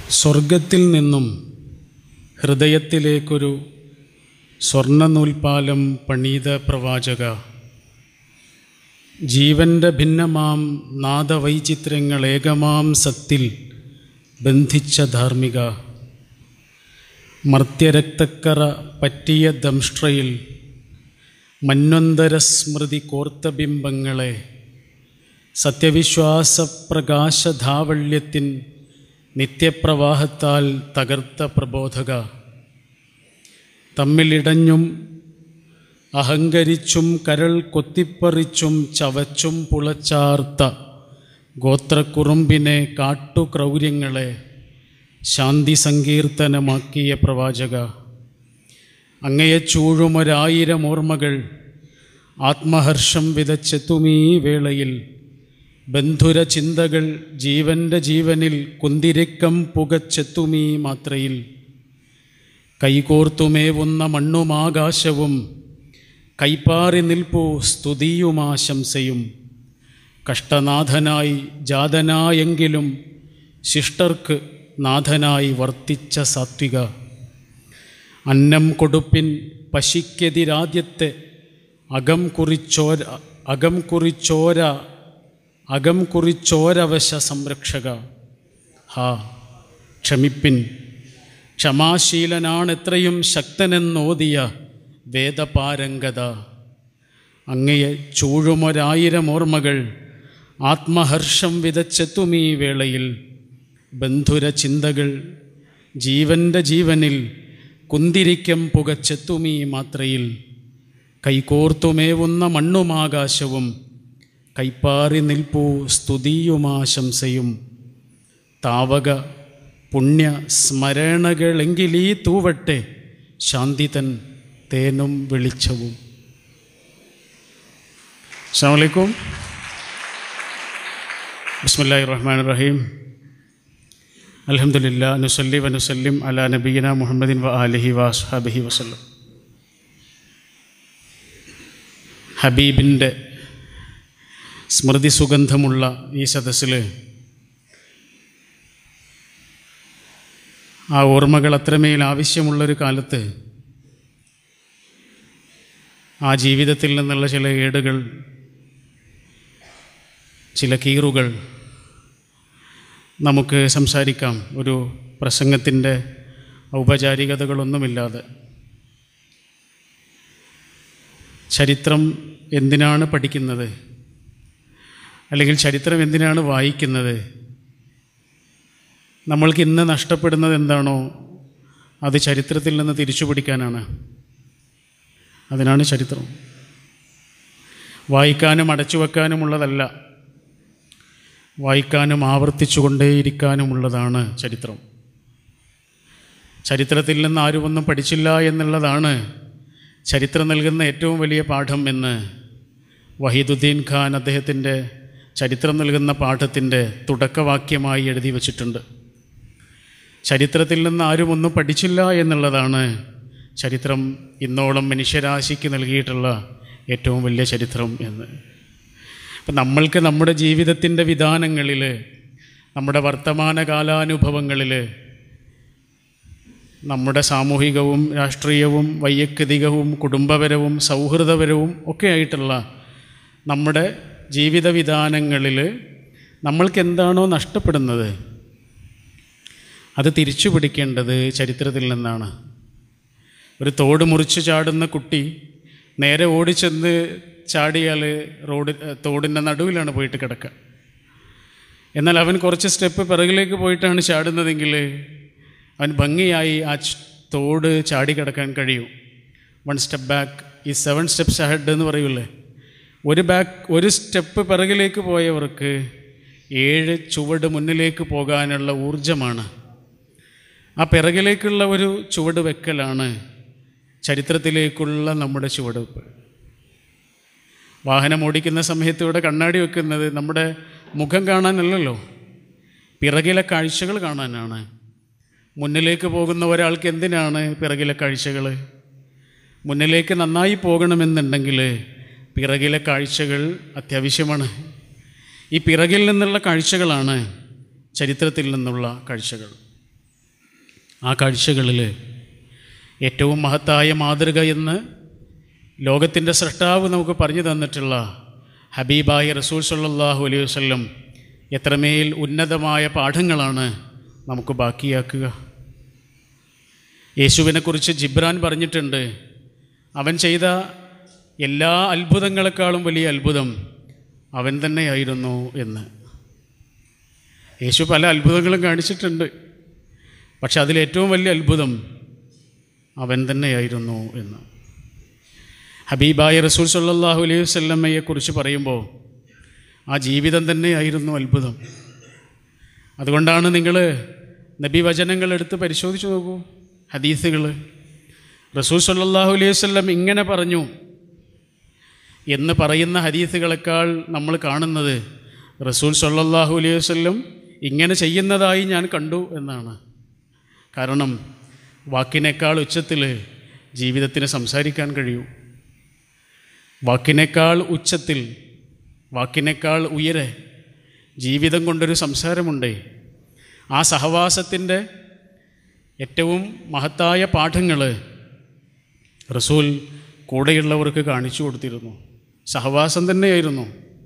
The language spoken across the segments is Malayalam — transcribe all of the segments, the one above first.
സ്വർഗത്തിൽ നിന്നും ഹൃദയത്തിലേക്കൊരു സ്വർണ്ണനൂൽപ്പാലം പണീത പ്രവാചക ജീവൻ്റെ ഭിന്നമാം നാദവൈചിത്രങ്ങൾ ഏകമാം സത്തിൽ ബന്ധിച്ച ധാർമ്മിക മർത്യരക്തക്കറ പറ്റിയ ദംഷ്ട്രയിൽ മന്വന്തര സ്മൃതി കോർത്ത ബിംബങ്ങളെ സത്യവിശ്വാസ പ്രകാശധാവള്യത്തിൻ നിത്യപ്രവാഹത്താൽ തകർത്ത പ്രബോധക തമ്മിലിടഞ്ഞും അഹങ്കരിച്ചും കരൾ കൊത്തിപ്പറിച്ചും ചവച്ചും പുളച്ചാർത്ത ഗോത്രക്കുറുമ്പിനെ കാട്ടുക്രൗര്യങ്ങളെ ശാന്തി സങ്കീർത്തനമാക്കിയ പ്രവാചക അങ്ങയെ ചൂഴുമൊരായിരം ഓർമ്മകൾ ആത്മഹർഷം വിതച്ചെത്തുമീ വേളയിൽ ബന്ധുര ചിന്തകൾ ജീവൻ്റെ ജീവനിൽ കുന്തിരിക്കം പുകച്ചെത്തുമീ മാത്രയിൽ കൈകോർത്തുമേവുന്ന മണ്ണുമാകാശവും കൈപ്പാറി നിൽപ്പു സ്തുതിയുമാശംസയും കഷ്ടനാഥനായി ജാതനായെങ്കിലും ശിഷ്ടർക്ക് നാഥനായി വർത്തിച്ച സാത്വിക അന്നം കൊടുപ്പിൻ പശിക്കെതിരാദ്യത്തെ അകം കുറിച്ചോര അകം കുറിച്ചോര അകം കുറിച്ചോരവശ സംരക്ഷക ഹാ ക്ഷമിപ്പിൻ ക്ഷമാശീലനാണെത്രയും ശക്തനെന്നോതിയ വേദപാരംഗത അങ്ങയെ ചൂഴുമൊരായിരം ഓർമ്മകൾ ആത്മഹർഷം വിതച്ചെത്തുമീ വേളയിൽ ബന്ധുര ചിന്തകൾ ജീവൻ്റെ ജീവനിൽ കുന്തിരിക്കം പുകച്ചെത്തുമീ മാത്രയിൽ കൈകോർത്തുമേവുന്ന മണ്ണുമാകാശവും കൈപ്പാറി നിൽപ്പൂ സ്തുതിയുമാശംസയും താവക പുണ്യ സ്മരണകളെങ്കിലീ തൂവട്ടെ ശാന്തിതൻ തേനും വെളിച്ചവും അസ്സാമലൈക്കും ബിസ്മില്ലാഹി റഹ്മാൻ റഹീം അലഹമുല്ല നുസല്ലി വനുസല്ലിം അല നബീന മുഹമ്മദിൻ വ ആലിഹി വാസ്ഹാബിഹി വസല്ലം ഹബീബിൻ്റെ സ്മൃതി സുഗന്ധമുള്ള ഈ സദസ്സിൽ ആ ഓർമ്മകൾ അത്രമേൽ ആവശ്യമുള്ളൊരു കാലത്ത് ആ ജീവിതത്തിൽ നിന്നുള്ള ചില ഏടുകൾ ചില കീറുകൾ നമുക്ക് സംസാരിക്കാം ഒരു പ്രസംഗത്തിൻ്റെ ഔപചാരികതകളൊന്നുമില്ലാതെ ചരിത്രം എന്തിനാണ് പഠിക്കുന്നത് അല്ലെങ്കിൽ ചരിത്രം എന്തിനാണ് വായിക്കുന്നത് നമ്മൾക്ക് ഇന്ന് നഷ്ടപ്പെടുന്നത് എന്താണോ അത് ചരിത്രത്തിൽ നിന്ന് തിരിച്ചു പിടിക്കാനാണ് അതിനാണ് ചരിത്രം വായിക്കാനും അടച്ചു വെക്കാനുമുള്ളതല്ല വായിക്കാനും ആവർത്തിച്ചു കൊണ്ടേയിരിക്കാനുമുള്ളതാണ് ചരിത്രം ചരിത്രത്തിൽ നിന്ന് ആരുമൊന്നും പഠിച്ചില്ല എന്നുള്ളതാണ് ചരിത്രം നൽകുന്ന ഏറ്റവും വലിയ പാഠം എന്ന് വഹീദുദ്ദീൻ ഖാൻ അദ്ദേഹത്തിൻ്റെ ചരിത്രം നൽകുന്ന പാഠത്തിൻ്റെ തുടക്കവാക്യമായി എഴുതി വച്ചിട്ടുണ്ട് ചരിത്രത്തിൽ നിന്ന് ആരുമൊന്നും പഠിച്ചില്ല എന്നുള്ളതാണ് ചരിത്രം ഇന്നോളം മനുഷ്യരാശിക്ക് നൽകിയിട്ടുള്ള ഏറ്റവും വലിയ ചരിത്രം എന്ന് അപ്പം നമ്മൾക്ക് നമ്മുടെ ജീവിതത്തിൻ്റെ വിധാനങ്ങളിൽ നമ്മുടെ വർത്തമാന കാലാനുഭവങ്ങളിൽ നമ്മുടെ സാമൂഹികവും രാഷ്ട്രീയവും വൈയക്തികവും കുടുംബപരവും സൗഹൃദപരവും ഒക്കെ ആയിട്ടുള്ള നമ്മുടെ ജീവിത വിധാനങ്ങളിൽ നമ്മൾക്ക് എന്താണോ നഷ്ടപ്പെടുന്നത് അത് തിരിച്ചു പിടിക്കേണ്ടത് ചരിത്രത്തിൽ നിന്നാണ് ഒരു തോട് മുറിച്ച് ചാടുന്ന കുട്ടി നേരെ ഓടിച്ചെന്ന് ചാടിയാൽ റോഡ് തോടിൻ്റെ നടുവിലാണ് പോയിട്ട് കിടക്കുക എന്നാൽ അവൻ കുറച്ച് സ്റ്റെപ്പ് പിറകിലേക്ക് പോയിട്ടാണ് ചാടുന്നതെങ്കിൽ അവൻ ഭംഗിയായി ആ തോട് ചാടി കിടക്കാൻ കഴിയും വൺ സ്റ്റെപ്പ് ബാക്ക് ഈ സെവൻ സ്റ്റെപ്സ് അഹെഡ് എന്ന് പറയൂലേ ഒരു ബാക്ക് ഒരു സ്റ്റെപ്പ് പിറകിലേക്ക് പോയവർക്ക് ഏഴ് ചുവട് മുന്നിലേക്ക് പോകാനുള്ള ഊർജമാണ് ആ പിറകിലേക്കുള്ള ഒരു ചുവട് വെക്കലാണ് ചരിത്രത്തിലേക്കുള്ള നമ്മുടെ ചുവടുവെപ്പ് വാഹനം ഓടിക്കുന്ന സമയത്ത് ഇവിടെ കണ്ണാടി വെക്കുന്നത് നമ്മുടെ മുഖം കാണാനല്ലല്ലോ പിറകിലെ കാഴ്ചകൾ കാണാനാണ് മുന്നിലേക്ക് പോകുന്ന ഒരാൾക്ക് എന്തിനാണ് പിറകിലെ കാഴ്ചകൾ മുന്നിലേക്ക് നന്നായി പോകണമെന്നുണ്ടെങ്കിൽ പിറകിലെ കാഴ്ചകൾ അത്യാവശ്യമാണ് ഈ പിറകിൽ നിന്നുള്ള കാഴ്ചകളാണ് ചരിത്രത്തിൽ നിന്നുള്ള കാഴ്ചകൾ ആ കാഴ്ചകളിൽ ഏറ്റവും മഹത്തായ മാതൃക എന്ന് ലോകത്തിൻ്റെ സൃഷ്ടാവ് നമുക്ക് പറഞ്ഞു തന്നിട്ടുള്ള ഹബീബായ റസൂൽ സല്ലാഹു അലൈഹി വസ്ല്ലം എത്രമേൽ ഉന്നതമായ പാഠങ്ങളാണ് നമുക്ക് ബാക്കിയാക്കുക യേശുവിനെക്കുറിച്ച് ജിബ്രാൻ പറഞ്ഞിട്ടുണ്ട് അവൻ ചെയ്ത എല്ലാ അത്ഭുതങ്ങളെക്കാളും വലിയ അത്ഭുതം അവൻ തന്നെയായിരുന്നു എന്ന് യേശു പല അത്ഭുതങ്ങളും കാണിച്ചിട്ടുണ്ട് പക്ഷെ അതിലേറ്റവും വലിയ അത്ഭുതം അവൻ തന്നെയായിരുന്നു എന്ന് ഹബീബായ റസൂൽ സല്ലാഹു അലൈഹി വല്ലമ്മയെക്കുറിച്ച് പറയുമ്പോൾ ആ ജീവിതം തന്നെയായിരുന്നു അത്ഭുതം അതുകൊണ്ടാണ് നിങ്ങൾ നബി വചനങ്ങൾ എടുത്ത് പരിശോധിച്ച് നോക്കൂ ഹദീസുകൾ റസൂൽ സല്ലാഹു അലൈഹി വല്ലം ഇങ്ങനെ പറഞ്ഞു എന്ന് പറയുന്ന ഹദീസുകളെക്കാൾ നമ്മൾ കാണുന്നത് റസൂൽ സല്ലാഹു അലൈഹി വല്ലം ഇങ്ങനെ ചെയ്യുന്നതായി ഞാൻ കണ്ടു എന്നാണ് കാരണം വാക്കിനേക്കാൾ ഉച്ചത്തിൽ ജീവിതത്തിന് സംസാരിക്കാൻ കഴിയൂ വാക്കിനേക്കാൾ ഉച്ചത്തിൽ വാക്കിനേക്കാൾ ഉയരെ ജീവിതം കൊണ്ടൊരു സംസാരമുണ്ട് ആ സഹവാസത്തിൻ്റെ ഏറ്റവും മഹത്തായ പാഠങ്ങൾ റസൂൽ കൂടെയുള്ളവർക്ക് കാണിച്ചു കൊടുത്തിരുന്നു സഹവാസം തന്നെയായിരുന്നു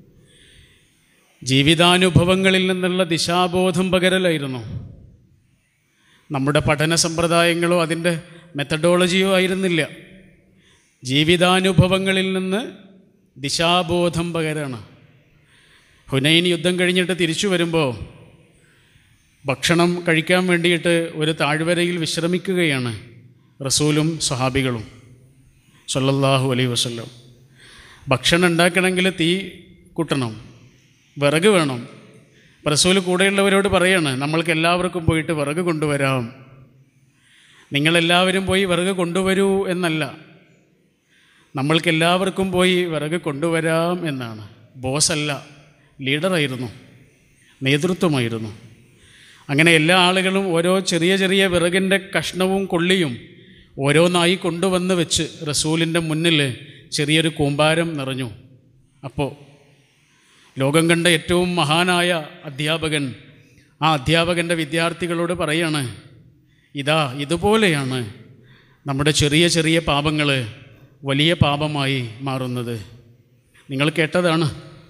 ജീവിതാനുഭവങ്ങളിൽ നിന്നുള്ള ദിശാബോധം പകരലായിരുന്നു നമ്മുടെ പഠന സമ്പ്രദായങ്ങളോ അതിൻ്റെ മെത്തഡോളജിയോ ആയിരുന്നില്ല ജീവിതാനുഭവങ്ങളിൽ നിന്ന് ദിശാബോധം പകരാണ് ഹുനൈൻ യുദ്ധം കഴിഞ്ഞിട്ട് തിരിച്ചു വരുമ്പോൾ ഭക്ഷണം കഴിക്കാൻ വേണ്ടിയിട്ട് ഒരു താഴ്വരയിൽ വിശ്രമിക്കുകയാണ് റസൂലും സഹാബികളും സല്ലല്ലാഹു അലൈഹി വസല്ലം ഭക്ഷണം ഉണ്ടാക്കണമെങ്കിൽ തീ കുട്ടണം വിറക് വേണം റസൂൽ കൂടെയുള്ളവരോട് പറയാണ് നമ്മൾക്ക് എല്ലാവർക്കും പോയിട്ട് വിറക് കൊണ്ടുവരാം നിങ്ങളെല്ലാവരും പോയി വിറക് കൊണ്ടുവരൂ എന്നല്ല നമ്മൾക്കെല്ലാവർക്കും പോയി വിറക് കൊണ്ടുവരാം എന്നാണ് ബോസല്ല ലീഡറായിരുന്നു നേതൃത്വമായിരുന്നു അങ്ങനെ എല്ലാ ആളുകളും ഓരോ ചെറിയ ചെറിയ വിറകിൻ്റെ കഷ്ണവും കൊള്ളിയും ഓരോന്നായി കൊണ്ടുവന്ന് വെച്ച് റസൂലിൻ്റെ മുന്നിൽ ചെറിയൊരു കൂമ്പാരം നിറഞ്ഞു അപ്പോൾ ലോകം കണ്ട ഏറ്റവും മഹാനായ അധ്യാപകൻ ആ അധ്യാപകൻ്റെ വിദ്യാർത്ഥികളോട് പറയാണ് ഇതാ ഇതുപോലെയാണ് നമ്മുടെ ചെറിയ ചെറിയ പാപങ്ങൾ വലിയ പാപമായി മാറുന്നത് നിങ്ങൾ കേട്ടതാണ്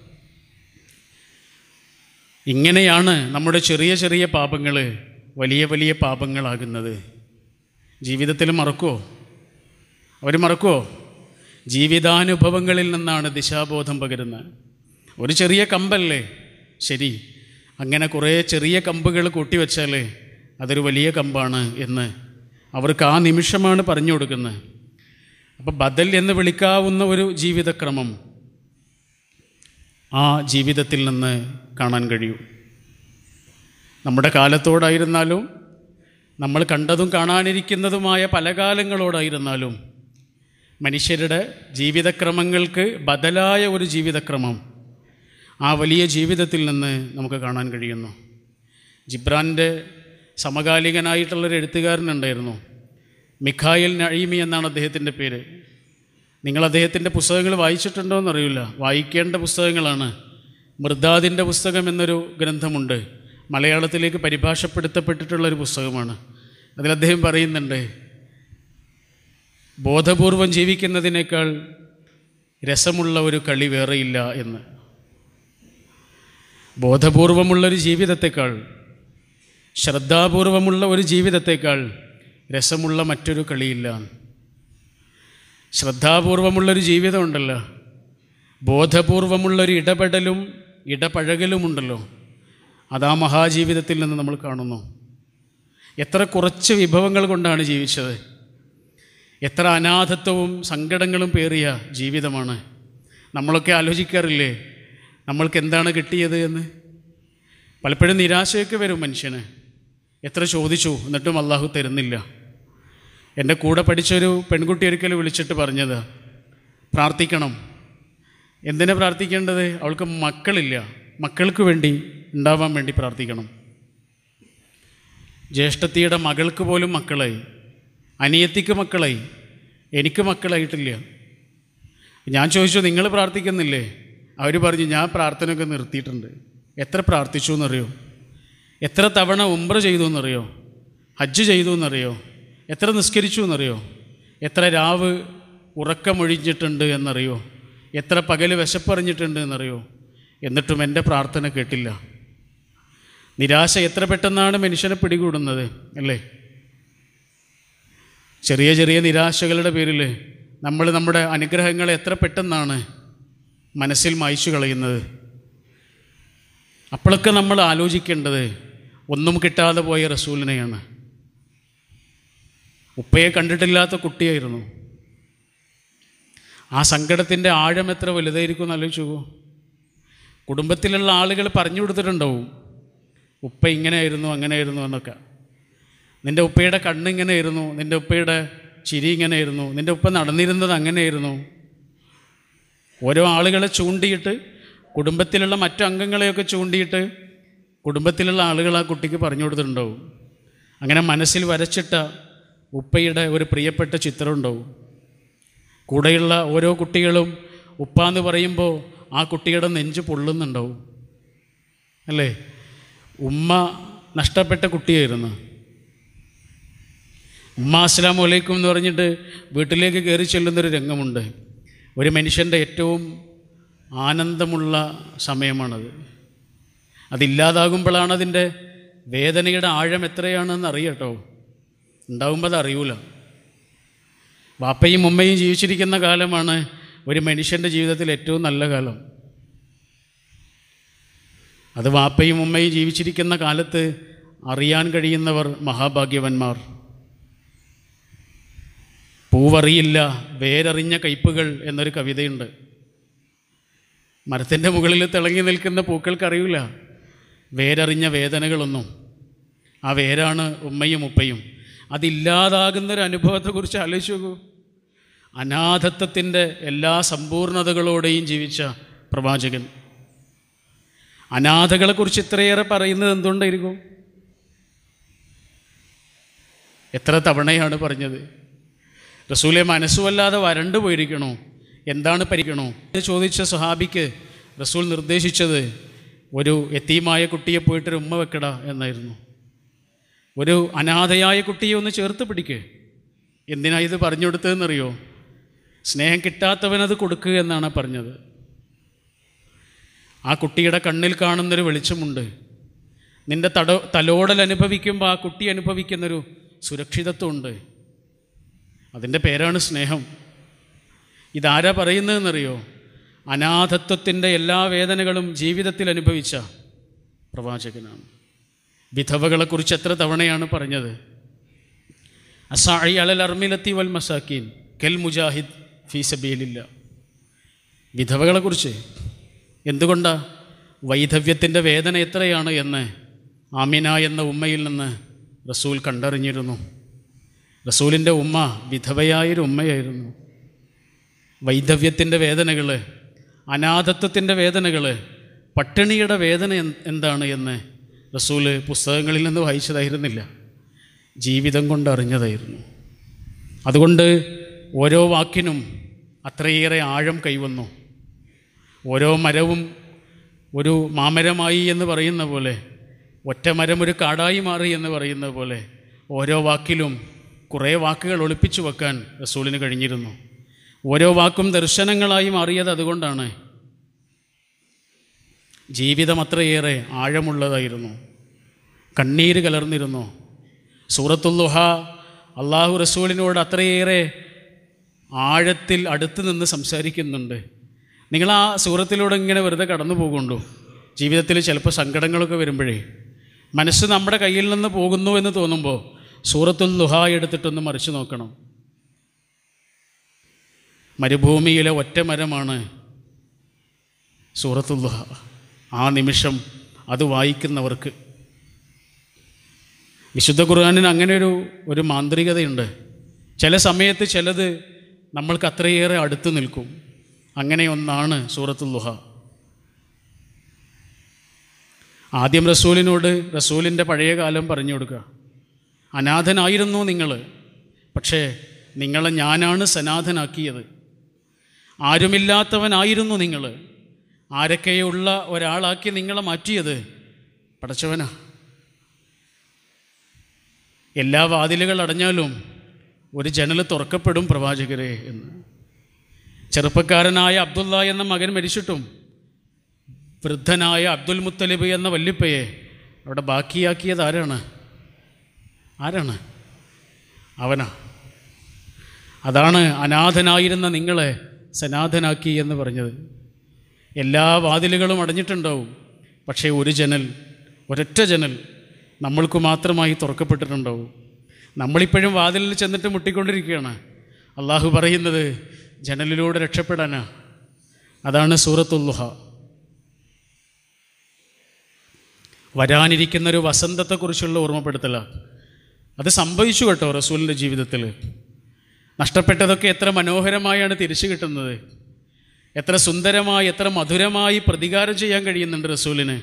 ഇങ്ങനെയാണ് നമ്മുടെ ചെറിയ ചെറിയ പാപങ്ങൾ വലിയ വലിയ പാപങ്ങളാകുന്നത് ജീവിതത്തിൽ മറക്കുമോ അവർ മറക്കുമോ ജീവിതാനുഭവങ്ങളിൽ നിന്നാണ് ദിശാബോധം പകരുന്നത് ഒരു ചെറിയ കമ്പല്ലേ ശരി അങ്ങനെ കുറേ ചെറിയ കമ്പുകൾ കൂട്ടിവെച്ചാൽ അതൊരു വലിയ കമ്പാണ് എന്ന് അവർക്ക് ആ നിമിഷമാണ് പറഞ്ഞു കൊടുക്കുന്നത് അപ്പോൾ ബദൽ എന്ന് വിളിക്കാവുന്ന ഒരു ജീവിതക്രമം ആ ജീവിതത്തിൽ നിന്ന് കാണാൻ കഴിയും നമ്മുടെ കാലത്തോടായിരുന്നാലും നമ്മൾ കണ്ടതും കാണാനിരിക്കുന്നതുമായ പല കാലങ്ങളോടായിരുന്നാലും മനുഷ്യരുടെ ജീവിതക്രമങ്ങൾക്ക് ബദലായ ഒരു ജീവിതക്രമം ആ വലിയ ജീവിതത്തിൽ നിന്ന് നമുക്ക് കാണാൻ കഴിയുന്നു ജിബ്രാൻ്റെ സമകാലികനായിട്ടുള്ളൊരു എഴുത്തുകാരനുണ്ടായിരുന്നു മിഖായിൽ നഴീമി എന്നാണ് അദ്ദേഹത്തിൻ്റെ പേര് നിങ്ങൾ അദ്ദേഹത്തിൻ്റെ പുസ്തകങ്ങൾ വായിച്ചിട്ടുണ്ടോ എന്നറിയില്ല വായിക്കേണ്ട പുസ്തകങ്ങളാണ് മൃദാദിൻ്റെ പുസ്തകം എന്നൊരു ഗ്രന്ഥമുണ്ട് മലയാളത്തിലേക്ക് പരിഭാഷപ്പെടുത്തപ്പെട്ടിട്ടുള്ളൊരു പുസ്തകമാണ് അതിൽ അദ്ദേഹം പറയുന്നുണ്ട് ബോധപൂർവം ജീവിക്കുന്നതിനേക്കാൾ രസമുള്ള ഒരു കളി വേറെയില്ല എന്ന് ബോധപൂർവമുള്ളൊരു ജീവിതത്തെക്കാൾ ശ്രദ്ധാപൂർവമുള്ള ഒരു ജീവിതത്തെക്കാൾ രസമുള്ള മറ്റൊരു കളിയില്ല ശ്രദ്ധാപൂർവമുള്ളൊരു ജീവിതമുണ്ടല്ലോ ബോധപൂർവമുള്ളൊരു ഇടപെടലും ഇടപഴകലുമുണ്ടല്ലോ അതാ മഹാജീവിതത്തിൽ നിന്ന് നമ്മൾ കാണുന്നു എത്ര കുറച്ച് വിഭവങ്ങൾ കൊണ്ടാണ് ജീവിച്ചത് എത്ര അനാഥത്വവും സങ്കടങ്ങളും പേറിയ ജീവിതമാണ് നമ്മളൊക്കെ ആലോചിക്കാറില്ലേ നമ്മൾക്ക് എന്താണ് കിട്ടിയത് എന്ന് പലപ്പോഴും നിരാശയൊക്കെ വരും മനുഷ്യന് എത്ര ചോദിച്ചു എന്നിട്ടും അള്ളാഹു തരുന്നില്ല എൻ്റെ കൂടെ പഠിച്ചൊരു പെൺകുട്ടി ഒരിക്കലും വിളിച്ചിട്ട് പറഞ്ഞത് പ്രാർത്ഥിക്കണം എന്തിനാ പ്രാർത്ഥിക്കേണ്ടത് അവൾക്ക് മക്കളില്ല മക്കൾക്ക് വേണ്ടി ഉണ്ടാവാൻ വേണ്ടി പ്രാർത്ഥിക്കണം ജ്യേഷ്ഠത്തിയുടെ മകൾക്ക് പോലും മക്കളായി അനിയത്തിക്ക് മക്കളായി എനിക്ക് മക്കളായിട്ടില്ല ഞാൻ ചോദിച്ചു നിങ്ങൾ പ്രാർത്ഥിക്കുന്നില്ലേ അവർ പറഞ്ഞു ഞാൻ പ്രാർത്ഥനയൊക്കെ നിർത്തിയിട്ടുണ്ട് എത്ര പ്രാർത്ഥിച്ചു എന്നറിയോ എത്ര തവണ ഉംറ ചെയ്തു എന്നറിയോ ഹജ്ജ് ചെയ്തു എന്നറിയോ എത്ര നിസ്കരിച്ചു എന്നറിയോ എത്ര രാവ് ഉറക്കമൊഴിഞ്ഞിട്ടുണ്ട് എന്നറിയോ എത്ര പകൽ വിശപ്പറിഞ്ഞിട്ടുണ്ട് എന്നറിയോ എന്നിട്ടും എൻ്റെ പ്രാർത്ഥന കേട്ടില്ല നിരാശ എത്ര പെട്ടെന്നാണ് മനുഷ്യനെ പിടികൂടുന്നത് അല്ലേ ചെറിയ ചെറിയ നിരാശകളുടെ പേരിൽ നമ്മൾ നമ്മുടെ അനുഗ്രഹങ്ങളെ എത്ര പെട്ടെന്നാണ് മനസ്സിൽ മായ്ച്ചു കളയുന്നത് അപ്പോഴൊക്കെ നമ്മൾ ആലോചിക്കേണ്ടത് ഒന്നും കിട്ടാതെ പോയ റസൂലിനെയാണ് ഉപ്പയെ കണ്ടിട്ടില്ലാത്ത കുട്ടിയായിരുന്നു ആ സങ്കടത്തിൻ്റെ ആഴം എത്ര വലുതായിരിക്കും എന്ന് ആലോചിച്ചു നോക്കൂ. കുടുംബത്തിലുള്ള ആളുകൾ പറഞ്ഞു കൊടുത്തിട്ടുണ്ടാവും ഉപ്പ ഇങ്ങനെയായിരുന്നു അങ്ങനെയായിരുന്നു എന്നൊക്കെ നിൻ്റെ ഉപ്പയുടെ കണ്ണിങ്ങനെയായിരുന്നു നിൻ്റെ ഉപ്പയുടെ ചിരി ഇങ്ങനെയായിരുന്നു നിൻ്റെ ഉപ്പ നടന്നിരുന്നത് അങ്ങനെയായിരുന്നു ഓരോ ആളുകളെ ചൂണ്ടിയിട്ട് കുടുംബത്തിലുള്ള മറ്റു അംഗങ്ങളെയൊക്കെ ചൂണ്ടിയിട്ട് കുടുംബത്തിലുള്ള ആളുകൾ ആ കുട്ടിക്ക് പറഞ്ഞു കൊടുത്തിട്ടുണ്ടാവും അങ്ങനെ മനസ്സിൽ വരച്ചിട്ട ഉപ്പയുടെ ഒരു പ്രിയപ്പെട്ട ചിത്രം ഉണ്ടാവും കൂടെയുള്ള ഓരോ കുട്ടികളും ഉപ്പ എന്ന് പറയുമ്പോൾ ആ കുട്ടിയുടെ നെഞ്ച് പൊള്ളുന്നുണ്ടാവും അല്ലേ ഉമ്മ നഷ്ടപ്പെട്ട കുട്ടിയായിരുന്നു ഉമ്മ അസ്സലാം വലൈക്കും എന്ന് പറഞ്ഞിട്ട് വീട്ടിലേക്ക് കയറി ചെല്ലുന്നൊരു രംഗമുണ്ട് ഒരു മനുഷ്യൻ്റെ ഏറ്റവും ആനന്ദമുള്ള സമയമാണത് അതില്ലാതാകുമ്പോഴാണ് അതിൻ്റെ വേദനയുടെ ആഴം എത്രയാണെന്ന് അറിയട്ടോ ഉണ്ടാകുമ്പോൾ അത് അറിയൂല വാപ്പയും ഉമ്മയും ജീവിച്ചിരിക്കുന്ന കാലമാണ് ഒരു മനുഷ്യൻ്റെ ജീവിതത്തിൽ ഏറ്റവും നല്ല കാലം അത് വാപ്പയും ഉമ്മയും ജീവിച്ചിരിക്കുന്ന കാലത്ത് അറിയാൻ കഴിയുന്നവർ മഹാഭാഗ്യവന്മാർ പൂവറിയില്ല വേരറിഞ്ഞ കയ്പുകൾ എന്നൊരു കവിതയുണ്ട് മരത്തിൻ്റെ മുകളിൽ തിളങ്ങി നിൽക്കുന്ന പൂക്കൾക്കറിയില്ല വേരറിഞ്ഞ വേദനകളൊന്നും ആ വേരാണ് ഉമ്മയും ഉപ്പയും അതില്ലാതാകുന്നൊരു അനുഭവത്തെക്കുറിച്ച് ആലോചിച്ച് നോക്കൂ അനാഥത്വത്തിൻ്റെ എല്ലാ സമ്പൂർണതകളോടെയും ജീവിച്ച പ്രവാചകൻ അനാഥകളെക്കുറിച്ച് ഇത്രയേറെ പറയുന്നത് എന്തുകൊണ്ടായിരിക്കും എത്ര തവണയാണ് പറഞ്ഞത് റസൂലെ മനസ്സുവല്ലാതെ വരണ്ടു പോയിരിക്കണോ എന്താണ് പരിക്കണോ എന്ന് ചോദിച്ച സ്വഹാബിക്ക് റസൂൽ നിർദ്ദേശിച്ചത് ഒരു എത്തീമായ കുട്ടിയെ പോയിട്ടൊരു ഉമ്മ വെക്കട എന്നായിരുന്നു ഒരു അനാഥയായ കുട്ടിയെ ഒന്ന് ചേർത്ത് പിടിക്ക് എന്തിനാ ഇത് പറഞ്ഞു കൊടുത്തതെന്നറിയോ സ്നേഹം കിട്ടാത്തവനത് കൊടുക്കുക എന്നാണ് പറഞ്ഞത് ആ കുട്ടിയുടെ കണ്ണിൽ കാണുന്നൊരു വെളിച്ചമുണ്ട് നിന്റെ തട തലോടൽ അനുഭവിക്കുമ്പോൾ ആ കുട്ടി അനുഭവിക്കുന്നൊരു സുരക്ഷിതത്വമുണ്ട് അതിൻ്റെ പേരാണ് സ്നേഹം ഇതാരാ പറയുന്നതെന്നറിയോ അനാഥത്വത്തിൻ്റെ എല്ലാ വേദനകളും ജീവിതത്തിൽ അനുഭവിച്ച പ്രവാചകനാണ് വിധവകളെക്കുറിച്ച് എത്ര തവണയാണ് പറഞ്ഞത് അസായി അലൽ അർമിലത്തി വൽ മസാക്കീൻ കെൽ മുജാഹിദ് ഫീ സബീലില്ല വിധവകളെക്കുറിച്ച് എന്തുകൊണ്ടാ വൈധവ്യത്തിൻ്റെ വേദന എത്രയാണ് എന്ന് ആമിന എന്ന ഉമ്മയിൽ നിന്ന് റസൂൽ കണ്ടറിഞ്ഞിരുന്നു റസൂലിൻ്റെ ഉമ്മ വിധവയായൊരു ഉമ്മയായിരുന്നു വൈധവ്യത്തിൻ്റെ വേദനകൾ അനാഥത്വത്തിൻ്റെ വേദനകൾ പട്ടിണിയുടെ വേദന എന്ത് എന്താണ് എന്ന് റസൂല് പുസ്തകങ്ങളിൽ നിന്ന് വായിച്ചതായിരുന്നില്ല ജീവിതം കൊണ്ട് അറിഞ്ഞതായിരുന്നു അതുകൊണ്ട് ഓരോ വാക്കിനും അത്രയേറെ ആഴം കൈവന്നു ഓരോ മരവും ഒരു മാമരമായി എന്ന് പറയുന്ന പോലെ ഒറ്റ മരം ഒരു കാടായി മാറി എന്ന് പറയുന്ന പോലെ ഓരോ വാക്കിലും കുറേ വാക്കുകൾ ഒളിപ്പിച്ചു വെക്കാൻ റസൂലിന് കഴിഞ്ഞിരുന്നു ഓരോ വാക്കും ദർശനങ്ങളായി മാറിയത് അതുകൊണ്ടാണ് ജീവിതം അത്രയേറെ ആഴമുള്ളതായിരുന്നു കണ്ണീര് കലർന്നിരുന്നു സൂറത്തുല്ലുഹ അള്ളാഹു റസൂലിനോട് അത്രയേറെ ആഴത്തിൽ അടുത്ത് നിന്ന് സംസാരിക്കുന്നുണ്ട് നിങ്ങൾ ആ സൂറത്തിലൂടെ ഇങ്ങനെ വെറുതെ കടന്നു പോകുന്നുണ്ടോ ജീവിതത്തിൽ ചിലപ്പോൾ സങ്കടങ്ങളൊക്കെ വരുമ്പോഴേ മനസ്സ് നമ്മുടെ കയ്യിൽ നിന്ന് പോകുന്നു എന്ന് തോന്നുമ്പോൾ സൂറത്തുൽ ലുഹ എടുത്തിട്ടൊന്ന് മറിച്ച് നോക്കണം മരുഭൂമിയിലെ ഒറ്റ മരമാണ് സൂറത്തുൽ ലുഹ ആ നിമിഷം അത് വായിക്കുന്നവർക്ക് വിശുദ്ധ ഖുർആാനിന് അങ്ങനെ ഒരു ഒരു മാന്ത്രികതയുണ്ട് ചില സമയത്ത് ചിലത് നമ്മൾക്ക് അത്രയേറെ അടുത്ത് നിൽക്കും അങ്ങനെ ഒന്നാണ് സൂറത്തുൽ ലുഹ ആദ്യം റസൂലിനോട് റസൂലിൻ്റെ പഴയ കാലം പറഞ്ഞു കൊടുക്കുക അനാഥനായിരുന്നു നിങ്ങൾ പക്ഷേ നിങ്ങളെ ഞാനാണ് സനാഥനാക്കിയത് ആരുമില്ലാത്തവനായിരുന്നു നിങ്ങൾ ആരൊക്കെയുള്ള ഒരാളാക്കി നിങ്ങളെ മാറ്റിയത് പടച്ചവനാ എല്ലാ വാതിലുകൾ അടഞ്ഞാലും ഒരു ജനൽ തുറക്കപ്പെടും പ്രവാചകരെ എന്ന് ചെറുപ്പക്കാരനായ അബ്ദുള്ള എന്ന മകൻ മരിച്ചിട്ടും വൃദ്ധനായ അബ്ദുൽ മുത്തലിബ് എന്ന വല്യപ്പയെ അവിടെ ബാക്കിയാക്കിയത് ആരാണ് ആരാണ് അവനാ അതാണ് അനാഥനായിരുന്ന നിങ്ങളെ സനാഥനാക്കി എന്ന് പറഞ്ഞത് എല്ലാ വാതിലുകളും അടഞ്ഞിട്ടുണ്ടാവും പക്ഷേ ഒരു ജനൽ ഒരൊറ്റ ജനൽ നമ്മൾക്ക് മാത്രമായി തുറക്കപ്പെട്ടിട്ടുണ്ടാവും നമ്മളിപ്പോഴും വാതിലിൽ ചെന്നിട്ട് മുട്ടിക്കൊണ്ടിരിക്കുകയാണ് അള്ളാഹു പറയുന്നത് ജനലിലൂടെ രക്ഷപ്പെടാനാ അതാണ് സൂറത്തുല്ലുഹ വരാനിരിക്കുന്ന ഒരു വസന്തത്തെക്കുറിച്ചുള്ള ഓർമ്മപ്പെടുത്തലാണ് അത് സംഭവിച്ചു കേട്ടോ റസൂലിൻ്റെ ജീവിതത്തിൽ നഷ്ടപ്പെട്ടതൊക്കെ എത്ര മനോഹരമായാണ് തിരിച്ചു കിട്ടുന്നത് എത്ര സുന്ദരമായി എത്ര മധുരമായി പ്രതികാരം ചെയ്യാൻ കഴിയുന്നുണ്ട് റസൂലിന്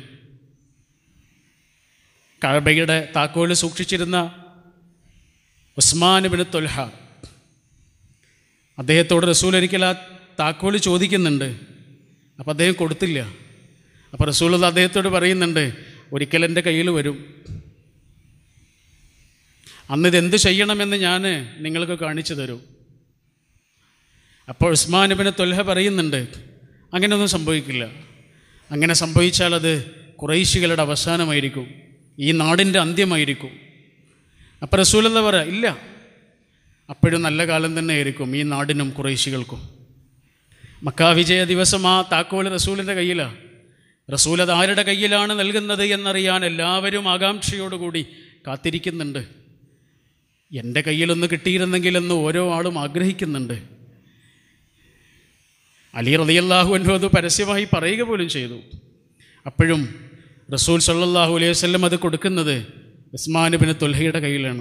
കഴബയുടെ താക്കോല് സൂക്ഷിച്ചിരുന്ന ഉസ്മാൻ ബിൻ തൊൽഹ അദ്ദേഹത്തോട് റസൂൽ ഒരിക്കൽ ആ താക്കോല് ചോദിക്കുന്നുണ്ട് അപ്പോൾ അദ്ദേഹം കൊടുത്തില്ല അപ്പോൾ റസൂൽ അദ്ദേഹത്തോട് പറയുന്നുണ്ട് ഒരിക്കൽ എൻ്റെ കയ്യിൽ വരും അന്ന് ഇതെന്ത് ചെയ്യണമെന്ന് ഞാൻ നിങ്ങൾക്ക് കാണിച്ചു തരും അപ്പോൾ ഉസ്മാൻ ബിൻ തൊൽഹ പറയുന്നുണ്ട് അങ്ങനെയൊന്നും സംഭവിക്കില്ല അങ്ങനെ സംഭവിച്ചാൽ അത് കുറേശികളുടെ അവസാനമായിരിക്കും ഈ നാടിൻ്റെ അന്ത്യമായിരിക്കും അപ്പോൾ റസൂലെന്താ പറയുക ഇല്ല അപ്പോഴും നല്ല കാലം തന്നെ ആയിരിക്കും ഈ നാടിനും കുറേശികൾക്കും മക്കാ വിജയ ദിവസം ആ താക്കോല് റസൂലിൻ്റെ കയ്യിലാണ് റസൂൽ അത് ആരുടെ കയ്യിലാണ് നൽകുന്നത് എന്നറിയാൻ എല്ലാവരും ആകാംക്ഷയോടുകൂടി കാത്തിരിക്കുന്നുണ്ട് എൻ്റെ കയ്യിലൊന്ന് കിട്ടിയിരുന്നെങ്കിലെന്ന് ഓരോ ആളും ആഗ്രഹിക്കുന്നുണ്ട് അലി റളിയല്ലാഹു അൻഹു അത് പരസ്യമായി പറയുക പോലും ചെയ്തു അപ്പോഴും റസൂൽ സല്ലല്ലാഹു അലൈഹി വസല്ലം അത് കൊടുക്കുന്നത് ഉസ്മാൻ ബിൻ തുൽഹയുടെ കയ്യിലാണ്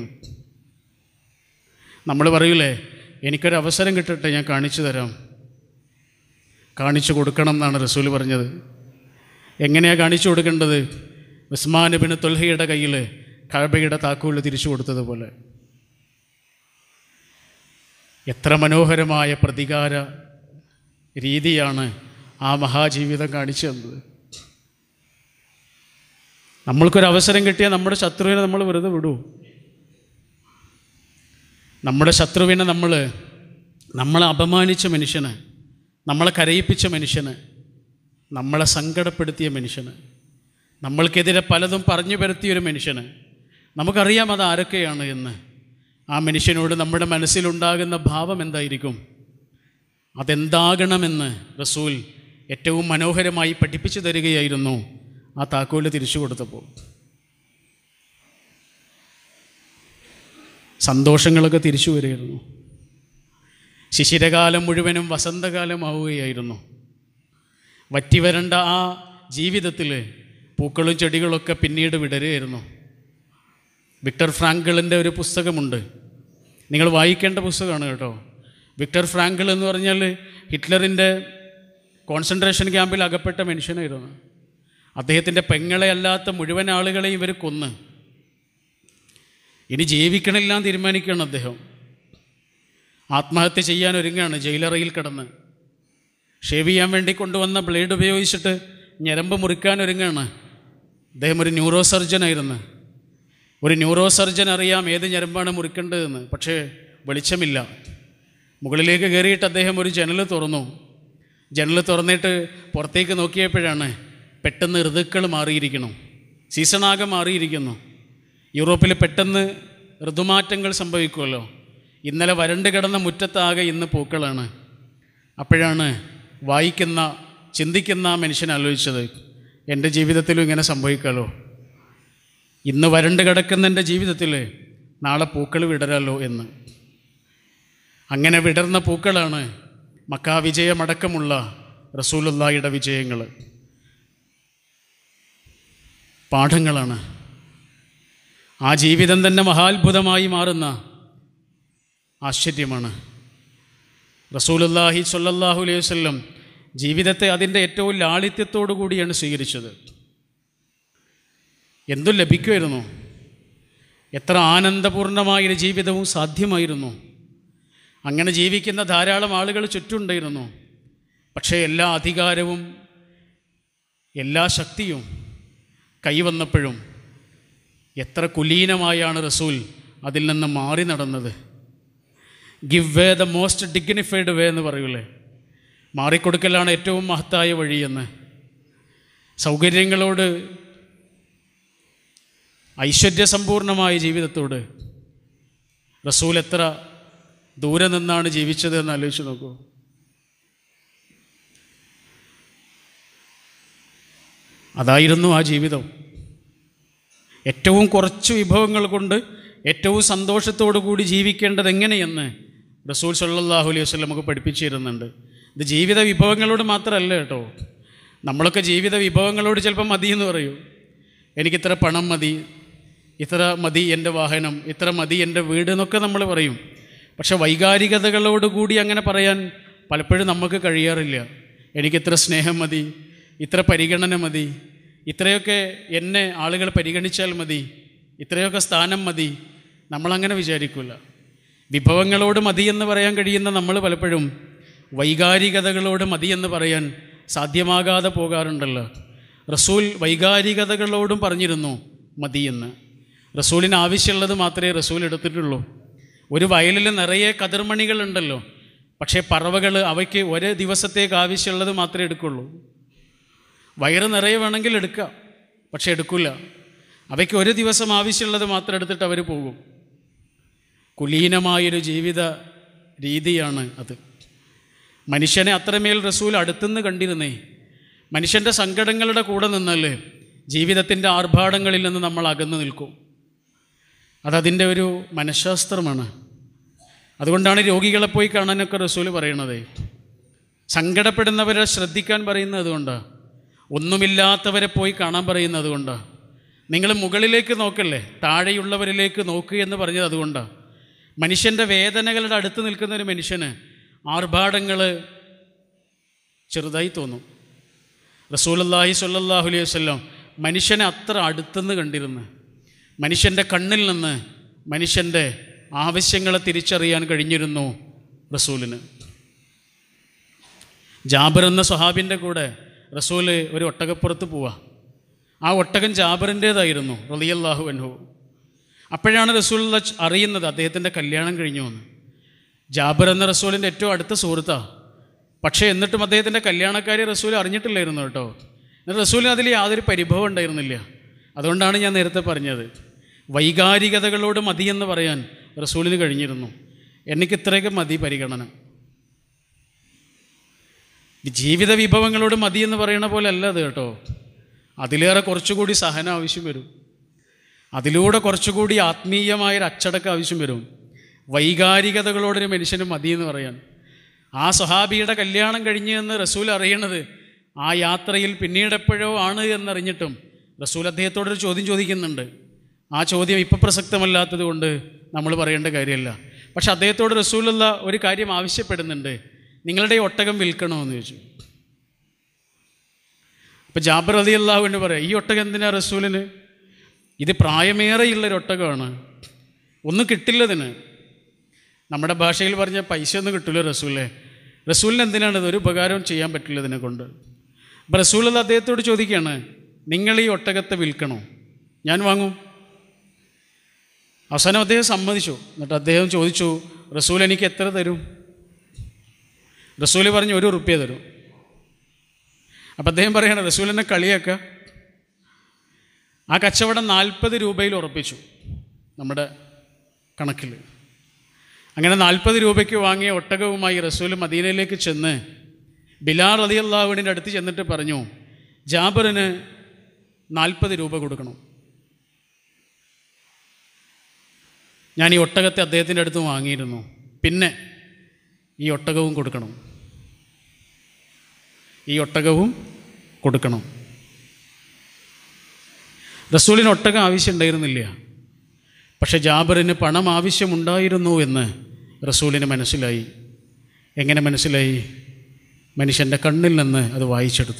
നമ്മൾ പറയൂലേ എനിക്കൊരു അവസരം കിട്ടട്ടെ ഞാൻ കാണിച്ചു തരാം കാണിച്ചു കൊടുക്കണം എന്നാണ് റസൂൽ പറഞ്ഞത് എങ്ങനെയാണ് കാണിച്ചു കൊടുക്കേണ്ടത് ഉസ്മാൻ ബിൻ തുൽഹയുടെ കയ്യിൽ കഴബയുടെ താക്കോൽ തിരിച്ചു കൊടുത്തതുപോലെ എത്ര മനോഹരമായ പ്രതികാര രീതിയാണ് ആ മഹാജീവിതം കാണിച്ചു തന്നത് നമ്മൾക്കൊരു അവസരം കിട്ടിയാൽ നമ്മുടെ ശത്രുവിനെ നമ്മൾ വെറുതെ വിടൂ നമ്മുടെ ശത്രുവിനെ നമ്മൾ നമ്മളെ അപമാനിച്ച മനുഷ്യന് നമ്മളെ കരയിപ്പിച്ച മനുഷ്യന് നമ്മളെ സങ്കടപ്പെടുത്തിയ മനുഷ്യന് നമ്മൾക്കെതിരെ പലതും പറഞ്ഞു പരത്തിയ ഒരു മനുഷ്യന് നമുക്കറിയാം അത് ആരൊക്കെയാണ് എന്ന് ആ മനുഷ്യനോട് നമ്മുടെ മനസ്സിലുണ്ടാകുന്ന ഭാവം എന്തായിരിക്കും അതെന്താകണമെന്ന് റസൂൽ ഏറ്റവും മനോഹരമായി പഠിപ്പിച്ചു തരികയായിരുന്നു ആ താക്കോല് തിരിച്ചു കൊടുത്തപ്പോൾ സന്തോഷങ്ങളൊക്കെ തിരിച്ചു വരികയായിരുന്നു ശിശിരകാലം മുഴുവനും വസന്തകാലമാവുകയായിരുന്നു വറ്റിവരണ്ട ആ ജീവിതത്തിൽ പൂക്കളും ചെടികളൊക്കെ പിന്നീട് വിടരുകയായിരുന്നു വിക്ടർ ഫ്രാങ്കിളിൻ്റെ ഒരു പുസ്തകമുണ്ട് നിങ്ങൾ വായിക്കേണ്ട പുസ്തകമാണ് കേട്ടോ വിക്ടർ ഫ്രാങ്കിൾ എന്ന് പറഞ്ഞാൽ ഹിറ്റ്ലറിൻ്റെ കോൺസെൻട്രേഷൻ ക്യാമ്പിൽ അകപ്പെട്ട മനുഷ്യനായിരുന്നു അദ്ദേഹത്തിൻ്റെ പെങ്ങളെ അല്ലാത്ത മുഴുവൻ ആളുകളെയും ഇവർ കൊന്ന് ഇനി ജീവിക്കണില്ല എന്ന് തീരുമാനിക്കുകയാണ് അദ്ദേഹം ആത്മഹത്യ ചെയ്യാൻ ഒരുങ്ങാണ് ജയിലറയിൽ കിടന്ന് ഷേവ് ചെയ്യാൻ വേണ്ടി കൊണ്ടുവന്ന ബ്ലേഡ് ഉപയോഗിച്ചിട്ട് ഞരമ്പ് മുറിക്കാൻ ഒരുങ്ങാണ് അദ്ദേഹം ഒരു ന്യൂറോ സർജനായിരുന്നു ഒരു ന്യൂറോ സർജൻ അറിയാം ഏത് ഞരമ്പാണ് മുറിക്കേണ്ടതെന്ന് പക്ഷേ വെളിച്ചമില്ല മുകളിലേക്ക് കയറിയിട്ട് അദ്ദേഹം ഒരു ജനൽ തുറന്നു ജനൽ തുറന്നിട്ട് പുറത്തേക്ക് നോക്കിയപ്പോഴാണ് പെട്ടെന്ന് ഋതുക്കൾ മാറിയിരിക്കണം സീസണാകെ മാറിയിരിക്കുന്നു യൂറോപ്പിൽ പെട്ടെന്ന് ഋതുമാറ്റങ്ങൾ സംഭവിക്കുമല്ലോ ഇന്നലെ വരണ്ട് കിടന്ന മുറ്റത്താകെ ഇന്ന് പൂക്കളാണ് അപ്പോഴാണ് വായിക്കുന്ന ചിന്തിക്കുന്ന ആ മനുഷ്യൻ ആലോചിച്ചത് എൻ്റെ ജീവിതത്തിലും ഇങ്ങനെ സംഭവിക്കാലോ ഇന്ന് വരണ്ട് കിടക്കുന്ന എൻ്റെ ജീവിതത്തിൽ നാളെ പൂക്കൾ വിടരാലോ എന്ന് അങ്ങനെ വിടർന്ന പൂക്കളാണ് മക്കാ വിജയമടക്കമുള്ള റസൂലുള്ളാഹിയുടെ വിജയങ്ങൾ പാഠങ്ങളാണ് ആ ജീവിതം തന്നെ മഹാത്ഭുതമായി മാറുന്ന ആശ്ചര്യമാണ് റസൂലുല്ലാഹി സ്വല്ലല്ലാഹു അലൈഹി വസല്ലം ജീവിതത്തെ അതിൻ്റെ ഏറ്റവും ലാളിത്യത്തോടു കൂടിയാണ് സ്വീകരിച്ചത് എന്തും ലഭിക്കുമായിരുന്നു എത്ര ആനന്ദപൂർണമായൊരു ജീവിതവും സാധ്യമായിരുന്നു അങ്ങനെ ജീവിക്കുന്ന ധാരാളം ആളുകൾ ചുറ്റുണ്ടായിരുന്നു പക്ഷേ എല്ലാ അധികാരവും എല്ലാ ശക്തിയും കൈവന്നപ്പോഴും എത്ര കുലീനമായാണ് റസൂൽ അതിൽ നിന്ന് മാറി നടന്നത് give way the most dignified way എന്ന് പറയൂലേ മാറിക്കൊടുക്കലാണ് ഏറ്റവും മഹത്തായ വഴിയെന്ന് സൗകര്യങ്ങളോട് ഐശ്വര്യസമ്പൂർണമായ ജീവിതത്തോട് റസൂൽ എത്ര ദൂരെ നിന്നാണ് ജീവിച്ചത് എന്ന് ആലോചിച്ച് നോക്കൂ അതായിരുന്നു ആ ജീവിതം ഏറ്റവും കുറച്ച് വിഭവങ്ങൾ കൊണ്ട് ഏറ്റവും സന്തോഷത്തോടു കൂടി ജീവിക്കേണ്ടത് എങ്ങനെയെന്ന് റസൂൽ സല്ലാഹു അലൈഹി വസ്ലം നമുക്ക് പഠിപ്പിച്ചു തരുന്നുണ്ട് ഇത് ജീവിത വിഭവങ്ങളോട് മാത്രമല്ല കേട്ടോ നമ്മളൊക്കെ ജീവിത വിഭവങ്ങളോട് ചിലപ്പോൾ മതി എന്ന് പറയും എനിക്കിത്ര പണം മതി ഇത്ര മതി എൻ്റെ വാഹനം ഇത്ര മതി എൻ്റെ വീട് എന്നൊക്കെ നമ്മൾ പറയും പക്ഷെ വൈകാരികതകളോട് കൂടി അങ്ങനെ പറയാൻ പലപ്പോഴും നമുക്ക് കഴിയാറില്ല എനിക്കിത്ര സ്നേഹം മതി ഇത്ര പരിഗണന മതി ഇത്രയൊക്കെ എന്നെ ആളുകൾ പരിഗണിച്ചാൽ മതി ഇത്രയൊക്കെ സ്ഥാനം മതി നമ്മളങ്ങനെ വിചാരിക്കില്ല വിഭവങ്ങളോട് മതി എന്ന് പറയാൻ കഴിയുന്ന നമ്മൾ പലപ്പോഴും വൈകാരികതകളോട് മതി എന്ന് പറയാൻ സാധ്യമാകാതെ പോകാറുണ്ടല്ലോ റസൂൽ വൈകാരികതകളോടും പറഞ്ഞിരുന്നു മതിയെന്ന് റസൂലിന് ആവശ്യമുള്ളത് മാത്രമേ റസൂൽ എടുത്തിട്ടുള്ളൂ ഒരു വയലിൽ നിറയെ കതിർമണികളുണ്ടല്ലോ പക്ഷേ പറവകൾ അവയ്ക്ക് ഒരു ദിവസത്തേക്ക് ആവശ്യമുള്ളത് മാത്രമേ എടുക്കുള്ളൂ വയറ് നിറയെ വേണമെങ്കിൽ എടുക്കാം പക്ഷെ എടുക്കില്ല അവയ്ക്ക് ഒരു ദിവസം ആവശ്യമുള്ളത് മാത്രം എടുത്തിട്ട് അവർ പോകും കുലീനമായൊരു ജീവിത രീതിയാണ് അത് മനുഷ്യനെ അത്രമേൽ റസൂൽ അടുത്തുനിന്ന് കണ്ടിരുന്നേ മനുഷ്യൻ്റെ സങ്കടങ്ങളുടെ കൂടെ നിന്നാൽ ജീവിതത്തിൻ്റെ ആർഭാടങ്ങളിൽ നിന്ന് നമ്മൾ അകന്നു നിൽക്കും അതതിൻ്റെ ഒരു മനഃശാസ്ത്രമാണ് അതുകൊണ്ടാണ് രോഗികളെ പോയി കാണാനൊക്കെ റസൂൽ പറയണത് സങ്കടപ്പെടുന്നവരെ ശ്രദ്ധിക്കാൻ പറയുന്നത് അതുകൊണ്ടാണ് ഒന്നുമില്ലാത്തവരെ പോയി കാണാൻ പറയുന്നത് കൊണ്ടാണ് നിങ്ങൾ മുകളിലേക്ക് നോക്കല്ലേ താഴെയുള്ളവരിലേക്ക് നോക്കുക എന്ന് പറഞ്ഞത് അതുകൊണ്ടാണ് മനുഷ്യൻ്റെ വേദനകളുടെ അടുത്ത് നിൽക്കുന്ന ഒരു മനുഷ്യന് ആർഭാടങ്ങൾ ചെറുതായി തോന്നും റസൂലല്ലാഹി സ്വല്ലല്ലാഹു അലൈഹി വസല്ലം മനുഷ്യനെ അത്ര അടുത്തുനിന്ന് കണ്ടിരുന്നു മനുഷ്യൻ്റെ കണ്ണിൽ നിന്ന് മനുഷ്യൻ്റെ ആവശ്യങ്ങളെ തിരിച്ചറിയാൻ കഴിഞ്ഞിരുന്നു റസൂലിന് ജാബർ എന്ന സ്വഹാബിൻ്റെ കൂടെ റസൂല് ഒരു ഒട്ടകപ്പുറത്ത് പോവാ ആ ഒട്ടകം ജാബറിൻ്റേതായിരുന്നു റളിയല്ലാഹു അൻഹു അപ്പോഴാണ് റസൂൽ അറിയുന്നത് അദ്ദേഹത്തിൻ്റെ കല്യാണം കഴിഞ്ഞു എന്ന് ജാബർ എന്ന റസൂലിൻ്റെ ഏറ്റവും അടുത്ത സുഹൃത്താണ് പക്ഷേ എന്നിട്ടും അദ്ദേഹത്തിൻ്റെ കല്യാണക്കാരി റസൂൽ അറിഞ്ഞിട്ടില്ലായിരുന്നു കേട്ടോ എന്നിട്ട് റസൂലിന് അതിൽ യാതൊരു പരിഭവം ഉണ്ടായിരുന്നില്ല അതുകൊണ്ടാണ് ഞാൻ നേരത്തെ പറഞ്ഞത് വൈകാരികതകളോട് മതിയെന്ന് പറയാൻ റസൂലിന് കഴിഞ്ഞിരുന്നു എനിക്ക് ഇത്രയൊക്കെ മതി പരിഗണന ജീവിത വിഭവങ്ങളോട് മതിയെന്ന് പറയണ പോലെ അല്ല അത് കേട്ടോ അതിലേറെ കുറച്ചുകൂടി സഹനം ആവശ്യം വരും അതിലൂടെ കുറച്ചുകൂടി ആത്മീയമായൊരു അച്ചടക്കം ആവശ്യം വരും വൈകാരികതകളോടൊരു മനുഷ്യന് മതിയെന്ന് പറയാൻ ആ സ്വഹാബിയുടെ കല്യാണം കഴിഞ്ഞു എന്ന് റസൂൽ അറിയണത് ആ യാത്രയിൽ പിന്നീട് എപ്പോഴോ ആണ് എന്നറിഞ്ഞിട്ടും റസൂൽ അദ്ദേഹത്തോടൊരു ചോദ്യം ചോദിക്കുന്നുണ്ട് ആ ചോദ്യം ഇപ്പം പ്രസക്തമല്ലാത്തത് കൊണ്ട് നമ്മൾ പറയേണ്ട കാര്യമല്ല പക്ഷെ അദ്ദേഹത്തോട് റസൂലുള്ള ഒരു കാര്യം ആവശ്യപ്പെടുന്നുണ്ട് നിങ്ങളുടെ ഈ ഒട്ടകം വിൽക്കണമെന്ന് ചോദിച്ചു അപ്പം ജാബർ അലി അള്ളാഹുവിന് പറയാം ഈ ഒട്ടകം എന്തിനാ റസൂലിന് ഇത് പ്രായമേറെയുള്ളൊരു ഒട്ടകമാണ് ഒന്നും കിട്ടില്ലതിന് നമ്മുടെ ഭാഷയിൽ പറഞ്ഞ പൈസ ഒന്നും കിട്ടില്ല റസൂലെ റസൂലിന് എന്തിനാണ് ഇത് ഒരു ഉപകാരവും ചെയ്യാൻ പറ്റില്ല ഇതിനെ കൊണ്ട് അപ്പം റസൂൽ അത് അദ്ദേഹത്തോട് ചോദിക്കുകയാണ് നിങ്ങൾ ഈ ഒട്ടകത്തെ വിൽക്കണോ ഞാൻ വാങ്ങും അവസാനം അദ്ദേഹം സമ്മതിച്ചു എന്നിട്ട് അദ്ദേഹം ചോദിച്ചു റസൂൽ എനിക്ക് എത്ര തരും റസൂൽ പറഞ്ഞു ഒരു റുപ്യ തരും അപ്പം അദ്ദേഹം പറയാണ് റസൂലിനെ കളിയാക്കുക ആ കച്ചവടം നാൽപ്പത് രൂപയിൽ ഉറപ്പിച്ചു നമ്മുടെ കണക്കിൽ അങ്ങനെ നാൽപ്പത് രൂപയ്ക്ക് വാങ്ങിയ ഒട്ടകവുമായി റസൂൽ മദീനയിലേക്ക് ചെന്ന് ബിലാർ അലി അള്ളാഹുവിൻ്റെ അടുത്ത് ചെന്നിട്ട് പറഞ്ഞു ജാബറിന് നാൽപ്പത് രൂപ കൊടുക്കണം ഞാൻ ഈ ഒട്ടകത്തെ അദ്ദേഹത്തിൻ്റെ അടുത്ത് വാങ്ങിയിരുന്നു പിന്നെ ഈ ഒട്ടകവും കൊടുക്കണം ഈ ഒട്ടകവും കൊടുക്കണം റസൂലിന് ഒട്ടകം ആവശ്യമുണ്ടായിരുന്നില്ല പക്ഷെ ജാബറിന് പണം ആവശ്യമുണ്ടായിരുന്നു എന്ന് റസൂലിന് മനസ്സിലായി എങ്ങനെ മനസ്സിലായി മനുഷ്യൻ്റെ കണ്ണിൽ നിന്ന് അത് വായിച്ചെടുത്തു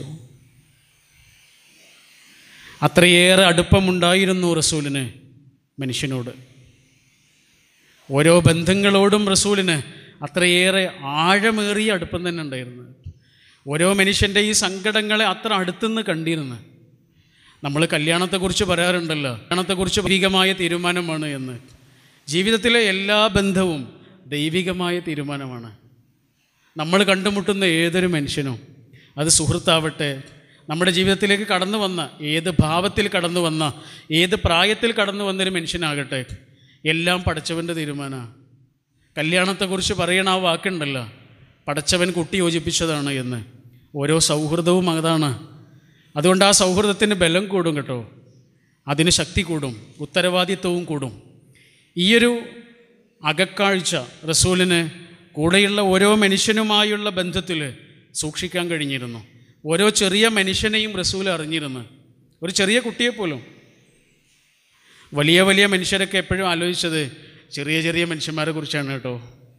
അത്രയേറെ അടുപ്പമുണ്ടായിരുന്നു റസൂലിന് മനുഷ്യനോട് ഓരോ ബന്ധങ്ങളോടും റസൂലിന് അത്രയേറെ ആഴമേറിയ അടുപ്പം തന്നെ ഉണ്ടായിരുന്നു ഓരോ മനുഷ്യൻ്റെ ഈ സങ്കടങ്ങളെ അത്ര അടുത്തുനിന്ന് കണ്ടിരുന്നു നമ്മൾ കല്യാണത്തെക്കുറിച്ച് പറയാറുണ്ടല്ലോ കല്യാണത്തെക്കുറിച്ച് ഭീകമായ തീരുമാനമാണ് എന്ന് ജീവിതത്തിലെ എല്ലാ ബന്ധവും ദൈവികമായ തീരുമാനമാണ് നമ്മൾ കണ്ടുമുട്ടുന്ന ഏതൊരു മനുഷ്യനും അത് സുഹൃത്താവട്ടെ നമ്മുടെ ജീവിതത്തിലേക്ക് കടന്നു വന്ന ഏത് ഭാവത്തിൽ കടന്നു വന്ന ഏത് പ്രായത്തിൽ കടന്നു വന്നൊരു മനുഷ്യനാകട്ടെ എല്ലാം പടച്ചവൻ്റെ തീരുമാനമാണ് കല്യാണത്തെക്കുറിച്ച് പറയണ ആ വാക്കുണ്ടല്ലോ പടച്ചവൻ കുട്ടി യോജിപ്പിച്ചതാണ് എന്ന് ഓരോ സൗഹൃദവും അതാണ് അതുകൊണ്ട് ആ സൗഹൃദത്തിന് ബലം കൂടും കേട്ടോ അതിന് ശക്തി കൂടും ഉത്തരവാദിത്വവും കൂടും ഈയൊരു അകക്കാഴ്ച റസൂലിന് കൂടെയുള്ള ഓരോ മനുഷ്യനുമായുള്ള ബന്ധത്തിൽ സൂക്ഷിക്കാൻ കഴിഞ്ഞിരുന്നു ഓരോ ചെറിയ മനുഷ്യനെയും റസൂൽ അറിഞ്ഞിരുന്നു ഒരു ചെറിയ കുട്ടിയെപ്പോലും വലിയ വലിയ മനുഷ്യരൊക്കെ എപ്പോഴും ആലോചിച്ചത് ചെറിയ ചെറിയ മനുഷ്യന്മാരെ കുറിച്ചാണ് കേട്ടോ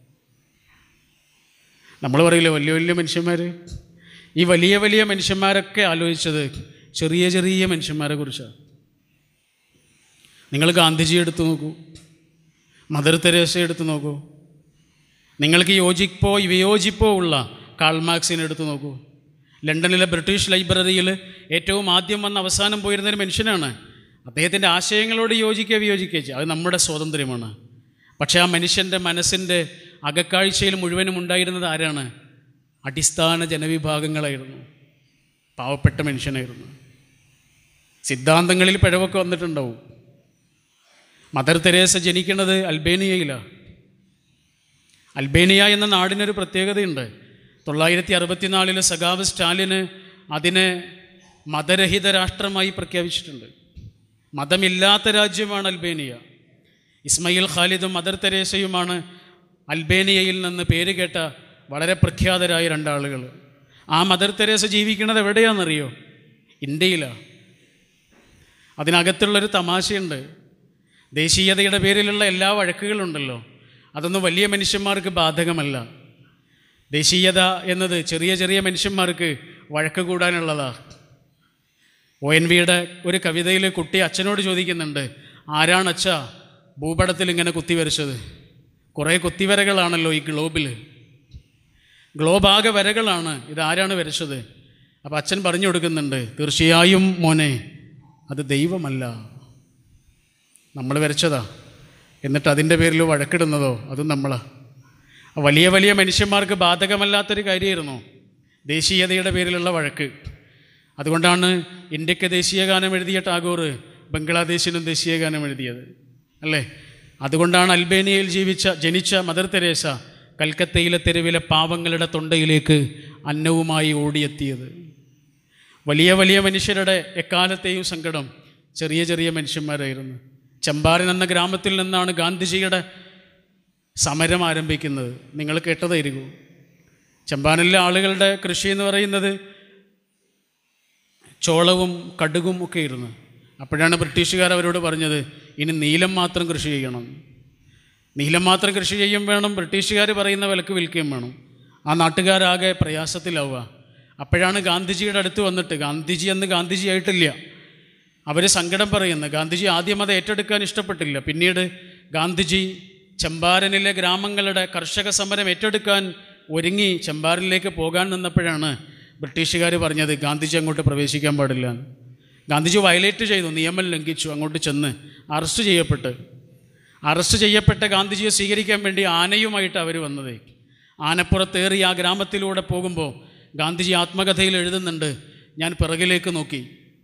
നമ്മൾ പറയില്ലേ വലിയ വലിയ മനുഷ്യന്മാർ ഈ വലിയ വലിയ മനുഷ്യന്മാരൊക്കെ ആലോചിച്ചത് ചെറിയ ചെറിയ മനുഷ്യന്മാരെ കുറിച്ചാണ് നിങ്ങൾ ഗാന്ധിജി എടുത്തു നോക്കൂ മദർ തെരേസ എടുത്തു നോക്കൂ നിങ്ങൾക്ക് യോജിപ്പോ വിയോജിപ്പോ ഉള്ള കാൾമാർക്സിനെ എടുത്തു നോക്കൂ ലണ്ടനിലെ ബ്രിട്ടീഷ് ലൈബ്രറിയിൽ ഏറ്റവും ആദ്യം വന്ന് അവസാനം പോയിരുന്ന ഒരു മനുഷ്യനാണ് അദ്ദേഹത്തിൻ്റെ ആശയങ്ങളോട് യോജിക്കുക വിയോജിക്കുക ചെയ്യുക അത് നമ്മുടെ സ്വാതന്ത്ര്യമാണ് പക്ഷേ ആ മനുഷ്യൻ്റെ മനസ്സിൻ്റെ അകക്കാഴ്ചയിൽ മുഴുവനും ഉണ്ടായിരുന്നത് ആരാണ് അടിസ്ഥാന ജനവിഭാഗങ്ങളായിരുന്നു പാവപ്പെട്ട മനുഷ്യനായിരുന്നു സിദ്ധാന്തങ്ങളിൽ പിഴവൊക്കെ വന്നിട്ടുണ്ടാവും മദർ തെരേസ ജനിക്കുന്നത് അൽബേനിയയിലാണ് അൽബേനിയ എന്ന നാടിനൊരു പ്രത്യേകതയുണ്ട് തൊള്ളായിരത്തി അറുപത്തിനാലില് സഖാവ് സ്റ്റാലിന് അതിനെ മതരഹിത രാഷ്ട്രമായി പ്രഖ്യാപിച്ചിട്ടുണ്ട് മതമില്ലാത്ത രാജ്യമാണ് അൽബേനിയ ഇസ്മയിൽ ഖാലിദും മദർ തെരേസയുമാണ് അൽബേനിയയിൽ നിന്ന് പേര് കേട്ട വളരെ പ്രഖ്യാതരായ രണ്ടാളുകൾ ആ മദർ തെരേസ ജീവിക്കുന്നത് എവിടെയാണെന്നറിയോ ഇന്ത്യയിലാണ് അതിനകത്തുള്ളൊരു തമാശയുണ്ട് ദേശീയതയുടെ പേരിലുള്ള എല്ലാ വഴക്കുകളുണ്ടല്ലോ അതൊന്നും വലിയ മനുഷ്യന്മാർക്ക് ബാധകമല്ല ദേശീയത എന്നത് ചെറിയ ചെറിയ മനുഷ്യന്മാർക്ക് വഴക്ക് കൂടാനുള്ളതാ ഒ എൻ വിയുടെ ഒരു കവിതയിൽ കുട്ടി അച്ഛനോട് ചോദിക്കുന്നുണ്ട് ആരാണ് അച്ഛ ഭൂപടത്തിൽ ഇങ്ങനെ കുത്തി വരച്ചത് കുറേ കുത്തിവരകളാണല്ലോ ഈ ഗ്ലോബിൽ ഗ്ലോബാകെ വരകളാണ് ഇതാരാണ് വരച്ചത് അപ്പോൾ അച്ഛൻ പറഞ്ഞു കൊടുക്കുന്നുണ്ട് തീർച്ചയായും മോനെ അത് ദൈവമല്ല നമ്മൾ വരച്ചതാ എന്നിട്ട് അതിൻ്റെ പേരിൽ വഴക്കിടുന്നതോ അതും നമ്മളാ വലിയ വലിയ മനുഷ്യന്മാർക്ക് ബാധകമല്ലാത്തൊരു കാര്യമായിരുന്നു ദേശീയതയുടെ പേരിലുള്ള വഴക്ക് അതുകൊണ്ടാണ് ഇന്ത്യക്ക് ദേശീയ ഗാനം എഴുതിയ ടാഗോർ ബംഗ്ലാദേശിനും ദേശീയ ഗാനം എഴുതിയത് അല്ലേ അതുകൊണ്ടാണ് അൽബേനിയയിൽ ജീവിച്ച ജനിച്ച മദർ തെരേസ കൽക്കത്തയിലെ തെരുവിലെ പാവങ്ങളുടെ തൊണ്ടയിലേക്ക് അന്നവുമായി ഓടിയെത്തിയത് വലിയ വലിയ മനുഷ്യരുടെ എക്കാലത്തെയും സങ്കടം ചെറിയ ചെറിയ മനുഷ്യന്മാരായിരുന്നു ചമ്പാരൻ എന്ന ഗ്രാമത്തിൽ നിന്നാണ് ഗാന്ധിജിയുടെ സമരം ആരംഭിക്കുന്നത് നിങ്ങൾ കേട്ടതായിരിക്കും ചമ്പാരനിലെ ആളുകളുടെ കൃഷി എന്ന് പറയുന്നത് ചോളവും കടുകും ഒക്കെ ഇരുന്നു അപ്പോഴാണ് ബ്രിട്ടീഷുകാർ അവരോട് പറഞ്ഞത് ഇനി നീലം മാത്രം കൃഷി ചെയ്യണം നീലം മാത്രം കൃഷി ചെയ്യും വേണം ബ്രിട്ടീഷുകാർ പറയുന്ന വിലക്ക് വിൽക്കുകയും വേണം ആ നാട്ടുകാരാകെ പ്രയാസത്തിലാവുക അപ്പോഴാണ് ഗാന്ധിജിയുടെ അടുത്ത് വന്നിട്ട് ഗാന്ധിജി എന്ന് ഗാന്ധിജി ആയിട്ടില്ല അവർ സങ്കടം പറയുന്നു ഗാന്ധിജി ആദ്യം അത് ഏറ്റെടുക്കാൻ ഇഷ്ടപ്പെട്ടില്ല പിന്നീട് ഗാന്ധിജി ചമ്പാരനിലെ ഗ്രാമങ്ങളുടെ കർഷക സമരം ഏറ്റെടുക്കാൻ ഒരുങ്ങി ചമ്പാരനിലേക്ക് പോകാൻ നിന്നപ്പോഴാണ് ബ്രിട്ടീഷുകാർ പറഞ്ഞത് ഗാന്ധിജി അങ്ങോട്ട് പ്രവേശിക്കാൻ പാടില്ല എന്ന്. ഗാന്ധിജി വയലേറ്റ് ചെയ്തു നിയമം ലംഘിച്ചു അങ്ങോട്ട് ചെന്ന് അറസ്റ്റ് ചെയ്യപ്പെട്ട് അറസ്റ്റ് ചെയ്യപ്പെട്ട ഗാന്ധിജിയെ സ്വീകരിക്കാൻ വേണ്ടി ആനയുമായിട്ട് അവർ വന്നത് ആനപ്പുറത്തേറി ആ ഗ്രാമത്തിലൂടെ പോകുമ്പോൾ ഗാന്ധിജി ആത്മകഥയിൽ എഴുതുന്നുണ്ട് ഞാൻ പിറകിലേക്ക് നോക്കി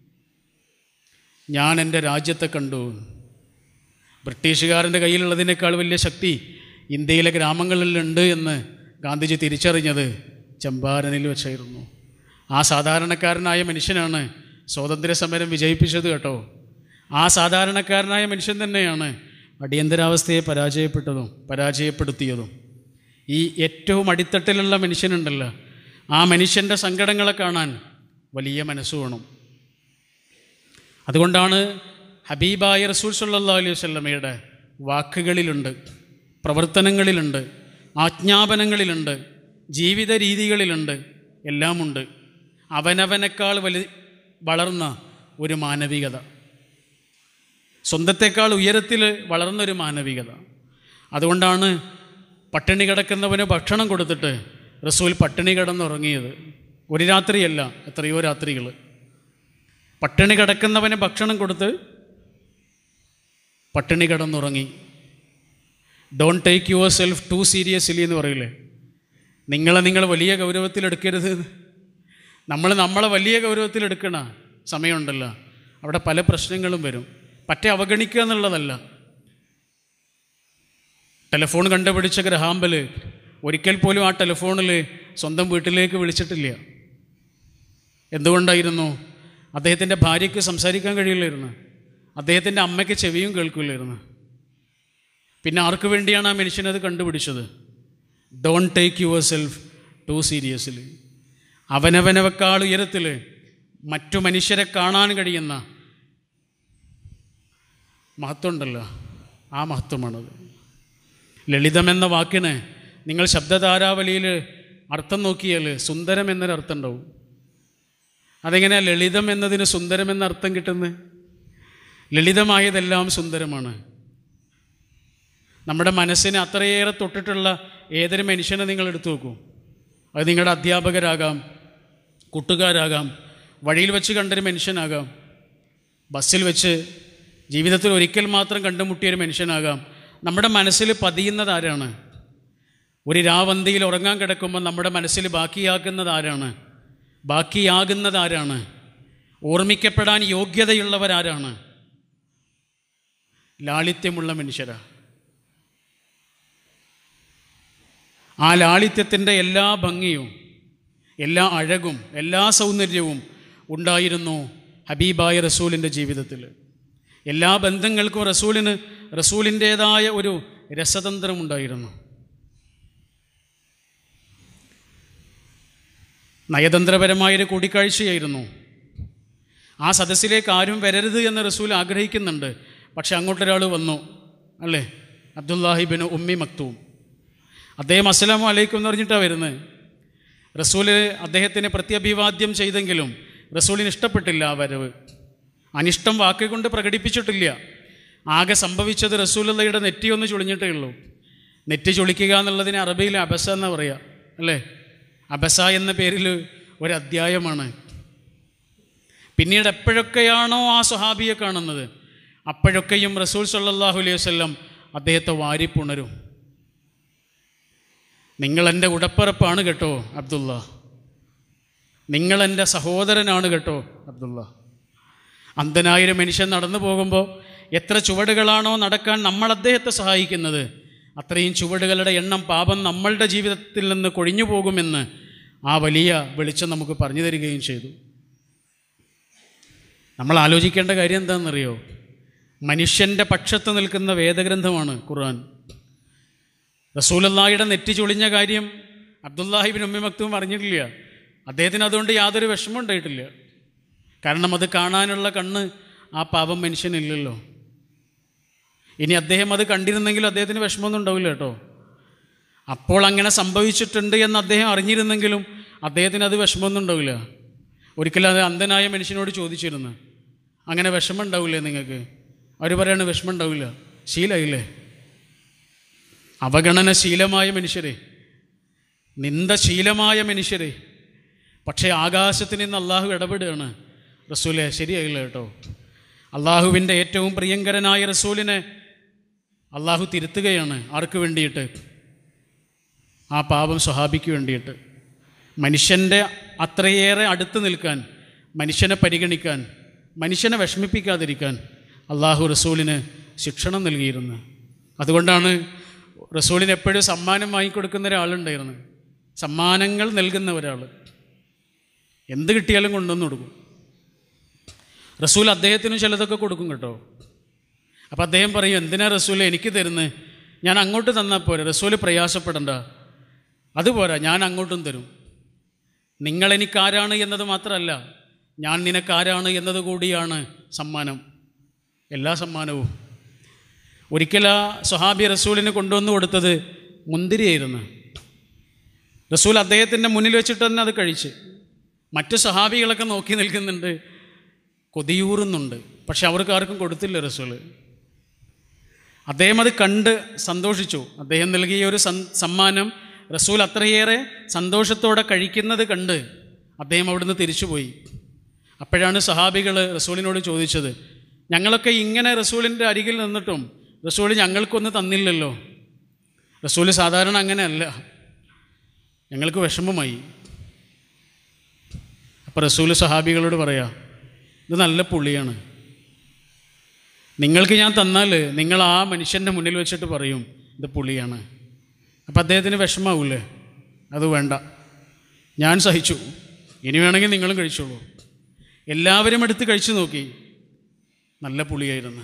ഞാൻ എൻ്റെ രാജ്യത്തെ കണ്ടു ബ്രിട്ടീഷുകാരൻ്റെ കയ്യിലുള്ളതിനേക്കാൾ വലിയ ശക്തി ഇന്ത്യയിലെ ഗ്രാമങ്ങളിലുണ്ട് എന്ന് ഗാന്ധിജി തിരിച്ചറിഞ്ഞത് ചമ്പാരനിൽ വെച്ചായിരുന്നു ആ സാധാരണക്കാരനായ മനുഷ്യനാണ് സ്വാതന്ത്ര്യ സമരം വിജയിപ്പിച്ചത് കേട്ടോ ആ സാധാരണക്കാരനായ മനുഷ്യൻ തന്നെയാണ് അടിയന്തരാവസ്ഥയെ പരാജയപ്പെട്ടതും പരാജയപ്പെടുത്തിയതും ഈ ഏറ്റവും അടിത്തട്ടിലുള്ള മനുഷ്യനുണ്ടല്ലോ ആ മനുഷ്യൻ്റെ സങ്കടങ്ങളെ കാണാൻ വലിയ മനസ്സ് വേണം അതുകൊണ്ടാണ് ഹബീബായ റസൂൽ സല്ലാ അലൈഹി വല്ലമയുടെ വാക്കുകളിലുണ്ട് പ്രവർത്തനങ്ങളിലുണ്ട് ആജ്ഞാപനങ്ങളിലുണ്ട് ജീവിത രീതികളിലുണ്ട് എല്ലാമുണ്ട് അവനവനേക്കാൾ വലി വളർന്ന ഒരു മാനവികത സ്വന്തത്തെക്കാൾ ഉയരത്തിൽ വളർന്നൊരു മാനവികത അതുകൊണ്ടാണ് പട്ടിണി കിടക്കുന്നവന് ഭക്ഷണം കൊടുത്തിട്ട് റസൂൽ പട്ടിണി കിടന്നുറങ്ങിയത് ഒരു രാത്രിയല്ല എത്രയോ രാത്രികൾ പട്ടിണി കിടക്കുന്നവന് ഭക്ഷണം കൊടുത്ത് പട്ടിണി കിടന്നുറങ്ങി don't take yourself too seriously എന്ന് പറയില്ലേ നിങ്ങളെ നിങ്ങൾ വലിയ ഗൗരവത്തിലെടുക്കരുത് നമ്മൾ നമ്മളെ വലിയ ഗൗരവത്തിലെടുക്കണ സമയമുണ്ടല്ലോ അവിടെ പല പ്രശ്നങ്ങളും വരും പറ്റേ അവഗണിക്കുക എന്നുള്ളതല്ല ടെലിഫോൺ കണ്ടുപിടിച്ച ഗ്രഹാമ്പൽ ഒരിക്കൽ പോലും ആ ടെലിഫോണിൽ സ്വന്തം വീട്ടിലേക്ക് വിളിച്ചിട്ടില്ല എന്തുകൊണ്ടായിരുന്നു അദ്ദേഹത്തിൻ്റെ ഭാര്യയ്ക്ക് സംസാരിക്കാൻ കഴിയില്ലായിരുന്നു അദ്ദേഹത്തിൻ്റെ അമ്മയ്ക്ക് ചെവിയും കേൾക്കില്ലായിരുന്നു പിന്നെ ആർക്ക് വേണ്ടിയാണ് ആ മനുഷ്യനത് കണ്ടുപിടിച്ചത് don't take yourself too seriously അവനവനവക്കാൾ ഉയരത്തിൽ മറ്റു മനുഷ്യരെ കാണാൻ കഴിയുന്ന മഹത്വമുണ്ടല്ലോ ആ മഹത്വമാണത് ലളിതം എന്ന വാക്കിന് നിങ്ങൾ ശബ്ദധാരാവലിയിൽ അർത്ഥം നോക്കിയാൽ സുന്ദരം എന്നൊരു അർത്ഥം ഉണ്ടാവും അതെങ്ങനെയാണ് ലളിതം എന്നതിന് സുന്ദരം എന്ന അർത്ഥം കിട്ടുന്നത് ലളിതമായതെല്ലാം സുന്ദരമാണ് നമ്മുടെ മനസ്സിനെ അത്രയേറെ തൊട്ടിട്ടുള്ള ഏതൊരു മനുഷ്യനെ നിങ്ങൾ എടുത്തു നോക്കൂ അത് നിങ്ങളുടെ അധ്യാപകരാകാം കൂട്ടുകാരാകാം വഴിയിൽ വെച്ച് കണ്ടൊരു മനുഷ്യനാകാം ബസ്സിൽ വെച്ച് ജീവിതത്തിൽ ഒരിക്കൽ മാത്രം കണ്ടുമുട്ടിയൊരു മനുഷ്യനാകാം നമ്മുടെ മനസ്സിൽ പതിയുന്നത് ആരാണ് ഒരു രാവന്തിയിൽ ഉറങ്ങാൻ കിടക്കുമ്പോൾ നമ്മുടെ മനസ്സിൽ ബാക്കിയാക്കുന്നത് ആരാണ് ബാക്കിയാകുന്നത് ആരാണ് ഓർമ്മിക്കപ്പെടാൻ യോഗ്യതയുള്ളവരാരാണ് ലാളിത്യമുള്ള മനുഷ്യരാ ആ ലാളിത്യത്തിൻ്റെ എല്ലാ ഭംഗിയും എല്ലാ അഴകും എല്ലാ സൗന്ദര്യവും ഉണ്ടായിരുന്നു ഹബീബായ റസൂലിൻ്റെ ജീവിതത്തിൽ എല്ലാ ബന്ധങ്ങൾക്കും റസൂലിന് റസൂലിൻ്റേതായ ഒരു രസതന്ത്രമുണ്ടായിരുന്നു നയതന്ത്രപരമായൊരു കൂടിക്കാഴ്ചയായിരുന്നു ആ സദസ്സിലേക്ക് ആരും വരരുത് എന്ന് റസൂൽ ആഗ്രഹിക്കുന്നുണ്ട് പക്ഷെ അങ്ങോട്ടൊരാൾ വന്നു അല്ലേ അബ്ദുല്ലാഹിബിന് ഉമ്മി മക്തൂം അദ്ദേഹം അസ്സലാമു അലൈക്കും എന്ന് പറഞ്ഞിട്ടാണ് വരുന്നത് റസൂൽ അദ്ദേഹത്തിന് പ്രത്യഭിവാദ്യം ചെയ്തെങ്കിലും റസൂലിന് ഇഷ്ടപ്പെട്ടില്ല ആ വരവ് അനിഷ്ടം വാക്കുകൊണ്ട് പ്രകടിപ്പിച്ചിട്ടില്ല ആകെ സംഭവിച്ചത് റസൂലുള്ളയുടെ നെറ്റി ഒന്ന് ചുളിഞ്ഞിട്ടേ ഉള്ളൂ നെറ്റി ചുളിക്കുക എന്നുള്ളതിന് അറബിയിൽ അബസ എന്ന് പറയുക അല്ലേ അബസ എന്ന പേരിൽ ഒരു അധ്യായമാണ് പിന്നീട് എപ്പോഴൊക്കെയാണോ ആ സ്വഹാബിയെ കാണുന്നത് അപ്പോഴൊക്കെയും റസൂൽ സല്ലാഹു അലൈഹി വല്ലം അദ്ദേഹത്തെ വാരിപ്പുണരും നിങ്ങളെൻ്റെ ഉടപ്പിറപ്പാണ് കേട്ടോ അബ്ദുള്ള നിങ്ങളെൻ്റെ സഹോദരനാണ് കേട്ടോ അബ്ദുള്ള അന്ധനായൊരു മനുഷ്യൻ നടന്നു പോകുമ്പോൾ എത്ര ചുവടുകളാണോ നടക്കാൻ നമ്മൾ അദ്ദേഹത്തെ സഹായിക്കുന്നത് അത്രയും ചുവടുകളുടെ എണ്ണം പാപം നമ്മളുടെ ജീവിതത്തിൽ നിന്ന് കൊഴിഞ്ഞു പോകുമെന്ന് ആ വലിയ വെളിച്ചം നമുക്ക് പറഞ്ഞു തരികയും ചെയ്തു നമ്മൾ ആലോചിക്കേണ്ട കാര്യം എന്താണെന്നറിയോ മനുഷ്യൻ്റെ പക്ഷത്ത് നിൽക്കുന്ന വേദഗ്രന്ഥമാണ് ഖുർആൻ റസൂലല്ലാഹിയുടെ നെറ്റി ചൊളിഞ്ഞ കാര്യം അബ്ദുല്ലാഹിബിൻ ഉമ്മി മക്തും അറിഞ്ഞിട്ടില്ല അദ്ദേഹത്തിന് അതുകൊണ്ട് യാതൊരു വിഷമം ഉണ്ടായിട്ടില്ല കാരണം അത് കാണാനുള്ള കണ്ണ് ആ പാപം മനുഷ്യനില്ലല്ലോ ഇനി അദ്ദേഹം അത് കണ്ടിരുന്നെങ്കിൽ അദ്ദേഹത്തിന് വിഷമമൊന്നും ഉണ്ടാവില്ല കേട്ടോ അപ്പോൾ അങ്ങനെ സംഭവിച്ചിട്ടുണ്ട് എന്ന് അദ്ദേഹം അറിഞ്ഞിരുന്നെങ്കിലും അദ്ദേഹത്തിന് അത് വിഷമമൊന്നും ഉണ്ടാവില്ല ഒരിക്കലും അത് അന്ധനായ മനുഷ്യനോട് ചോദിച്ചിരുന്നു അങ്ങനെ വിഷമം ഉണ്ടാവില്ലേ നിങ്ങൾക്ക് അവർ പറയാണ് വിഷമം ഉണ്ടാവില്ല ശീലമില്ലേ അവഗണനശീലമായ മനുഷ്യരെ നിന്ദശീലമായ മനുഷ്യരെ പക്ഷേ ആകാശത്ത് നിന്ന് അള്ളാഹു ഇടപെടുകയാണ് റസൂലെ ശരിയായില്ല കേട്ടോ അള്ളാഹുവിൻ്റെ ഏറ്റവും പ്രിയങ്കരനായ റസൂലിനെ അള്ളാഹു തിരുത്തുകയാണ് ആർക്ക് വേണ്ടിയിട്ട് ആ പാപം സ്വഹാബിക്ക് വേണ്ടിയിട്ട് മനുഷ്യൻ്റെ അത്രയേറെ അടുത്ത് നിൽക്കാൻ മനുഷ്യനെ പരിഗണിക്കാൻ മനുഷ്യനെ വിഷമിപ്പിക്കാതിരിക്കാൻ അള്ളാഹു റസൂലിന് ശിക്ഷണം നൽകിയിരുന്നു അതുകൊണ്ടാണ് റസൂലിന് എപ്പോഴും സമ്മാനം വാങ്ങിക്കൊടുക്കുന്ന ഒരാളുണ്ടായിരുന്നു സമ്മാനങ്ങൾ നൽകുന്ന ഒരാൾ എന്ത് കിട്ടിയാലും കൊണ്ടുവന്ന് കൊടുക്കും റസൂൽ അദ്ദേഹത്തിനും ചിലതൊക്കെ കൊടുക്കും കേട്ടോ അപ്പോൾ അദ്ദേഹം പറയും എന്തിനാ റസൂൽ എനിക്ക് തരുന്നത് ഞാൻ അങ്ങോട്ട് തന്നാൽ പോരെ റസൂൽ പ്രയാസപ്പെടണ്ട അതുപോരാ ഞാൻ അങ്ങോട്ടും തരും നിങ്ങളെനിക്കാരാണ് എന്നത് മാത്രമല്ല ഞാൻ നിനക്കാരാണ് എന്നത് കൂടിയാണ് സമ്മാനം എല്ലാ സമ്മാനവും ഒരിക്കൽ ആ സ്വഹാബി റസൂലിന് കൊണ്ടുവന്ന് കൊടുത്തത് മുന്തിരിയായിരുന്നു റസൂൽ അദ്ദേഹത്തിൻ്റെ മുന്നിൽ വെച്ചിട്ട് തന്നെ അത് കഴിച്ച് മറ്റു സഹാബികളൊക്കെ നോക്കി നിൽക്കുന്നുണ്ട് കൊതിയൂറുന്നുണ്ട് പക്ഷെ അവർക്ക് ആർക്കും കൊടുത്തില്ല റസൂല് അദ്ദേഹം അത് കണ്ട് സന്തോഷിച്ചു അദ്ദേഹം നൽകിയ ഒരു സം- സമ്മാനം റസൂൽ അത്രയേറെ സന്തോഷത്തോടെ കഴിക്കുന്നത് കണ്ട് അദ്ദേഹം അവിടുന്ന് തിരിച്ചുപോയി അപ്പോഴാണ് സഹാബികൾ റസൂലിനോട് ചോദിച്ചത് ഞങ്ങളൊക്കെ ഇങ്ങനെ റസൂലിൻ്റെ അരികിൽ നിന്നിട്ടും റസൂൽ ഞങ്ങൾക്കൊന്നും തന്നില്ലല്ലോ റസൂല് സാധാരണ അങ്ങനെയല്ല ഞങ്ങൾക്ക് വിഷമമായി അപ്പോൾ റസൂല് സഹാബികളോട് പറയാ ഇത് നല്ല പുള്ളിയാണ് നിങ്ങൾക്ക് ഞാൻ തന്നാൽ നിങ്ങൾ ആ മനുഷ്യൻ്റെ മുന്നിൽ വെച്ചിട്ട് പറയും ഇത് പുള്ളിയാണ് അപ്പം അദ്ദേഹത്തിന് വിഷമാവൂലേ അത് വേണ്ട ഞാൻ സഹിച്ചു ഇനി വേണമെങ്കിൽ നിങ്ങളും കഴിച്ചോളൂ എല്ലാവരും എടുത്ത് കഴിച്ചു നോക്കി നല്ല പുളിയായിരുന്നു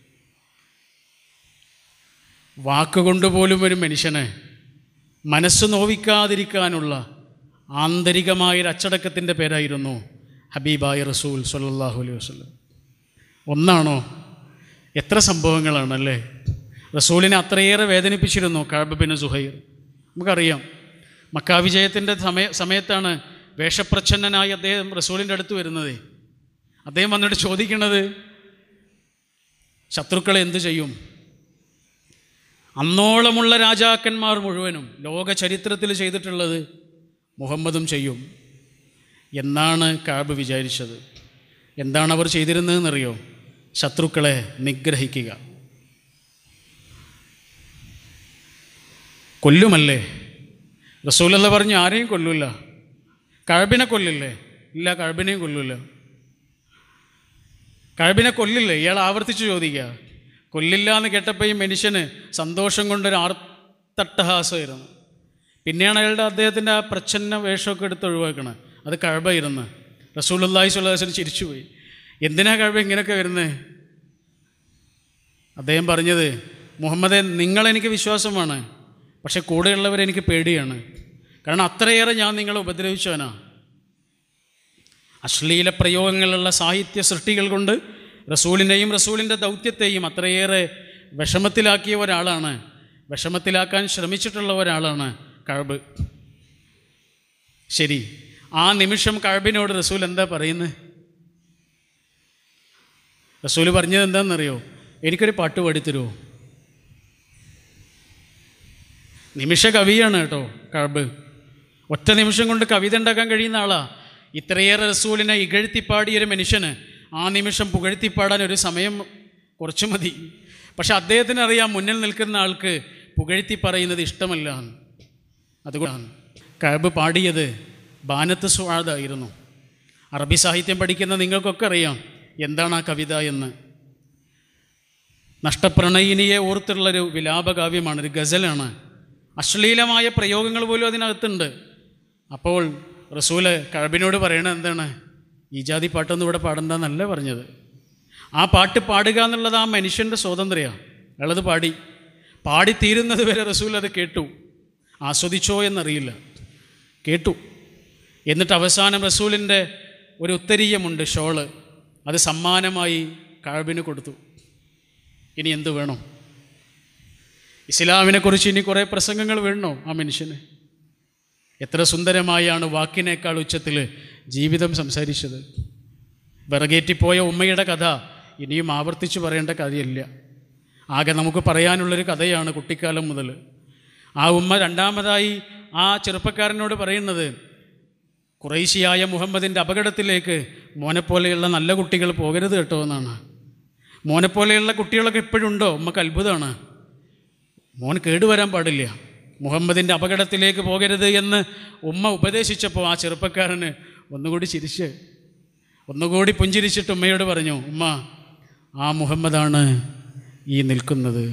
വാക്കുകൊണ്ട് പോലും ഒരു മനുഷ്യനെ മനസ്സ് നോവിക്കാതിരിക്കാനുള്ള ആന്തരികമായൊരു അച്ചടക്കത്തിൻ്റെ പേരായിരുന്നു ഹബീബായ റസൂൽ സല്ലല്ലാഹു അലൈഹി വസല്ലം ഒന്നാണോ എത്ര സംഭവങ്ങളാണല്ലേ റസൂലിനെ അത്രയേറെ വേദനിപ്പിച്ചിരുന്നു കാബ് ബിൻ സുഹൈർ നമുക്കറിയാം മക്കാ വിജയത്തിൻ്റെ സമയ സമയത്താണ് വേഷപ്രച്ഛന്നനായി അദ്ദേഹം റസൂലിൻ്റെ അടുത്ത് വരുന്നത് അദ്ദേഹം വന്നിട്ട് ചോദിക്കുന്നത് ശത്രുക്കളെ എന്തു ചെയ്യും അന്നോളമുള്ള രാജാക്കന്മാർ മുഴുവനും ലോക ചരിത്രത്തിൽ ചെയ്തിട്ടുള്ളത് മുഹമ്മദും ചെയ്യും എന്നാണ് കാബ് വിചാരിച്ചത് എന്താണ് അവർ ചെയ്തിരുന്നതെന്നറിയോ ശത്രുക്കളെ നിഗ്രഹിക്കുക കൊല്ലുമല്ലേ റസൂലല്ല പറഞ്ഞു ആരെയും കൊല്ലൂല കഴബിനെ കൊല്ലില്ലേ ഇല്ല കഴബിനെയും കൊല്ലൂല കഴബിനെ കൊല്ലില്ലേ ഇയാൾ ആവർത്തിച്ച് ചോദിക്കുക കൊല്ലില്ല എന്ന് കേട്ടപ്പോൾ ഈ മനുഷ്യന് സന്തോഷം കൊണ്ടൊരു ആർത്തട്ടഹാസമായിരുന്നു പിന്നെയാണ് അയാളുടെ അദ്ദേഹത്തിൻ്റെ ആ പ്രച്ഛന്ന വേഷമൊക്കെ എടുത്ത് ഒഴിവാക്കണത് അത് കഴബായിരുന്നു റസൂലുല്ലാഹി സ്വല്ലാസിന് ചിരിച്ചുപോയി എന്തിനാ കഴബ ഇങ്ങനെയൊക്കെ വരുന്നത് അദ്ദേഹം പറഞ്ഞത് മുഹമ്മദെ നിങ്ങളെനിക്ക് വിശ്വാസമാണ് പക്ഷെ കൂടെയുള്ളവരെ എനിക്ക് പേടിയാണ് കാരണം അത്രയേറെ ഞാൻ നിങ്ങളെ ഉപദ്രവിച്ചവനാ അശ്ലീല പ്രയോഗങ്ങളുള്ള സാഹിത്യ സൃഷ്ടികൾ കൊണ്ട് റസൂലിനെയും റസൂലിൻ്റെ ദൗത്യത്തെയും അത്രയേറെ വിഷമത്തിലാക്കിയ ഒരാളാണ് വിഷമത്തിലാക്കാൻ ശ്രമിച്ചിട്ടുള്ള ഒരാളാണ് കഴബ് ശരി ആ നിമിഷം കഴബിനോട് റസൂൽ എന്താ പറയുന്നത് റസൂൽ പറഞ്ഞത് എന്താണെന്നറിയോ എനിക്കൊരു പാട്ട് പാടിത്തരുമോ നിമിഷ കവിയാണ് കേട്ടോ കഴബ് ഒറ്റ നിമിഷം കൊണ്ട് കവിത ഉണ്ടാക്കാൻ കഴിയുന്ന ആളാ ഇത്രയേറെ റസൂലിനെ ഇകഴ്ത്തിപ്പാടിയൊരു മനുഷ്യന് ആ നിമിഷം പുകഴ്ത്തിപ്പാടാൻ ഒരു സമയം കുറച്ചു മതി പക്ഷെ അദ്ദേഹത്തിന് അറിയാം മുന്നിൽ നിൽക്കുന്ന ആൾക്ക് പുകഴ്ത്തി പറയുന്നത് ഇഷ്ടമല്ല എന്ന്. അതുകൊണ്ടാണ് കഴബ് പാടിയത് ബാനത്ത് സ്വാദായിരുന്നു അറബി സാഹിത്യം പഠിക്കുന്ന നിങ്ങൾക്കൊക്കെ അറിയാം എന്താണ് ആ കവിത എന്ന് നഷ്ടപ്രണയിനിയെ ഓർത്തുള്ളൊരു വിലാപകാവ്യമാണ് ഒരു ഗസലാണ് അശ്ലീലമായ പ്രയോഗങ്ങൾ പോലും അതിനകത്തുണ്ട് അപ്പോൾ റസൂല് കഴബിനോട് പറയണത് എന്താണ് ഈ ജാതി പാട്ടൊന്നും ഇവിടെ പാടണ്ടെന്നല്ല പറഞ്ഞത് ആ പാട്ട് പാടുക എന്നുള്ളത് ആ മനുഷ്യൻ്റെ സ്വാതന്ത്ര്യമാണ് അയാളത് പാടി പാടിത്തീരുന്നത് വരെ റസൂൽ അത് കേട്ടു ആസ്വദിച്ചോ എന്നറിയില്ല കേട്ടു എന്നിട്ട് അവസാനം റസൂലിൻ്റെ ഒരു ഉത്തരീയമുണ്ട് ഷോള് അത് സമ്മാനമായി കഴബിന് കൊടുത്തു ഇനി എന്ത് വേണം ഇസ്ലാമിനെക്കുറിച്ച് ഇനി കുറേ പ്രസംഗങ്ങൾ വേണോ ആ മനുഷ്യന് എത്ര സുന്ദരമായാണ് വാക്കിനേക്കാൾ ഉച്ചത്തിൽ ജീവിതം സംസാരിച്ചത് വിറകേറ്റിപ്പോയ ഉമ്മയുടെ കഥ ഇനിയും ആവർത്തിച്ച് പറയേണ്ട കാര്യമില്ല ആകെ നമുക്ക് പറയാനുള്ളൊരു കഥയാണ് കുട്ടിക്കാലം മുതൽ ആ ഉമ്മ രണ്ടാമതായി ആ ചെറുപ്പക്കാരനോട് പറയുന്നത് കുറേശ്ശിയായ മുഹമ്മദിൻ്റെ അപകടത്തിലേക്ക് മോനെപ്പോലെയുള്ള നല്ല കുട്ടികൾ പോകരുത് കേട്ടോ എന്നാണ് മോനെപ്പോലെയുള്ള കുട്ടികളൊക്കെ ഇപ്പോഴുണ്ടോ ഉമ്മക്ക് അത്ഭുതമാണ് മോൻ കേടുവരാൻ പാടില്ല മുഹമ്മദിൻ്റെ അപകടത്തിലേക്ക് പോകരുത് എന്ന് ഉമ്മ ഉപദേശിച്ചപ്പോൾ ആ ചെറുപ്പക്കാരന് ഒന്നുകൂടി ചിരിച്ച് ഒന്നുകൂടി പുഞ്ചിരിച്ചിട്ട് ഉമ്മയോട് പറഞ്ഞു ഉമ്മ ആ മുഹമ്മദാണ് ഈ നിൽക്കുന്നത്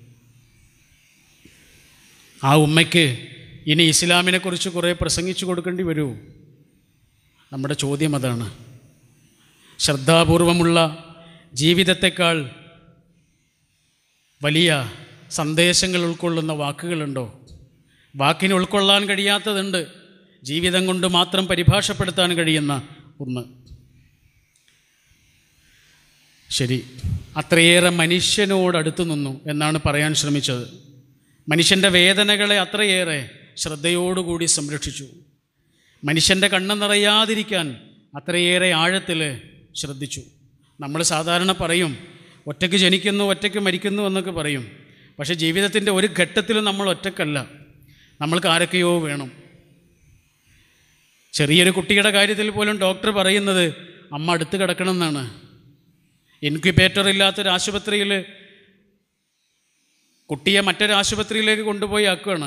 ആ ഉമ്മയ്ക്ക് ഇനി ഇസ്ലാമിനെക്കുറിച്ച് കുറേ പ്രസംഗിച്ചു കൊടുക്കേണ്ടി വരുമോ നമ്മുടെ ചോദ്യം അതാണ് ശ്രദ്ധാപൂർവമുള്ള ജീവിതത്തെക്കാൾ വലിയ സന്ദേശങ്ങൾ ഉൾക്കൊള്ളുന്ന വാക്കുകളുണ്ടോ വാക്കിന് ഉൾക്കൊള്ളാൻ കഴിയാത്തതുണ്ട് ജീവിതം കൊണ്ട് മാത്രം പരിഭാഷപ്പെടുത്താൻ കഴിയുന്ന ഒന്ന് ശരി അത്രയേറെ മനുഷ്യനോട് അടുത്തു നിന്നു എന്നാണ് പറയാൻ ശ്രമിച്ചത് മനുഷ്യൻ്റെ വേദനകളെ അത്രയേറെ ശ്രദ്ധയോടുകൂടി സംരക്ഷിച്ചു മനുഷ്യൻ്റെ കണ്ണ് നിറയാതിരിക്കാൻ അത്രയേറെ ആഴത്തിൽ ശ്രദ്ധിച്ചു നമ്മൾ സാധാരണ പറയും ഒറ്റയ്ക്ക് ജനിക്കുന്നു ഒറ്റയ്ക്ക് മരിക്കുന്നു എന്നൊക്കെ പറയും പക്ഷേ ജീവിതത്തിൻ്റെ ഒരു ഘട്ടത്തിലും നമ്മൾ ഒറ്റക്കല്ല നമ്മൾക്ക് ആരൊക്കെയോ വേണം ചെറിയൊരു കുട്ടിയുടെ കാര്യത്തിൽ പോലും ഡോക്ടർ പറയുന്നത് അമ്മ അടുത്ത് കിടക്കണം എന്നാണ് ഇൻക്യുബേറ്റർ ഇല്ലാത്തൊരു ആശുപത്രിയിൽ കുട്ടിയെ മറ്റൊരു ആശുപത്രിയിലേക്ക് കൊണ്ടുപോയി ആക്കുകയാണ്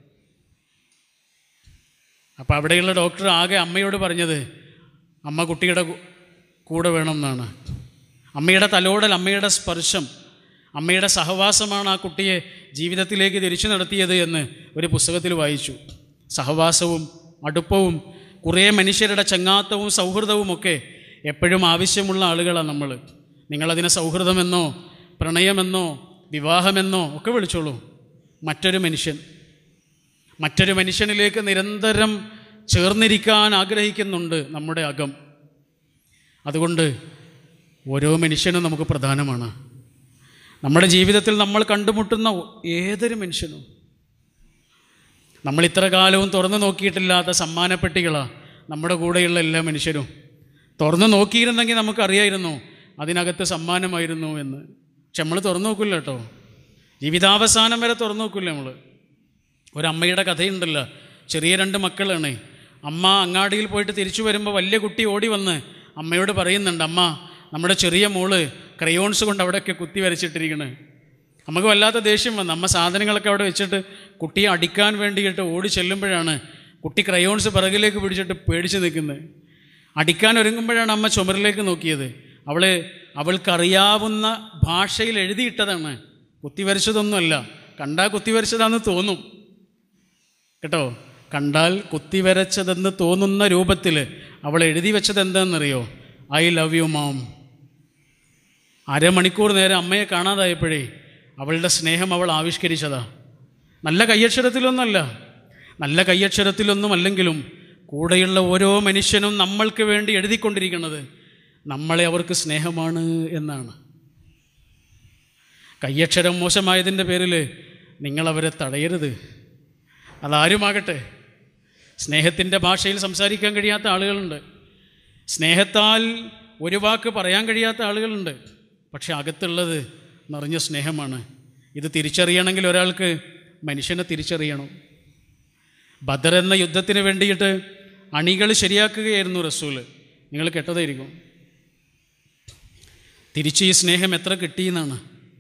അപ്പോൾ അവിടെയുള്ള ഡോക്ടർ ആകെ അമ്മയോട് പറഞ്ഞത് അമ്മ കുട്ടിയുടെ കു- കൂടെ വേണമെന്നാണ് അമ്മയുടെ തലോടൽ അമ്മയുടെ സ്പർശം അമ്മയുടെ സഹവാസമാണ് ആ കുട്ടിയെ ജീവിതത്തിലേക്ക് തിരിച്ചു നടത്തിയത് എന്ന് ഒരു പുസ്തകത്തിൽ വായിച്ചു സഹവാസവും അടുപ്പവും കുറേ മനുഷ്യരുടെ ചങ്ങാത്തവും സൗഹൃദവുമൊക്കെ എപ്പോഴും ആവശ്യമുള്ള ആളുകളാണ് നമ്മൾ നിങ്ങളതിനെ സൗഹൃദമെന്നോ പ്രണയമെന്നോ വിവാഹമെന്നോ ഒക്കെ വിളിച്ചോളൂ മറ്റൊരു മനുഷ്യൻ മറ്റൊരു മനുഷ്യനിലേക്ക് നിരന്തരം ചേർന്നിരിക്കാൻ ആഗ്രഹിക്കുന്നുണ്ട് നമ്മുടെ അകം അതുകൊണ്ട് ഓരോ മനുഷ്യനും നമുക്ക് പ്രധാനമാണ് നമ്മുടെ ജീവിതത്തിൽ നമ്മൾ കണ്ടുമുട്ടുന്ന ഏതൊരു മനുഷ്യനും നമ്മൾ ഇത്ര കാലവും തുറന്നു നോക്കിയിട്ടില്ലാത്ത സമ്മാനപ്പെട്ടികളാണ് നമ്മുടെ കൂടെയുള്ള എല്ലാ മനുഷ്യരും തുറന്നു നോക്കിയിരുന്നെങ്കിൽ നമുക്കറിയായിരുന്നു അതിനകത്ത് സമ്മാനമായിരുന്നു എന്ന് പക്ഷെ നമ്മൾ തുറന്നു നോക്കില്ല കേട്ടോ ജീവിതാവസാനം വരെ തുറന്നു നോക്കില്ല നമ്മൾ ഒരമ്മയുടെ കഥയുണ്ടല്ലോ ചെറിയ രണ്ട് മക്കളാണ് അമ്മ അങ്ങാടിയിൽ പോയിട്ട് തിരിച്ചു വരുമ്പോൾ വലിയ കുട്ടി ഓടി വന്ന് അമ്മയോട് പറയുന്നുണ്ട് അമ്മ നമ്മുടെ ചെറിയ മോള് ക്രയോൺസ് കൊണ്ട് അവിടെയൊക്കെ കുത്തി വരച്ചിട്ടിരിക്കണ് നമുക്ക് വല്ലാത്ത ദേഷ്യം വന്നു അമ്മ സാധനങ്ങളൊക്കെ അവിടെ വെച്ചിട്ട് കുട്ടിയെ അടിക്കാൻ വേണ്ടിയിട്ട് ഓടി ചെല്ലുമ്പോഴാണ് കുട്ടി ക്രയോൺസ് പിറകിലേക്ക് പിടിച്ചിട്ട് പേടിച്ച് നിൽക്കുന്നത് അടിക്കാൻ ഒരുങ്ങുമ്പോഴാണ് അമ്മ ചുമരിലേക്ക് നോക്കിയത് അവൾ അവൾക്കറിയാവുന്ന ഭാഷയിൽ എഴുതിയിട്ടതാണ് കുത്തി വരച്ചതൊന്നുമല്ല കണ്ടാൽ കുത്തി വരച്ചതാണെന്ന് തോന്നും കേട്ടോ കണ്ടാൽ കുത്തിവരച്ചതെന്ന് തോന്നുന്ന രൂപത്തിൽ അവൾ എഴുതി വെച്ചത് എന്താണെന്നറിയോ ഐ ലവ് യു മാം അരമണിക്കൂർ നേരം അമ്മയെ കാണാതായപ്പോഴേ അവളുടെ സ്നേഹം അവൾ ആവിഷ്കരിച്ചതാ നല്ല കയ്യക്ഷരത്തിലൊന്നല്ല നല്ല കയ്യക്ഷരത്തിലൊന്നും അല്ലെങ്കിലും കൂടെയുള്ള ഓരോ മനുഷ്യനും നമ്മൾക്ക് വേണ്ടി എഴുതിക്കൊണ്ടിരിക്കുന്നത് നമ്മളെ അവർക്ക് സ്നേഹമാണ് എന്നാണ് കയ്യക്ഷരം മോശമായതിൻ്റെ പേരിൽ നിങ്ങളവരെ തടയരുത് അതാരുമാകട്ടെ സ്നേഹത്തിൻ്റെ ഭാഷയിൽ സംസാരിക്കാൻ കഴിയാത്ത ആളുകളുണ്ട് സ്നേഹത്താൽ ഒരു വാക്ക് പറയാൻ കഴിയാത്ത ആളുകളുണ്ട് പക്ഷെ അകത്തുള്ളത് നിറഞ്ഞ സ്നേഹമാണ് ഇത് തിരിച്ചറിയണമെങ്കിൽ ഒരാൾക്ക് മനുഷ്യനെ തിരിച്ചറിയണം ബദർ എന്ന യുദ്ധത്തിന് വേണ്ടിയിട്ട് അണികൾ ശരിയാക്കുകയായിരുന്നു റസൂല് നിങ്ങൾ കേട്ടതായിരിക്കും തിരിച്ച് ഈ സ്നേഹം എത്ര കിട്ടിയെന്നാണ്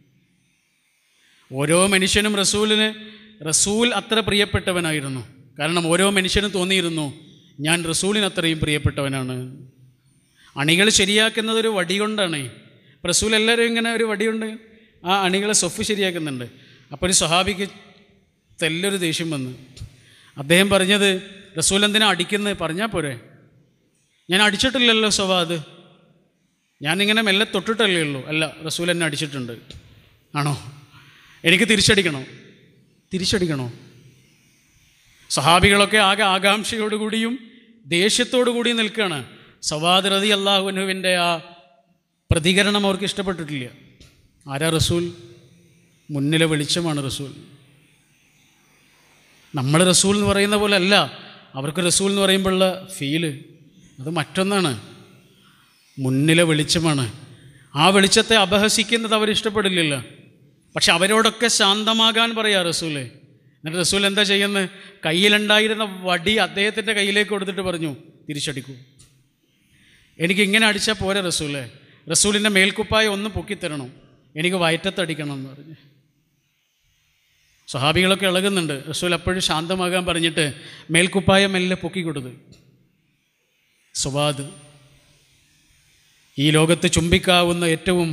ഓരോ മനുഷ്യനും റസൂലിന് റസൂൽ അത്ര പ്രിയപ്പെട്ടവനായിരുന്നു കാരണം ഓരോ മനുഷ്യനും തോന്നിയിരുന്നു ഞാൻ റസൂലിന് അത്രയും പ്രിയപ്പെട്ടവനാണ് അണികൾ ശരിയാക്കുന്നത് ഒരു വടി കൊണ്ടാണ് റസൂൽ എല്ലാവരും ഇങ്ങനെ ഒരു വടിയുണ്ട് ആ അണികളെ സൊഫ് ശരിയാക്കുന്നുണ്ട് അപ്പോൾ ഒരു സ്വഹാബിക്ക് തെല്ലൊരു ദേഷ്യം വന്നു അദ്ദേഹം പറഞ്ഞത് റസൂൽ എന്തിനാ അടിക്കുന്നത് പറഞ്ഞാൽ പോരെ ഞാൻ അടിച്ചിട്ടില്ലല്ലോ സ്വഭാത് ഞാനിങ്ങനെ മെല്ലെ തൊട്ടിട്ടല്ലേ ഉള്ളൂ അല്ല റസൂൽ എന്നെ അടിച്ചിട്ടുണ്ട് ആണോ എനിക്ക് തിരിച്ചടിക്കണോ തിരിച്ചടിക്കണോ സഹാബികളൊക്കെ ആകെ ആകാംക്ഷയോടുകൂടിയും ദേഷ്യത്തോടു കൂടി നിൽക്കുകയാണ് സവാദ് റതി അള്ളാഹുനുവിൻ്റെ ആ പ്രതികരണം അവർക്ക് ഇഷ്ടപ്പെട്ടിട്ടില്ല ആരാ റസൂൽ മുന്നിലെ വെളിച്ചമാണ് റസൂൽ നമ്മൾ റസൂൽ എന്ന് പറയുന്ന പോലെ അല്ല അവർക്ക് റസൂൽ എന്ന് പറയുമ്പോഴുള്ള ഫീല് അത് മറ്റൊന്നാണ് മുന്നിലെ വെളിച്ചമാണ് ആ വെളിച്ചത്തെ അപഹസിക്കുന്നത് അവരിഷ്ടപ്പെടില്ലല്ലോ പക്ഷെ അവരോടൊക്കെ ശാന്തമാകാൻ പറയാ റസൂല് എന്നിട്ട് റസൂൽ എന്താ ചെയ്യുന്നത് കയ്യിലുണ്ടായിരുന്ന വടി അദ്ദേഹത്തിൻ്റെ കയ്യിലേക്ക് കൊടുത്തിട്ട് പറഞ്ഞു തിരിച്ചടിക്കൂ എനിക്ക് ഇങ്ങനെ അടിച്ചാൽ പോരെ റസൂലെ റസൂലിൻ്റെ മേൽക്കുപ്പായ ഒന്ന് പൊക്കിത്തരണം എനിക്ക് വയറ്റത്തടിക്കണം എന്ന് പറഞ്ഞു സ്വഹാബികളൊക്കെ ഇളകുന്നുണ്ട് റസൂൽ അപ്പോഴും ശാന്തമാകാൻ പറഞ്ഞിട്ട് മേൽക്കുപ്പായ മെല്ലെ പൊക്കി കൊടുത്ത് സ്വവാദ് ഈ ലോകത്ത് ചുംബിക്കാവുന്ന ഏറ്റവും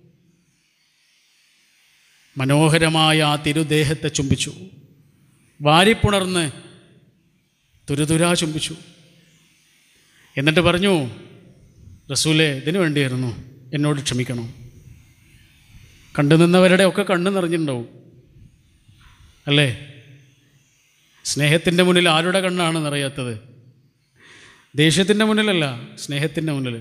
മനോഹരമായ ആ തിരുദേഹത്തെ ചുംബിച്ചു വാരിപ്പുണർന്ന് തുരുതുരാ ചുംബിച്ചു എന്നിട്ട് പറഞ്ഞു റസൂലെ ഇതിനു വേണ്ടിയായിരുന്നു എന്നോട് ക്ഷമിക്കണം കണ്ടു നിന്നവരുടെ ഒക്കെ കണ്ണു നിറഞ്ഞിട്ടുണ്ടാവും അല്ലേ സ്നേഹത്തിൻ്റെ മുന്നിൽ ആരുടെ കണ്ണാണ് നിറയാത്തത് ദേഷ്യത്തിൻ്റെ മുന്നിലല്ല സ്നേഹത്തിൻ്റെ മുന്നിൽ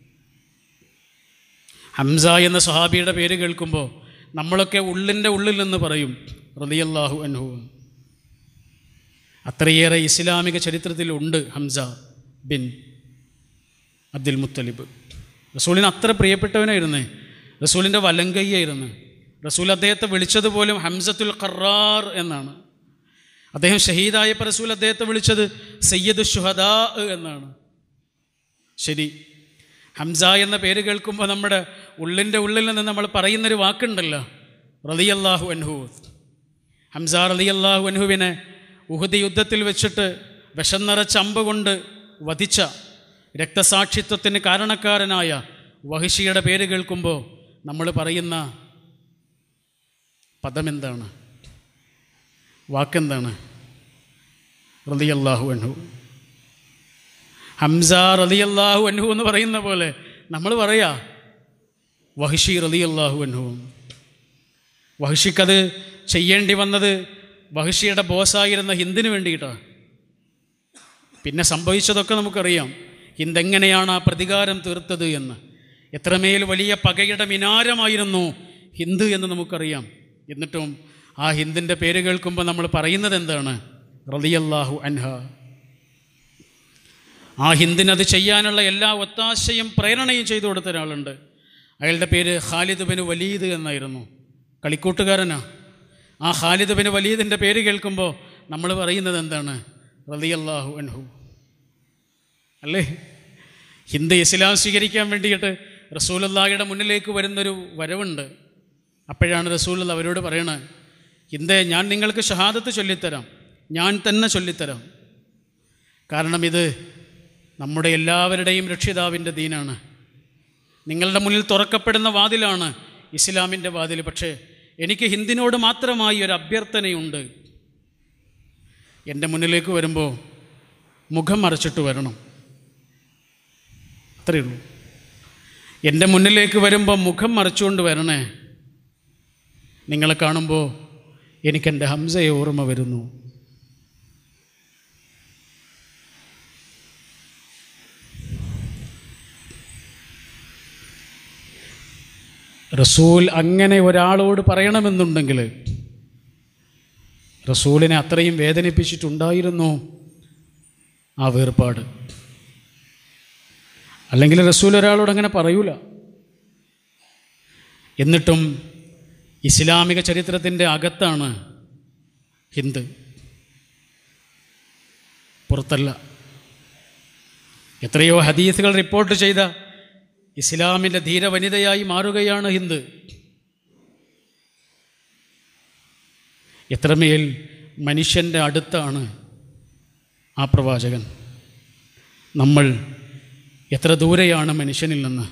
ഹംസ എന്ന സ്വഹാബിയുടെ പേര് കേൾക്കുമ്പോൾ നമ്മളൊക്കെ ഉള്ളിൻ്റെ ഉള്ളിൽ നിന്ന് പറയും റലിയല്ലാഹു അൻഹു അത്രയേറെ ഇസ്ലാമിക ചരിത്രത്തിൽ ഉണ്ട് ഹംസ ബിൻ അബ്ദുൽ മുത്തലിബ് റസൂലിന് അത്ര പ്രിയപ്പെട്ടവനായിരുന്നേ റസൂലിൻ്റെ വലങ്കയ്യായിരുന്നു റസൂൽ അദ്ദേഹത്തെ വിളിച്ചതുപോലും ഹംസത്തുൽ ഖറാർ എന്നാണ് അദ്ദേഹം ഷഹീദായപ്പോൾ റസൂൽ അദ്ദേഹത്തെ വിളിച്ചത് സയ്യദ് ഷുഹദാ എന്നാണ് ശരി ഹംസ എന്ന പേര് കേൾക്കുമ്പോൾ നമ്മുടെ ഉള്ളിൻ്റെ ഉള്ളിൽ നിന്ന് നമ്മൾ പറയുന്നൊരു വാക്കുണ്ടല്ലോ റളിയല്ലാഹു അൻഹു ഹംസ റളിയല്ലാഹു അൻഹുവിനെ ഉഹുദ് യുദ്ധത്തിൽ വെച്ചിട്ട് വിഷം നിറച്ച അമ്പ് കൊണ്ട് വധിച്ച രക്തസാക്ഷിത്വത്തിന് കാരണക്കാരനായ വഹിഷിയുടെ പേര് കേൾക്കുമ്പോൾ നമ്മൾ പറയുന്ന പദമെന്താണ് വാക്കെന്താണ് റളിയല്ലാഹു അൻഹു ഹംസ റളിയല്ലാഹു അൻഹു എന്ന് പറയുന്ന പോലെ നമ്മൾ പറയാ വഹിഷി റളിയല്ലാഹു അൻഹു വഹിഷിക്കത് ചെയ്യേണ്ടി വന്നത് വഹിഷിയുടെ ബോസായിരുന്ന ഹിന്ദിന് വേണ്ടിയിട്ടാണ് പിന്നെ സംഭവിച്ചതൊക്കെ നമുക്കറിയാം ഹിന്ദ് എങ്ങനെയാണ് ആ പ്രതികാരം തീർത്തത് എന്ന് എത്രമേൽ വലിയ പകയുടെ മിനാരമായിരുന്നു ഹിന്ദ് എന്ന് നമുക്കറിയാം എന്നിട്ടും ആ ഹിന്ദിൻ്റെ പേര് കേൾക്കുമ്പോൾ നമ്മൾ പറയുന്നത് എന്താണ് റളിയല്ലാഹു അൻഹ ആ ഹിന്ദിനത് ചെയ്യാനുള്ള എല്ലാ ഒത്താശയും പ്രേരണയും ചെയ്തു കൊടുത്ത ഒരാളുണ്ട് അയാളുടെ പേര് ഖാലിദ് ബിൻ വലീദ് എന്നായിരുന്നു കളിക്കൂട്ടുകാരനാ ആ ഖാലിദ് ബിൻ വലീദിൻ്റെ പേര് കേൾക്കുമ്പോൾ നമ്മൾ പറയുന്നത് എന്താണ് റളിയല്ലാഹു അൻഹു അല്ലേ ഹിന്ദു ഇസ്ലാം സ്വീകരിക്കാൻ വേണ്ടിയിട്ട് റസൂലുള്ളാഹിയുടെ മുന്നിലേക്ക് വരുന്നൊരു വരവുണ്ട് അപ്പോഴാണ് റസൂൽ അവരോട് പറയണത് ഹിന്ദേ ഞാൻ നിങ്ങൾക്ക് ഷഹാദത്ത് ചൊല്ലിത്തരാം ഞാൻ തന്നെ ചൊല്ലിത്തരാം കാരണം ഇത് നമ്മുടെ എല്ലാവരുടെയും രക്ഷിതാവിൻ്റെ ദീനാണ് നിങ്ങളുടെ മുന്നിൽ തുറക്കപ്പെടുന്ന വാതിലാണ് ഇസ്ലാമിൻ്റെ വാതിൽ പക്ഷേ എനിക്ക് ഹിന്ദിനോട് മാത്രമായി ഒരു അഭ്യർത്ഥനയുണ്ട് എൻ്റെ മുന്നിലേക്ക് വരുമ്പോൾ മുഖം മറച്ചിട്ട് വരണം അത്രയേ ഉള്ളൂ എൻ്റെ മുന്നിലേക്ക് വരുമ്പോൾ മുഖം മറച്ചുകൊണ്ട് വരണേ നിങ്ങളെ കാണുമ്പോൾ എനിക്കെൻ്റെ ഹംസയെ ഓർമ്മ വരുന്നു റസൂൽ അങ്ങനെ ഒരാളോട് പറയണമെന്നുണ്ടെങ്കിൽ റസൂലിനെ അത്രയും വേദനിപ്പിച്ചിട്ടുണ്ടായിരുന്നു ആ വേർപാട് അല്ലെങ്കിൽ റസൂൽ ഒരാളോട് അങ്ങനെ പറയൂല എന്നിട്ടും ഇസ്ലാമിക ചരിത്രത്തിൻ്റെ അകത്താണ് ഹിന്ദ് പുറത്തല്ല എത്രയോ ഹദീസുകൾ റിപ്പോർട്ട് ചെയ്ത ഇസ്ലാമിൻ്റെ ധീരവനിതയായി മാറുകയാണ് ഹിന്ദ് എത്രമേൽ മനുഷ്യൻ്റെ അടുത്താണ് ആ പ്രവാചകൻ നമ്മൾ എത്ര ദൂരെയാണ് മനുഷ്യനിൽ നിന്ന്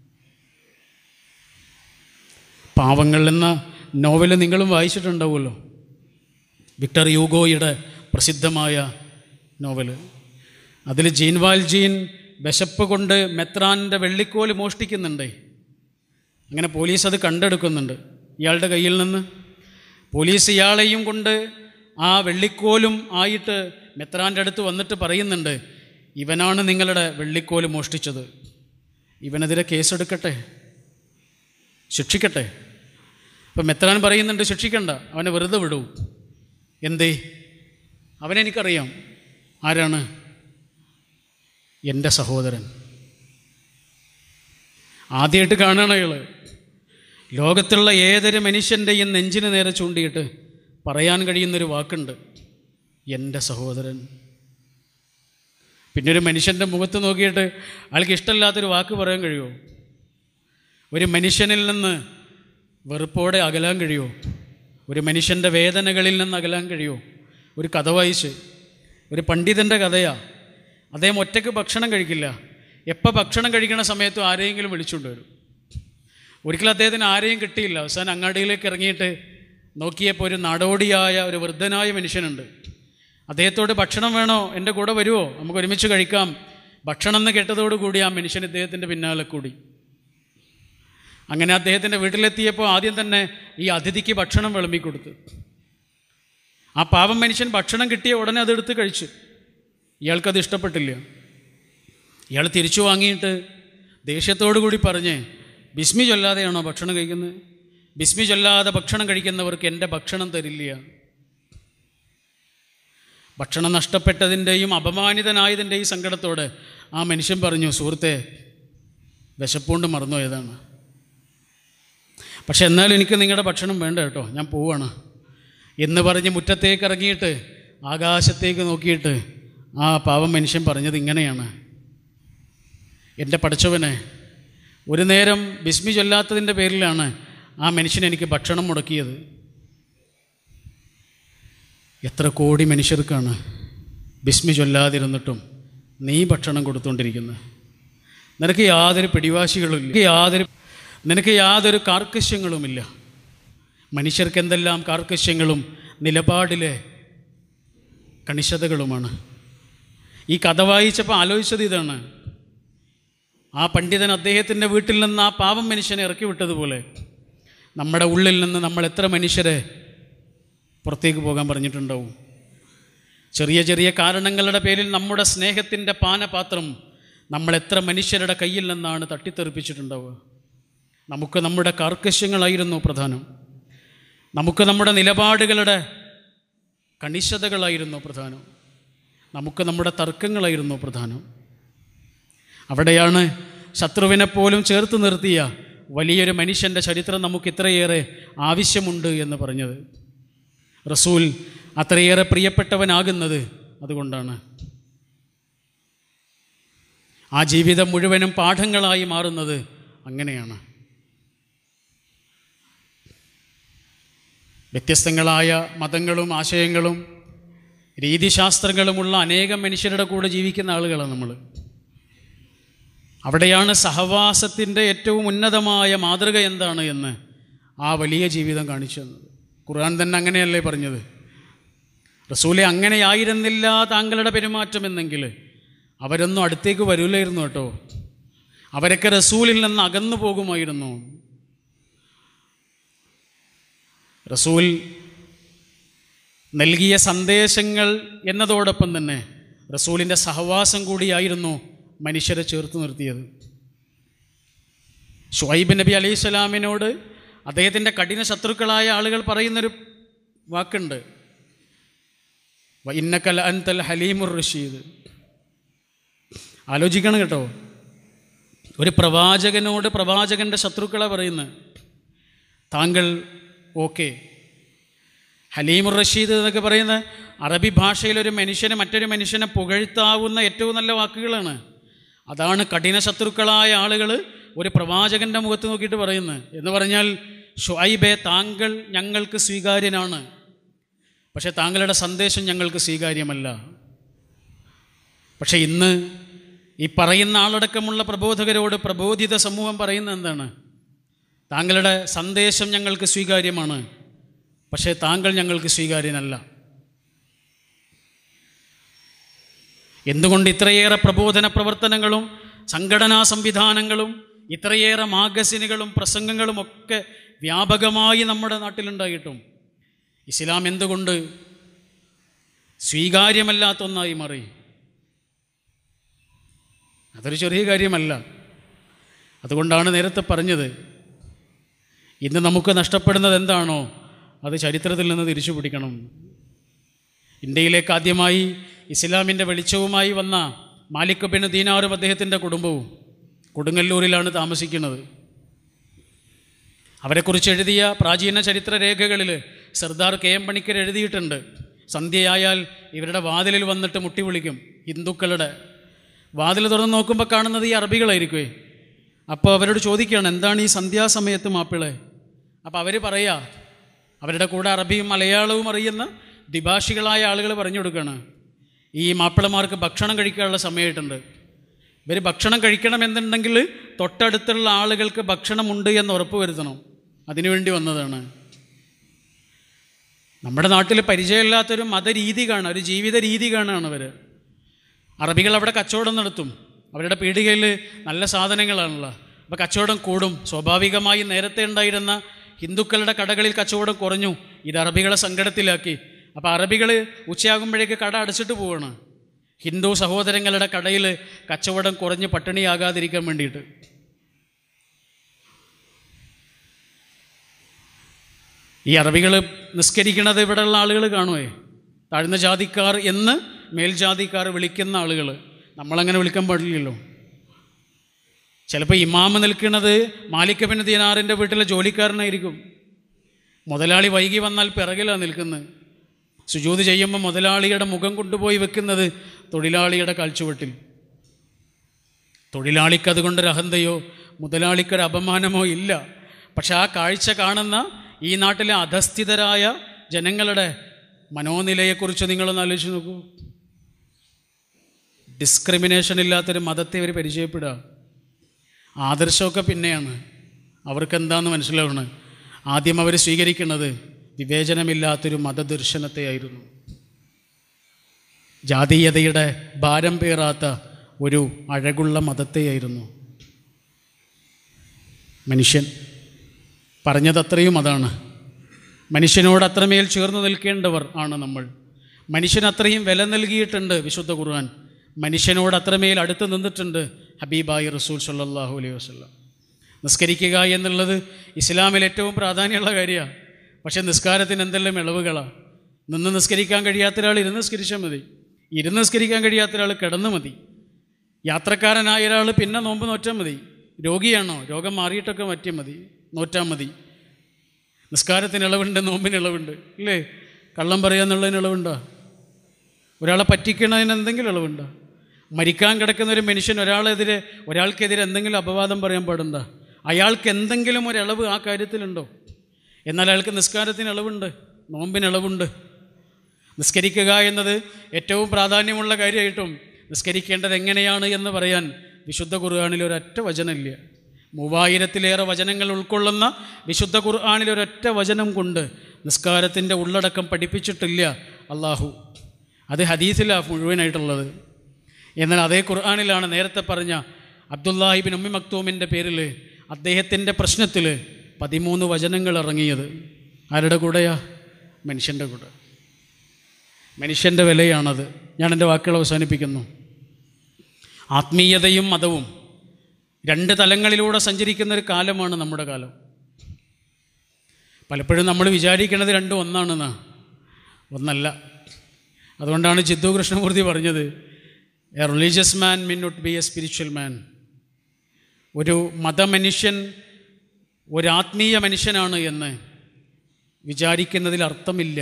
പാവങ്ങൾ എന്ന നോവൽ നിങ്ങളും വായിച്ചിട്ടുണ്ടാവുമല്ലോ വിക്ടർ യൂഗോയുടെ പ്രസിദ്ധമായ നോവൽ അതിൽ ജീൻവാൽ ജീൻ വിശപ്പ് കൊണ്ട് മെത്രാൻ്റെ വെള്ളിക്കോല് മോഷ്ടിക്കുന്നുണ്ട് അങ്ങനെ പോലീസ് അത് കണ്ടെടുക്കുന്നുണ്ട് ഇയാളുടെ കയ്യിൽ നിന്ന് പോലീസ് ഇയാളെയും കൊണ്ട് ആ വെള്ളിക്കോലും ആയിട്ട് മെത്രാൻ്റെ അടുത്ത് വന്നിട്ട് പറയുന്നുണ്ട് ഇവനാണ് നിങ്ങളുടെ വെള്ളിക്കോല് മോഷ്ടിച്ചത് ഇവനെതിരെ കേസെടുക്കട്ടെ ശിക്ഷിക്കട്ടെ അപ്പം മെത്രാൻ പറയുന്നുണ്ട് ശിക്ഷിക്കണ്ട അവനെ വെറുതെ വിടൂ എന്തേ അവനെനിക്കറിയാം ആരാണ് എൻ്റെ സഹോദരൻ ആദ്യമായിട്ട് കാണുകയാണ് അയാൾ ലോകത്തുള്ള ഏതൊരു മനുഷ്യൻ്റെയും നെഞ്ചിന് നേരെ ചൂണ്ടിയിട്ട് പറയാൻ കഴിയുന്നൊരു വാക്കുണ്ട് എൻ്റെ സഹോദരൻ പിന്നെ ഒരു മനുഷ്യൻ്റെ മുഖത്ത് നോക്കിയിട്ട് അയാൾക്ക് ഇഷ്ടമില്ലാത്തൊരു വാക്ക് പറയാൻ കഴിയുമോ ഒരു മനുഷ്യനിൽ നിന്ന് വെറുപ്പോടെ അകലാൻ കഴിയുമോ ഒരു മനുഷ്യൻ്റെ വേദനകളിൽ നിന്ന് അകലാൻ കഴിയുമോ ഒരു കഥ വായിച്ച് ഒരു പണ്ഡിതൻ്റെ കഥയാണ് അദ്ദേഹം ഒറ്റയ്ക്ക് ഭക്ഷണം കഴിക്കില്ല എപ്പോൾ ഭക്ഷണം കഴിക്കണ സമയത്തും ആരെയെങ്കിലും വിളിച്ചുകൊണ്ട് വരും ഒരിക്കലും അദ്ദേഹത്തിന് ആരെയും കിട്ടിയില്ല അവസാനം അങ്ങാടിയിലേക്ക് ഇറങ്ങിയിട്ട് നോക്കിയപ്പോൾ ഒരു നടോടിയായ ഒരു വൃദ്ധനായ മനുഷ്യനുണ്ട് അദ്ദേഹത്തോട് ഭക്ഷണം വേണോ എൻ്റെ കൂടെ വരുമോ നമുക്ക് ഒരുമിച്ച് കഴിക്കാം ഭക്ഷണം എന്ന് കേട്ടതോടുകൂടി ആ മനുഷ്യൻ ഇദ്ദേഹത്തിൻ്റെ പിന്നാലെ കൂടി അങ്ങനെ അദ്ദേഹത്തിൻ്റെ വീട്ടിലെത്തിയപ്പോൾ ആദ്യം തന്നെ ഈ അതിഥിക്ക് ഭക്ഷണം വിളമ്പി കൊടുത്തു ആ പാവം മനുഷ്യൻ ഭക്ഷണം കിട്ടിയ ഉടനെ അതെടുത്ത് കഴിച്ചു ഇയാൾക്കത് ഇഷ്ടപ്പെട്ടില്ല ഇയാൾ തിരിച്ചു വാങ്ങിയിട്ട് ദേഷ്യത്തോടു കൂടി പറഞ്ഞ് ബിസ്മി ചൊല്ലാതെയാണോ ഭക്ഷണം കഴിക്കുന്നത് ബിസ്മി ചൊല്ലാതെ ഭക്ഷണം കഴിക്കുന്നവർക്ക് എൻ്റെ ഭക്ഷണം തരില്ല ഭക്ഷണം നഷ്ടപ്പെട്ടതിൻ്റെയും അപമാനിതനായതിൻ്റെയും സങ്കടത്തോടെ ആ മനുഷ്യൻ പറഞ്ഞു സുഹൃത്തെ വിശപ്പുകൊണ്ട് മറന്നുപോയതാണ് പക്ഷെ എന്നാലും എനിക്ക് നിങ്ങളുടെ ഭക്ഷണം വേണ്ട കേട്ടോ ഞാൻ പോവാണ് എന്ന് പറഞ്ഞ് മുറ്റത്തേക്ക് ഇറങ്ങിയിട്ട് ആകാശത്തേക്ക് നോക്കിയിട്ട് ആ പാവം മനുഷ്യൻ പറഞ്ഞത് ഇങ്ങനെയാണ് എൻ്റെ പഠിച്ചവനെ ഒരു നേരം ബിസ്മി ചൊല്ലാത്തതിൻ്റെ പേരിലാണ് ആ മനുഷ്യൻ എനിക്ക് ഭക്ഷണം മുടക്കിയത് എത്ര കോടി മനുഷ്യർക്കാണ് ബിസ്മി ചൊല്ലാതിരുന്നിട്ടും നീ ഭക്ഷണം കൊടുത്തുകൊണ്ടിരിക്കുന്നത് നിനക്ക് യാതൊരു പിടിവാശികളുമില്ല നിനക്ക് യാതൊരു നിനക്ക് യാതൊരു കാർക്കശ്യങ്ങളുമില്ല മനുഷ്യർക്ക് എന്തെല്ലാം കാർക്കശ്യങ്ങളും നിലപാടിലെ കണിശതകളുമാണ് ഈ കഥ വായിച്ചപ്പോൾ ആലോചിച്ചത് ഇതാണ് ആ പണ്ഡിതൻ അദ്ദേഹത്തിൻ്റെ വീട്ടിൽ നിന്ന് ആ പാവം മനുഷ്യനെ ഇറക്കി വിട്ടതുപോലെ നമ്മുടെ ഉള്ളിൽ നിന്ന് നമ്മൾ എത്ര മനുഷ്യരെ പുറത്തേക്ക് പോകാൻ പറഞ്ഞിട്ടുണ്ടാവും ചെറിയ ചെറിയ കാരണങ്ങളുടെ പേരിൽ നമ്മുടെ സ്നേഹത്തിൻ്റെ പാനപാത്രം നമ്മൾ എത്ര മനുഷ്യരുടെ കയ്യിൽ നിന്നാണ് തട്ടിത്തെറിപ്പിച്ചിട്ടുണ്ടാവുക നമുക്ക് നമ്മുടെ കാർക്കശ്യങ്ങളായിരുന്നു പ്രധാനം നമുക്ക് നമ്മുടെ നിലപാടുകളുടെ കണിശതകളായിരുന്നു പ്രധാനം നമുക്ക് നമ്മുടെ തർക്കങ്ങളായിരുന്നു പ്രധാനം അവിടെയാണ് ശത്രുവിനെ പോലും ചേർത്ത് നിർത്തിയ വലിയൊരു മനുഷ്യൻ്റെ ചരിത്രം നമുക്ക് ഇത്രയേറെ ആവശ്യമുണ്ട് എന്ന് പറഞ്ഞത് റസൂൽ അത്രയേറെ പ്രിയപ്പെട്ടവനാകുന്നത് അതുകൊണ്ടാണ് ആ ജീവിതം മുഴുവനും പാഠങ്ങളായി മാറുന്നത് അങ്ങനെയാണ് വ്യത്യസ്തങ്ങളായ മതങ്ങളും ആശയങ്ങളും രീതിശാസ്ത്രങ്ങളുമുള്ള അനേകം മനുഷ്യരുടെ കൂടെ ജീവിക്കുന്ന ആളുകളാണ് നമ്മൾ അവിടെയാണ് സഹവാസത്തിൻ്റെ ഏറ്റവും ഉന്നതമായ മാതൃക എന്താണ് എന്ന് ആ വലിയ ജീവിതം കാണിച്ചു തന്നത് ഖുർആൻ തന്നെ അങ്ങനെയല്ലേ പറഞ്ഞത് റസൂലെ അങ്ങനെയായിരുന്നില്ല താങ്കളുടെ പെരുമാറ്റം എന്നെങ്കിൽ അവരൊന്നും അടുത്തേക്ക് വരൂലായിരുന്നു കേട്ടോ അവരൊക്കെ റസൂലിൽ നിന്ന് അകന്നു പോകുമായിരുന്നു റസൂൽ നൽകിയ സന്ദേശങ്ങൾ എന്നതോടൊപ്പം തന്നെ റസൂലിൻ്റെ സഹവാസം കൂടിയായിരുന്നു മനുഷ്യരെ ചേർത്ത് നിർത്തിയത് ഷുഹൈബ് നബി അലൈഹി സ്വലാമിനോട് അദ്ദേഹത്തിൻ്റെ കഠിന ശത്രുക്കളായ ആളുകൾ പറയുന്നൊരു വാക്കുണ്ട് ഇന്നക്കൽ അൻതൽ ഹലീമുർ റഷീദ് ആലോചിക്കണം കേട്ടോ ഒരു പ്രവാചകനോട് പ്രവാചകൻ്റെ ശത്രുക്കളെ പറയുന്നത് താങ്കൾ ഓക്കെ ഹലീമുർ റഷീദ് എന്നൊക്കെ പറയുന്ന അറബി ഭാഷയിൽ ഒരു മനുഷ്യനെ മറ്റൊരു മനുഷ്യനെ പുകഴ്ത്താവുന്ന ഏറ്റവും നല്ല വാക്കുകളാണ് അതാണ് കഠിന ശത്രുക്കളായ ആളുകൾ ഒരു പ്രവാചകൻ്റെ മുഖത്ത് നോക്കിയിട്ട് പറയുന്നത് എന്ന് പറഞ്ഞാൽ ഷുഐബെ താങ്കൾ ഞങ്ങൾക്ക് സ്വീകാര്യനാണ് പക്ഷേ താങ്കളുടെ സന്ദേശം ഞങ്ങൾക്ക് സ്വീകാര്യമല്ല പക്ഷേ ഇന്ന് ഈ പറയുന്ന ആളടക്കമുള്ള പ്രബോധകരോട് പ്രബോധിത സമൂഹം പറയുന്നത് എന്താണ് താങ്കളുടെ സന്ദേശം ഞങ്ങൾക്ക് സ്വീകാര്യമാണ് പക്ഷേ താങ്കൾ ഞങ്ങൾക്ക് സ്വീകാര്യനല്ല എന്തുകൊണ്ട് ഇത്രയേറെ പ്രബോധന പ്രവർത്തനങ്ങളും സംഘടനാ സംവിധാനങ്ങളും ഇത്രയേറെ മാഗസിനുകളും പ്രസംഗങ്ങളും ഒക്കെ വ്യാപകമായി നമ്മുടെ നാട്ടിലുണ്ടായിട്ടും ഇസ്ലാം എന്തുകൊണ്ട് സ്വീകാര്യമല്ലാത്ത ഒന്നായി മാറി അതൊരു ചെറിയ കാര്യമല്ല അതുകൊണ്ടാണ് നേരത്തെ പറഞ്ഞത് ഇന്ന് നമുക്ക് നഷ്ടപ്പെടുന്നത് എന്താണോ അത് ചരിത്രത്തിൽ നിന്ന് തിരിച്ചു പിടിക്കണം ഇന്ത്യയിലേക്ക് ആദ്യമായി ഇസ്ലാമിൻ്റെ വെളിച്ചവുമായി വന്ന മാലിക് ബിൻ ദീനാറും അദ്ദേഹത്തിൻ്റെ കുടുംബവും കൊടുങ്ങല്ലൂരിലാണ് താമസിക്കുന്നത് അവരെക്കുറിച്ച് എഴുതിയ പ്രാചീന ചരിത്ര രേഖകളിൽ സർദാർ കെ എം പണിക്കർ എഴുതിയിട്ടുണ്ട് സന്ധ്യയായാൽ ഇവരുടെ വാതിലിൽ വന്നിട്ട് മുട്ടി വിളിക്കും ഹിന്ദുക്കളുടെ വാതിൽ തുറന്ന് നോക്കുമ്പോൾ കാണുന്നത് ഈ അറബികളായിരിക്കുമേ അപ്പോൾ അവരോട് ചോദിക്കുകയാണ് എന്താണ് ഈ സന്ധ്യാസമയത്ത് മാപ്പിളെ അപ്പോൾ അവർ പറയാ അവരുടെ കൂടെ അറബിയും മലയാളവും അറിയുന്ന ദ്വിഭാഷികളായ ആളുകൾ പറഞ്ഞു കൊടുക്കുകയാണ് ഈ മാപ്പിളമാർക്ക് ഭക്ഷണം കഴിക്കാനുള്ള സമയമായിട്ടുണ്ട് ഇവർ ഭക്ഷണം കഴിക്കണമെന്നുണ്ടെങ്കിൽ തൊട്ടടുത്തുള്ള ആളുകൾക്ക് ഭക്ഷണമുണ്ട് എന്ന് ഉറപ്പ് വരുത്തണം അതിനുവേണ്ടി വന്നതാണ് നമ്മുടെ നാട്ടിൽ പരിചയമില്ലാത്തൊരു മതരീതി കാണാം ഒരു ജീവിത രീതി കാണുകയാണ് അവർ അറബികൾ അവിടെ കച്ചവടം നടത്തും അവരുടെ പീടികയിൽ നല്ല സാധനങ്ങളാണല്ലോ അപ്പോൾ കച്ചവടം കൂടും സ്വാഭാവികമായി നേരത്തെ ഉണ്ടായിരുന്ന ഹിന്ദുക്കളുടെ കടകളിൽ കച്ചവടം കുറഞ്ഞു ഇത് അറബികളെ സങ്കടത്തിലാക്കി അപ്പോൾ അറബികൾ ഉച്ചയാകുമ്പോഴേക്ക് കട അടച്ചിട്ട് പോവാണ് ഹിന്ദു സഹോദരങ്ങളുടെ കടയിൽ കച്ചവടം കുറഞ്ഞ് പട്ടിണിയാകാതിരിക്കാൻ വേണ്ടിയിട്ട് ഈ അറബികൾ നിസ്കരിക്കണത് ഇവിടെയുള്ള ആളുകൾ കാണുമേ താഴ്ന്ന ജാതിക്കാർ എന്ന് മേൽജാതിക്കാർ വിളിക്കുന്ന ആളുകൾ നമ്മളങ്ങനെ വിളിക്കാൻ പാടില്ലല്ലോ ചിലപ്പോൾ ഇമാമ് നിൽക്കുന്നത് മാലിക് ബിൻ ദീനാറിൻ്റെ വീട്ടിലെ ജോലിക്കാരനായിരിക്കും മുതലാളി വൈകി വന്നാൽ പിറകിലാണ് നിൽക്കുന്നത് സുജൂത് ചെയ്യുമ്പോൾ മുതലാളിയുടെ മുഖം കൊണ്ടുപോയി വെക്കുന്നത് തൊഴിലാളിയുടെ കാൽച്ചുവട്ടിൽ തൊഴിലാളിക്ക് അതുകൊണ്ടൊരു അഹന്തയോ മുതലാളിക്കൊരു അപമാനമോ ഇല്ല പക്ഷെ ആ കാഴ്ച കാണുന്ന ഈ നാട്ടിലെ അധസ്ഥിതരായ ജനങ്ങളുടെ മനോനിലയെക്കുറിച്ച് നിങ്ങളൊന്ന് ആലോചിച്ച് നോക്കൂ ഡിസ്ക്രിമിനേഷൻ ഇല്ലാത്തൊരു മതത്തെ അവർ പരിചയപ്പെടുക ആദർശമൊക്കെ പിന്നെയാണ് അവർക്ക് എന്താണെന്ന് മനസ്സിലാവണം ആദ്യം അവർ സ്വീകരിക്കുന്നത് വിവേചനമില്ലാത്തൊരു മതദർശനത്തെയായിരുന്നു ജാതീയതയുടെ ഭാരം പേറാത്ത ഒരു അഴകുള്ള മതത്തെയായിരുന്നു മനുഷ്യൻ പറഞ്ഞതത്രയും അതാണ് മനുഷ്യനോട് അത്രമേൽ ചേർന്ന് നിൽക്കേണ്ടവർ ആണ് നമ്മൾ മനുഷ്യന് അത്രയും വില നൽകിയിട്ടുണ്ട് വിശുദ്ധ ഖുർആൻ മനുഷ്യനോട് അത്രമേൽ അടുത്ത് നിന്നിട്ടുണ്ട് ഹബീബായി റസൂൽ സല്ലാഹു അലൈഹി വസ്ലം നിസ്കരിക്കുക എന്നുള്ളത് ഇസ്ലാമിൽ ഏറ്റവും പ്രാധാന്യമുള്ള കാര്യമാണ് പക്ഷേ നിസ്കാരത്തിന് എന്തെല്ലാം ഇളവുകളാണ് നിന്ന് നിസ്കരിക്കാൻ കഴിയാത്ത ഒരാൾ ഇരുന്ന് നിസ്കരിച്ചാൽ മതി ഇരുന്ന് നിസ്കരിക്കാൻ കഴിയാത്ത ഒരാൾ കിടന്നു മതി യാത്രക്കാരനായ ഒരാൾ പിന്നെ നോമ്പ് നോറ്റാൽ മതി രോഗിയാണോ രോഗം മാറിയിട്ടൊക്കെ മാറ്റിയാൽ മതി നോറ്റാൽ മതി നിസ്കാരത്തിന് ഇളവുണ്ട് നോമ്പിന് ഇളവുണ്ട് ഇല്ലേ കള്ളം പറയാന്നുള്ളതിന് ഇളവുണ്ടോ ഒരാളെ പറ്റിക്കണതിന് എന്തെങ്കിലും ഇളവുണ്ടോ മരിക്കാൻ കിടക്കുന്ന ഒരു മനുഷ്യൻ ഒരാളെതിരെ ഒരാൾക്കെതിരെ എന്തെങ്കിലും അപവാദം പറയാൻ പാടുണ്ടോ അയാൾക്ക് എന്തെങ്കിലും ഒരു ഇളവ് ആ കാര്യത്തിലുണ്ടോ എന്നാൽ അയാൾക്ക് നിസ്കാരത്തിന് ഇളവുണ്ട് നോമ്പിന് ഇളവുണ്ട് നിസ്കരിക്കുക എന്നത് ഏറ്റവും പ്രാധാന്യമുള്ള കാര്യമായിട്ടും നിസ്കരിക്കേണ്ടത് എങ്ങനെയാണ് എന്ന് പറയാൻ വിശുദ്ധ ഖുർആാനിൽ ഒരൊറ്റ വചനമില്ല മൂവായിരത്തിലേറെ വചനങ്ങൾ ഉൾക്കൊള്ളുന്ന വിശുദ്ധ ഖുർആാനിൽ ഒരൊറ്റ വചനം കൊണ്ട് നിസ്കാരത്തിൻ്റെ ഉള്ളടക്കം പഠിപ്പിച്ചിട്ടില്ല അള്ളാഹു അത് ഹദീസിലാണ് മുഴുവനായിട്ടുള്ളത് എന്നാൽ അതേ ഖുർആാനിലാണ് നേരത്തെ പറഞ്ഞ അബ്ദുല്ലാഹിബിൻ ഉമ്മി മക്തൂമിൻ്റെ പേരിൽ അദ്ദേഹത്തിൻ്റെ പ്രശ്നത്തിൽ പതിമൂന്ന് വചനങ്ങൾ ഇറങ്ങിയത് ആരുടെ കൂടെയാ മനുഷ്യൻ്റെ കൂടെ മനുഷ്യൻ്റെ വിലയാണത് ഞാൻ എൻ്റെ വാക്കുകൾ അവസാനിപ്പിക്കുന്നു ആത്മീയതയും മതവും രണ്ട് തലങ്ങളിലൂടെ സഞ്ചരിക്കുന്ന ഒരു കാലമാണ് നമ്മുടെ കാലം പലപ്പോഴും നമ്മൾ വിചാരിക്കുന്നത് രണ്ടും ഒന്നാണെന്നാ ഒന്നല്ല അതുകൊണ്ടാണ് ചിത്തു കൃഷ്ണമൂർത്തി പറഞ്ഞത് എ റിലീജിയസ് മാൻ മിൻ not be a spiritual man ഒരു മതമനുഷ്യൻ ഒരു ആത്മീയ മനുഷ്യനാണ് എന്ന് വിചാരിക്കുന്നതിൽ അർത്ഥമില്ല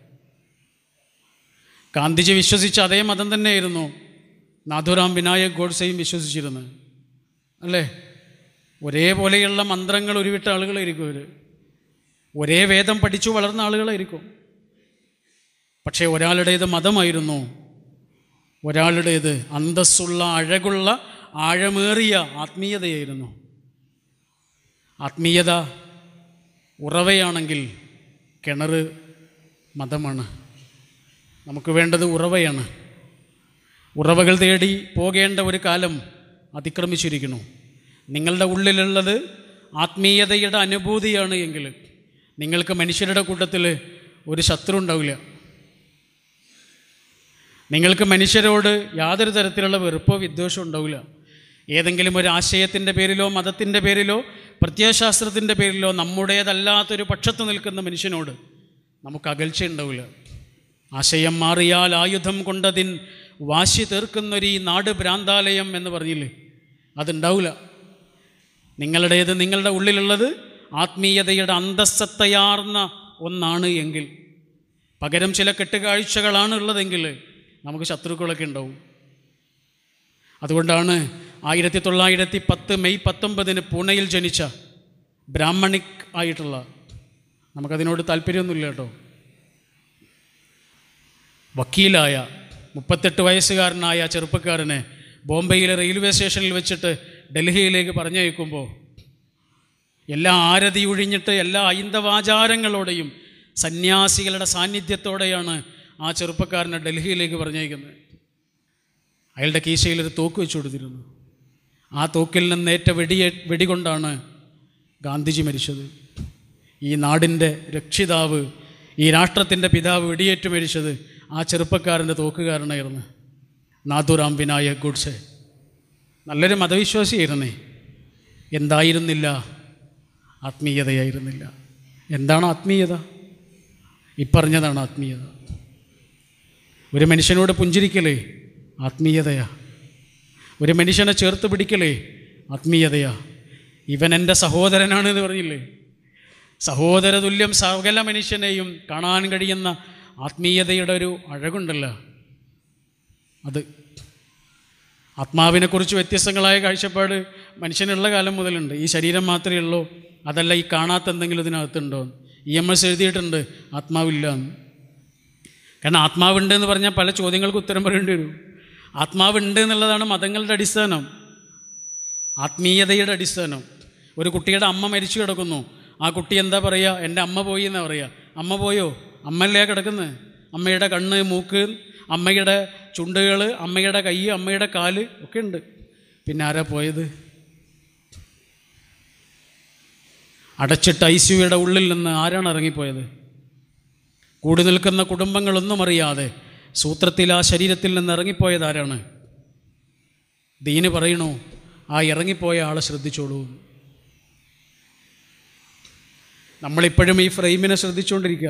ഗാന്ധിജി വിശ്വസിച്ച അതേ മതം തന്നെയായിരുന്നു നാഥുറാം വിനായക് ഗോഡ്സെയും വിശ്വസിച്ചിരുന്നത് അല്ലേ ഒരേപോലെയുള്ള മന്ത്രങ്ങൾ ഉരുവിട്ട ആളുകളായിരിക്കും അവർ ഒരേ വേദം പഠിച്ചു വളർന്ന ആളുകളായിരിക്കും പക്ഷേ ഒരാളുടേത് മതമായിരുന്നു ഒരാളുടേത് അന്തസ്സുള്ള അഴകുള്ള ആഴമേറിയ ആത്മീയതയായിരുന്നു ആത്മീയത ഉറവയാണെങ്കിൽ കിണർ മതമാണ് നമുക്ക് വേണ്ടത് ഉറവയാണ് ഉറവകൾ തേടി പോകേണ്ട ഒരു കാലം അതിക്രമിച്ചിരിക്കുന്നു നിങ്ങളുടെ ഉള്ളിലുള്ളത് ആത്മീയതയുടെ അനുഭൂതിയാണ് എങ്കിൽ നിങ്ങൾക്ക് മനുഷ്യരുടെ കൂട്ടത്തിൽ ഒരു ശത്രു ഉണ്ടാവില്ല നിങ്ങൾക്ക് മനുഷ്യരോട് യാതൊരു തരത്തിലുള്ള വെറുപ്പോ വിദ്വേഷമോ ഉണ്ടാവില്ല ഏതെങ്കിലും ഒരു ആശയത്തിൻ്റെ പേരിലോ മതത്തിൻ്റെ പേരിലോ പ്രത്യയശാസ്ത്രത്തിൻ്റെ പേരിലോ നമ്മുടേതല്ലാത്തൊരു പക്ഷത്ത് നിൽക്കുന്ന മനുഷ്യനോട് നമുക്ക് അകൽച്ച ഉണ്ടാവില്ല ആശയം മാറിയാൽ ആയുധം കൊണ്ടതിൻ വാശി തീർക്കുന്നൊരു ഈ നാട് ഭ്രാന്താലയം എന്ന് പറഞ്ഞില്ലേ അതുണ്ടാവില്ല നിങ്ങളുടേത് നിങ്ങളുടെ ഉള്ളിലുള്ളത് ആത്മീയതയുടെ അന്തസ്സത്തയാർന്ന ഒന്നാണ് എങ്കിൽ പകരം ചില കെട്ടുകാഴ്ചകളാണ് ഉള്ളതെങ്കിൽ നമുക്ക് ശത്രുക്കളൊക്കെ ഉണ്ടാവും അതുകൊണ്ടാണ് ആയിരത്തി തൊള്ളായിരത്തി പത്ത് മെയ് പത്തൊമ്പതിന് പൂനെയിൽ ജനിച്ച ബ്രാഹ്മണിക് ആയിട്ടുള്ള നമുക്കതിനോട് താല്പര്യമൊന്നുമില്ല കേട്ടോ വക്കീലായ മുപ്പത്തെട്ട് വയസ്സുകാരനായ ചെറുപ്പക്കാരനെ ബോംബെയിലെ റെയിൽവേ സ്റ്റേഷനിൽ വെച്ചിട്ട് ഡൽഹിയിലേക്ക് പറഞ്ഞയക്കുമ്പോൾ എല്ലാ ആരതി ഒഴിഞ്ഞിട്ട് എല്ലാ ഹൈന്ദവാചാരങ്ങളോടെയും സന്യാസികളുടെ സാന്നിധ്യത്തോടെയാണ് ആ ചെറുപ്പക്കാരനെ ഡൽഹിയിലേക്ക് പറഞ്ഞയക്കുന്നത് അയാളുടെ കീശയിൽ ഒരു തോക്ക് വെച്ചു കൊടുത്തിരുന്നു ആ തോക്കിൽ നിന്ന് ഏറ്റ വെടിയെ വെടികൊണ്ടാണ് ഗാന്ധിജി മരിച്ചത് ഈ നാടിൻ്റെ രക്ഷിതാവ് ഈ രാഷ്ട്രത്തിൻ്റെ പിതാവ് വെടിയേറ്റ് മരിച്ചത് ആ ചെറുപ്പക്കാരൻ്റെ തോക്കുകാരനായിരുന്നു നാഥുറാം വിനായക് ഗുഡ്സെ നല്ലൊരു മതവിശ്വാസിയായിരുന്നേ എന്തായിരുന്നില്ല ആത്മീയതയായിരുന്നില്ല എന്താണ് ആത്മീയത ഇപ്പറഞ്ഞതാണ് ആത്മീയത ഒരു മനുഷ്യനോട് പുഞ്ചിരിക്കലേ ആത്മീയതയാ ഒരു മനുഷ്യനെ ചേർത്ത് പിടിക്കലേ ആത്മീയതയാ ഇവൻ എൻ്റെ സഹോദരനാണ് എന്ന് പറഞ്ഞില്ലേ സഹോദര തുല്യം സകല മനുഷ്യനെയും കാണാൻ കഴിയുന്ന ആത്മീയതയുടെ ഒരു അഴകുണ്ടല്ലോ അത് ആത്മാവിനെക്കുറിച്ച് വ്യത്യസ്തങ്ങളായ കാഴ്ചപ്പാട് മനുഷ്യനുള്ള കാലം മുതലുണ്ട് ഈ ശരീരം മാത്രമേ ഉള്ളൂ അതല്ല ഈ കാണാത്ത എന്തെങ്കിലും ഇതിനകത്തുണ്ടോ ഇ എം എസ് എഴുതിയിട്ടുണ്ട് ആത്മാവില്ല എന്ന് കാരണം ആത്മാവുണ്ട് എന്ന് പറഞ്ഞാൽ പല ചോദ്യങ്ങൾക്ക് ഉത്തരം പറയേണ്ടി വരും ആത്മാവുണ്ട് എന്നുള്ളതാണ് മതങ്ങളുടെ അടിസ്ഥാനം ആത്മീയതയുടെ അടിസ്ഥാനം ഒരു കുട്ടിയുടെ അമ്മ മരിച്ചു കിടക്കുന്നു ആ കുട്ടി എന്താ പറയുക എൻ്റെ അമ്മ പോയി എന്നാ പറയുക അമ്മ പോയോ അമ്മയല്ലേ കിടക്കുന്നത് അമ്മയുടെ കണ്ണ് മൂക്ക് അമ്മയുടെ ചുണ്ടുകൾ അമ്മയുടെ കൈ അമ്മയുടെ കാല് ഒക്കെ ഉണ്ട് പിന്നെ ആരാ പോയത് അടച്ചിട്ട ഐ സിയുടെ ഉള്ളിൽ നിന്ന് ആരാണ് ഇറങ്ങിപ്പോയത് കൂടി നിൽക്കുന്ന കുടുംബങ്ങളൊന്നും അറിയാതെ സൂത്രത്തിൽ ആ ശരീരത്തിൽ നിന്ന് ഇറങ്ങിപ്പോയത് ആരാണ് ദീന് പറയണു ആ ഇറങ്ങിപ്പോയ ആളെ ശ്രദ്ധിച്ചോളൂ നമ്മളിപ്പോഴും ഈ ഫ്രെയിമിനെ ശ്രദ്ധിച്ചുകൊണ്ടിരിക്കുക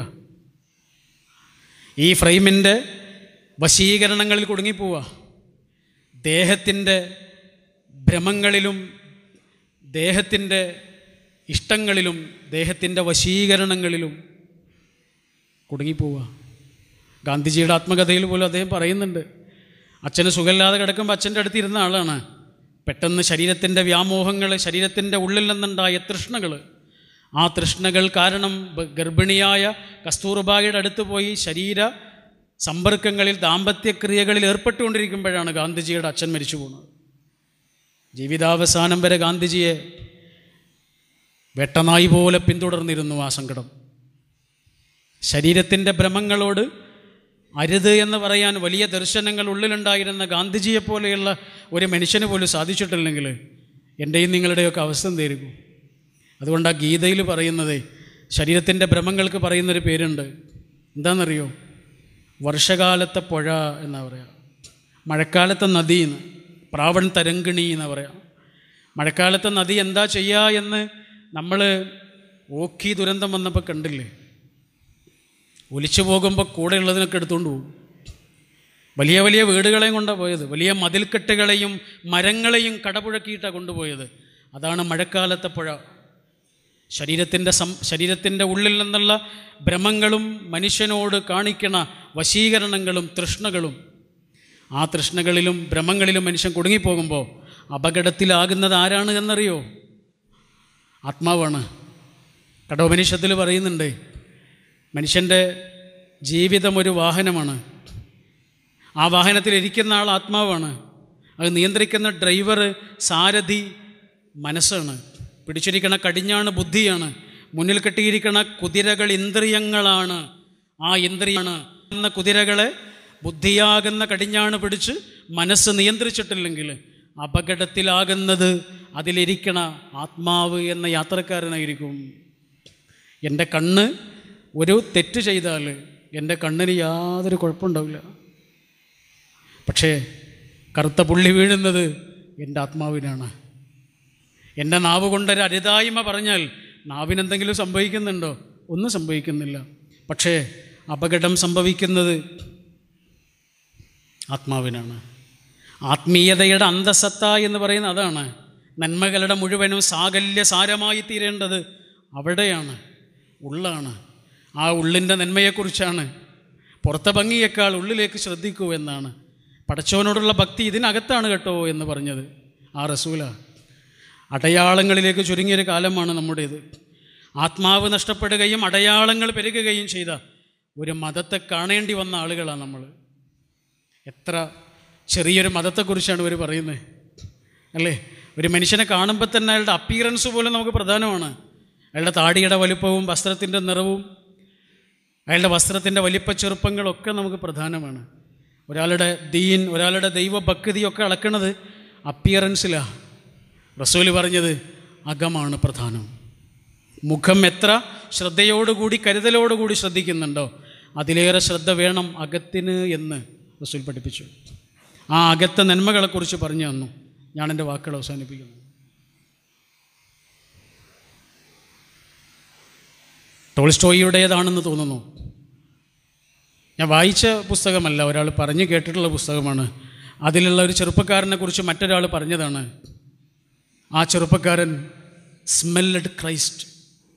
ഈ ഫ്രെയിമിൻ്റെ വശീകരണങ്ങളിൽ കുടുങ്ങിപ്പോവുക ദേഹത്തിൻ്റെ ഭ്രമങ്ങളിലും ദേഹത്തിൻ്റെ ഇഷ്ടങ്ങളിലും ദേഹത്തിൻ്റെ വശീകരണങ്ങളിലും കുടുങ്ങിപ്പോവുക ഗാന്ധിജിയുടെ ആത്മകഥയിൽ പോലും അദ്ദേഹം പറയുന്നുണ്ട് അച്ഛന് സുഖമില്ലാതെ കിടക്കുമ്പോൾ അച്ഛൻ്റെ അടുത്ത് ഇരുന്ന ആളാണ് പെട്ടെന്ന് ശരീരത്തിൻ്റെ വ്യാമോഹങ്ങൾ ശരീരത്തിൻ്റെ ഉള്ളിൽ നിന്നുണ്ടായ തൃഷ്ണകൾ ആ തൃഷ്ണകൾ കാരണം ബ- ഗർഭിണിയായ കസ്തൂർബായുടെ അടുത്ത് പോയി ശരീര സമ്പർക്കങ്ങളിൽ ദാമ്പത്യക്രിയകളിൽ ഏർപ്പെട്ടുകൊണ്ടിരിക്കുമ്പോഴാണ് ഗാന്ധിജിയുടെ അച്ഛൻ മരിച്ചു പോകുന്നത് ജീവിതാവസാനം വരെ ഗാന്ധിജിയെ വെട്ടനായി പോലെ പിന്തുടർന്നിരുന്നു ആ സങ്കടം ശരീരത്തിൻ്റെ ഭ്രമങ്ങളോട് അരുത് എന്ന് പറയാൻ വലിയ ദർശനങ്ങൾ ഉള്ളിലുണ്ടായിരുന്ന ഗാന്ധിജിയെ പോലെയുള്ള ഒരു മനുഷ്യന് പോലും സാധിച്ചിട്ടില്ലെങ്കിൽ എൻ്റെയും നിങ്ങളുടെയൊക്കെ അവസ്ഥ എന്തായിരിക്കും അതുകൊണ്ട് ആ ഗീതയിൽ പറയുന്നത് ശരീരത്തിൻ്റെ ഭ്രമങ്ങൾക്ക് പറയുന്നൊരു പേരുണ്ട് എന്താണെന്നറിയോ വർഷകാലത്തെ പുഴ എന്നാ പറയുക മഴക്കാലത്തെ നദി എന്ന് പ്രാവൺ തരങ്കിണി എന്നാ പറയാം മഴക്കാലത്തെ നദി എന്താ ചെയ്യുക എന്ന് നമ്മൾ ഓഖി ദുരന്തം വന്നപ്പോൾ കണ്ടില്ലേ ഒലിച്ചു പോകുമ്പോൾ കൂടെ ഉള്ളതിനൊക്കെ എടുത്തുകൊണ്ട് പോകും വലിയ വലിയ വീടുകളെയും കൊണ്ടാണ് പോയത് വലിയ മതിൽക്കെട്ടുകളെയും മരങ്ങളെയും കടപുഴക്കിയിട്ടാണ് കൊണ്ടുപോയത് അതാണ് മഴക്കാലത്തെ പുഴ ശരീരത്തിൻ്റെ സം ശരീരത്തിൻ്റെ ഉള്ളിൽ നിന്നുള്ള ഭ്രമങ്ങളും മനുഷ്യനോട് കാണിക്കണ വശീകരണങ്ങളും തൃഷ്ണകളും ആ തൃഷ്ണകളിലും ഭ്രമങ്ങളിലും മനുഷ്യൻ കുടുങ്ങിപ്പോകുമ്പോൾ അപകടത്തിലാകുന്നത് ആരാണ് എന്നറിയോ ആത്മാവാണ് കടോപനിഷത്തിൽ പറയുന്നുണ്ട് മനുഷ്യൻ്റെ ജീവിതം ഒരു വാഹനമാണ് ആ വാഹനത്തിൽ ഇരിക്കുന്ന ആൾ ആത്മാവാണ് അത് നിയന്ത്രിക്കുന്ന ഡ്രൈവർ സാരഥി മനസ്സാണ് പിടിച്ചിരിക്കണ കടിഞ്ഞാണ് ബുദ്ധിയാണ് മുന്നിൽ കെട്ടിയിരിക്കണ കുതിരകൾ ഇന്ദ്രിയങ്ങളാണ് ആ ഇന്ദ്രിയാണ് എന്ന കുതിരകളെ ബുദ്ധിയാകുന്ന കടിഞ്ഞാണ് പിടിച്ച് മനസ്സ് നിയന്ത്രിച്ചിട്ടില്ലെങ്കിൽ അപകടത്തിലാകുന്നത് അതിലിരിക്കണ ആത്മാവ് എന്ന യാത്രക്കാരനായിരിക്കും എൻ്റെ കണ്ണ് ഒരു തെറ്റ് ചെയ്താൽ എൻ്റെ കണ്ണിന് യാതൊരു കുഴപ്പമുണ്ടാവില്ല പക്ഷേ കറുത്ത പുള്ളി വീഴുന്നത് എൻ്റെ ആത്മാവിനാണ് എൻ്റെ നാവ് കൊണ്ടൊരു അരുതായ്മ പറഞ്ഞാൽ നാവിനെന്തെങ്കിലും സംഭവിക്കുന്നുണ്ടോ ഒന്നും സംഭവിക്കുന്നില്ല പക്ഷേ അപകടം സംഭവിക്കുന്നത് ആത്മാവിനാണ് ആത്മീയതയുടെ അന്തസത്ത എന്ന് പറയുന്നത് അതാണ് നന്മകളുടെ മുഴുവനും സാകല്യ സാരമായി തീരേണ്ടത് അവിടെയാണ് ഉള്ളാണ് ആ ഉള്ളിൻ്റെ നന്മയെക്കുറിച്ചാണ് പുറത്തെ ഭംഗിയേക്കാൾ ഉള്ളിലേക്ക് ശ്രദ്ധിക്കൂ എന്നാണ് പടച്ചവനോടുള്ള ഭക്തി ഇതിനകത്താണ് കേട്ടോ എന്ന് പറഞ്ഞത് ആ റസൂല അടയാളങ്ങളിലേക്ക് ചുരുങ്ങിയൊരു കാലമാണ് നമ്മുടേത് ആത്മാവ് നഷ്ടപ്പെടുകയും അടയാളങ്ങൾ പെരുകുകയും ചെയ്ത ഒരു മതത്തെ കാണേണ്ടി വന്ന ആളുകളാണ് നമ്മൾ എത്ര ചെറിയൊരു മതത്തെക്കുറിച്ചാണ് ഇവർ പറയുന്നത് അല്ലേ ഒരു മനുഷ്യനെ കാണുമ്പോൾ തന്നെ അയാളുടെ അപ്പീറൻസ് പോലും നമുക്ക് പ്രധാനമാണ് അയാളുടെ താടിയുടെ വലുപ്പവും വസ്ത്രത്തിൻ്റെ നിറവും അയാളുടെ വസ്ത്രത്തിൻ്റെ വലിപ്പ ചെറുപ്പങ്ങളൊക്കെ നമുക്ക് പ്രധാനമാണ് ഒരാളുടെ ദീൻ ഒരാളുടെ ദൈവഭക്തിയൊക്കെ അളക്കണത് അപ്പിയറൻസിലാണ് റസൂല് പറഞ്ഞത് അകമാണ് പ്രധാനം മുഖം എത്ര ശ്രദ്ധയോടുകൂടി കരുതലോടുകൂടി ശ്രദ്ധിക്കുന്നുണ്ടോ അതിലേറെ ശ്രദ്ധ വേണം അകത്തിന് എന്ന് റസൂൽ പഠിപ്പിച്ചു ആ അകത്തെ നന്മകളെക്കുറിച്ച് പറഞ്ഞു തന്നു ഞാൻ എൻ്റെ വാക്കുകൾ അവസാനിപ്പിക്കുന്നു ടോൾസ്റ്റോയിയുടേതാണെന്ന് തോന്നുന്നു ഞാൻ വായിച്ച പുസ്തകമല്ല ഒരാൾ പറഞ്ഞു കേട്ടിട്ടുള്ള പുസ്തകമാണ് അതിലുള്ള ഒരു ചെറുപ്പക്കാരനെ കുറിച്ച് മറ്റൊരാൾ പറഞ്ഞതാണ് ആ ചെറുപ്പക്കാരൻ സ്മെല്ലഡ് ക്രൈസ്റ്റ്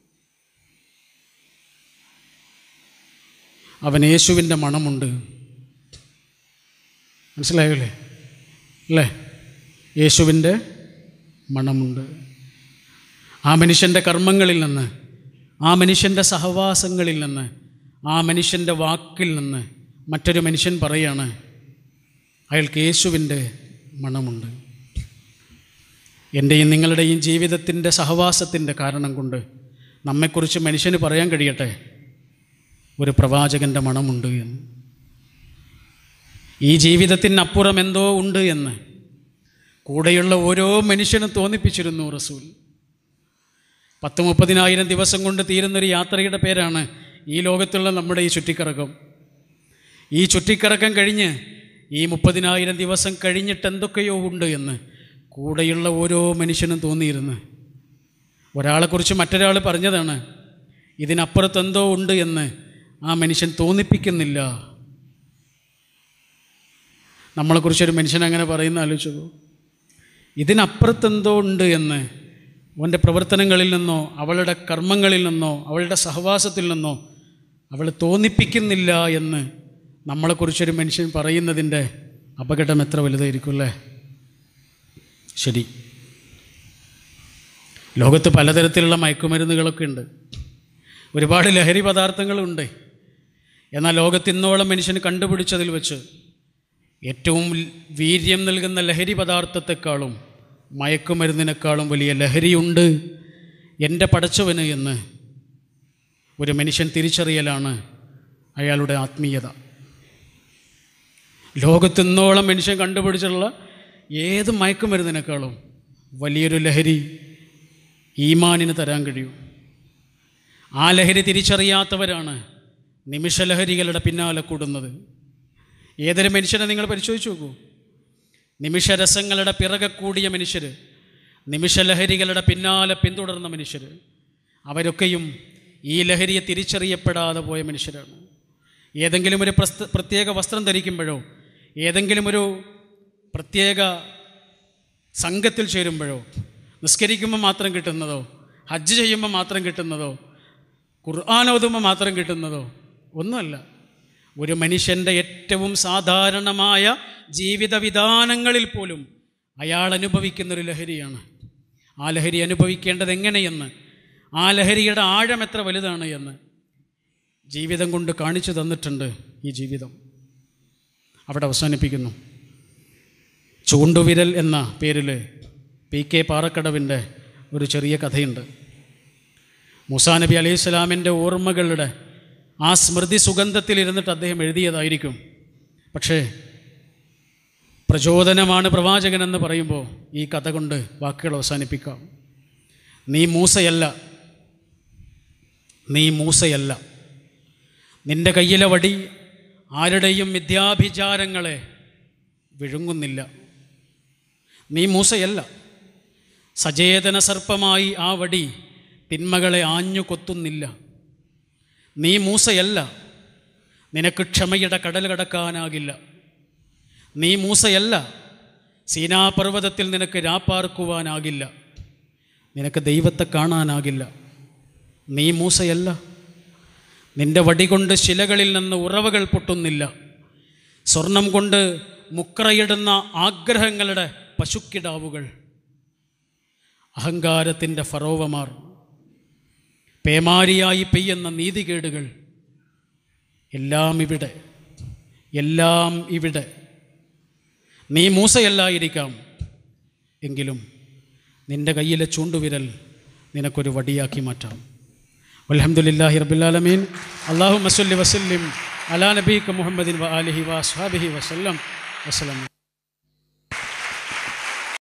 അവൻ യേശുവിൻ്റെ മണമുണ്ട് മനസ്സിലായല്ലേ അല്ലേ യേശുവിൻ്റെ മണമുണ്ട് ആ മനുഷ്യൻ്റെ കർമ്മങ്ങളിൽ നിന്ന് ആ മനുഷ്യൻ്റെ സഹവാസങ്ങളിൽ നിന്ന് ആ മനുഷ്യൻ്റെ വാക്കിൽ നിന്ന് മറ്റൊരു മനുഷ്യൻ പറയാണ് അയാൾക്ക് യേശുവിൻ്റെ മണമുണ്ട് എൻ്റെയും നിങ്ങളുടെയും ജീവിതത്തിൻ്റെ സഹവാസത്തിൻ്റെ കാരണം കൊണ്ട് നമ്മെക്കുറിച്ച് മനുഷ്യന് പറയാൻ കഴിയട്ടെ ഒരു പ്രവാചകൻ്റെ മണമുണ്ട് എന്ന് ഈ ജീവിതത്തിനപ്പുറം എന്തോ ഉണ്ട് എന്ന് കൂടെയുള്ള ഓരോ മനുഷ്യനും തോന്നിപ്പിച്ചിരുന്നു റസൂൽ പത്ത് മുപ്പതിനായിരം ദിവസം കൊണ്ട് തീരുന്നൊരു യാത്രയുടെ പേരാണ് ഈ ലോകത്തുള്ള നമ്മുടെ ഈ ചുറ്റിക്കറക്കം ഈ ചുറ്റിക്കറക്കം കഴിഞ്ഞ് ഈ മുപ്പതിനായിരം ദിവസം കഴിഞ്ഞിട്ട് എന്തൊക്കെയോ ഉണ്ട് എന്ന് കൂടെയുള്ള ഓരോ മനുഷ്യനും തോന്നിയിരുന്നു ഒരാളെക്കുറിച്ച് മറ്റൊരാൾ പറഞ്ഞതാണ് ഇതിനപ്പുറത്ത് എന്തോ ഉണ്ട് എന്ന് ആ മനുഷ്യൻ തോന്നിപ്പിക്കുന്നില്ല നമ്മളെക്കുറിച്ചൊരു മനുഷ്യൻ അങ്ങനെ പറയുന്ന ആലോചിച്ചു ഇതിനപ്പുറത്തെന്തോ ഉണ്ട് എന്ന് അവൻ്റെ പ്രവർത്തനങ്ങളിൽ നിന്നോ അവളുടെ കർമ്മങ്ങളിൽ നിന്നോ അവളുടെ സഹവാസത്തിൽ നിന്നോ അവൾ തോന്നിപ്പിക്കുന്നില്ല എന്ന് നമ്മളെക്കുറിച്ചൊരു മനുഷ്യൻ പറയുന്നതിൻ്റെ അപകടം എത്ര വലുതായിരിക്കും അല്ലേ ശരി ലോകത്ത് പലതരത്തിലുള്ള മയക്കുമരുന്നുകളൊക്കെ ഉണ്ട് ഒരുപാട് ലഹരി പദാർത്ഥങ്ങളുണ്ട് എന്നാൽ ലോകത്ത് ഇന്നോളം മനുഷ്യന് കണ്ടുപിടിച്ചതിൽ വെച്ച് ഏറ്റവും വീര്യം നൽകുന്ന ലഹരി പദാർത്ഥത്തെക്കാളും മയക്കുമരുന്നിനേക്കാളും വലിയ ലഹരിയുണ്ട് എൻ്റെ പടച്ചവന് എന്ന് ഒരു മനുഷ്യൻ തിരിച്ചറിയലാണ് അയാളുടെ ആത്മീയത ലോകത്തിന്നോളം മനുഷ്യൻ കണ്ടുപിടിച്ചിട്ടുള്ള ഏത് മയക്കുമരുന്നിനേക്കാളും വലിയൊരു ലഹരി ഈമാനിന് തരാൻ കഴിയും ആ ലഹരി തിരിച്ചറിയാത്തവരാണ് നിമിഷലഹരികളുടെ പിന്നാലെ കൂടുന്നത് ഏതൊരു മനുഷ്യനെ നിങ്ങൾ പരിശോധിച്ച് നോക്കൂ നിമിഷരസങ്ങളുടെ പിറകെ കൂടിയ മനുഷ്യർ നിമിഷലഹരികളുടെ പിന്നാലെ പിന്തുടർന്ന മനുഷ്യർ അവരൊക്കെയും ഈ ലഹരിയെ തിരിച്ചറിയപ്പെടാതെ പോയ മനുഷ്യരാണ് ഏതെങ്കിലും ഒരു പ്രസ്ത പ്രത്യേക വസ്ത്രം ധരിക്കുമ്പോഴോ ഏതെങ്കിലും ഒരു പ്രത്യേക സംഘത്തിൽ ചേരുമ്പോഴോ നിസ്കരിക്കുമ്പോൾ മാത്രം കിട്ടുന്നതോ ഹജ്ജ് ചെയ്യുമ്പോൾ മാത്രം കിട്ടുന്നതോ ഖുർആൻ ഓതുമ്പോൾ മാത്രം കിട്ടുന്നതോ ഒന്നുമല്ല ഒരു മനുഷ്യൻ്റെ ഏറ്റവും സാധാരണമായ ജീവിത വിധാനങ്ങളിൽ പോലും അയാൾ അനുഭവിക്കുന്നൊരു ലഹരിയാണ് ആ ലഹരി അനുഭവിക്കേണ്ടത് എങ്ങനെയെന്ന് ആ ലഹരിയുടെ ആഴം എത്ര വലുതാണ് എന്ന് ജീവിതം കൊണ്ട് കാണിച്ചു തന്നിട്ടുണ്ട് ഈ ജീവിതം അവിടെ അവസാനിപ്പിക്കുന്നു ചൂണ്ടുവിരൽ എന്ന പേരിൽ പി കെ പാറക്കടവിൻ്റെ ഒരു ചെറിയ കഥയുണ്ട് മൂസാ നബി അലൈഹി സ്വലാമിൻ്റെ ഓർമ്മകളുടെ ആ സ്മൃതി സുഗന്ധത്തിലിരുന്നിട്ട് അദ്ദേഹം എഴുതിയതായിരിക്കും പക്ഷേ പ്രചോദനമാണ് പ്രവാചകൻ എന്ന് പറയുമ്പോൾ ഈ കഥ കൊണ്ട് വാക്കുകൾ അവസാനിപ്പിക്കാം നീ മൂസയല്ല നീ മൂസയല്ല നിന്റെ കയ്യിലെ വടി ആരുടെയും മിഥ്യാഭിചാരങ്ങളെ വിഴുങ്ങുന്നില്ല നീ മൂസയല്ല സചേതന സർപ്പമായി ആ വടി തിന്മകളെ ആഞ്ഞു കൊത്തുന്നില്ല നീ മൂസയല്ല നിനക്ക് ക്ഷമയുടെ കടൽ കടക്കാനാകില്ല നീ മൂസയല്ല സീനാപർവ്വതത്തിൽ നിനക്ക് രാപ്പാർക്കുവാനാകില്ല നിനക്ക് ദൈവത്തെ കാണാനാകില്ല നീ മൂസയല്ല നിന്റെ വടി കൊണ്ട് ശിലകളിൽ നിന്ന് ഉറവകൾ പൊട്ടുന്നില്ല സ്വർണം കൊണ്ട് മുക്രയിടുന്ന ആഗ്രഹങ്ങളുടെ പശുക്കിടാവുകൾ അഹങ്കാരത്തിൻ്റെ ഫറോവമാർ പേമാരിയായി പെയ്യുന്ന നീതികേടുകൾ എല്ലാം ഇവിടെ എല്ലാം ഇവിടെ നീ മൂസയല്ലായിരിക്കാം എങ്കിലും നിന്റെ കയ്യിലെ ചൂണ്ടുവിരൽ നിനക്കൊരു വടിയാക്കി മാറ്റാം അലഹമുല്ലാഹി റബുല്ലാലമീൻ അള്ളാഹു മസല്ലി വസല്ലിം അലാ നബീക്ക് മുഹമ്മദിൻ വ ആലിഹി വ അസ്ഹാബിഹി വസല്ലം വസ്സലാം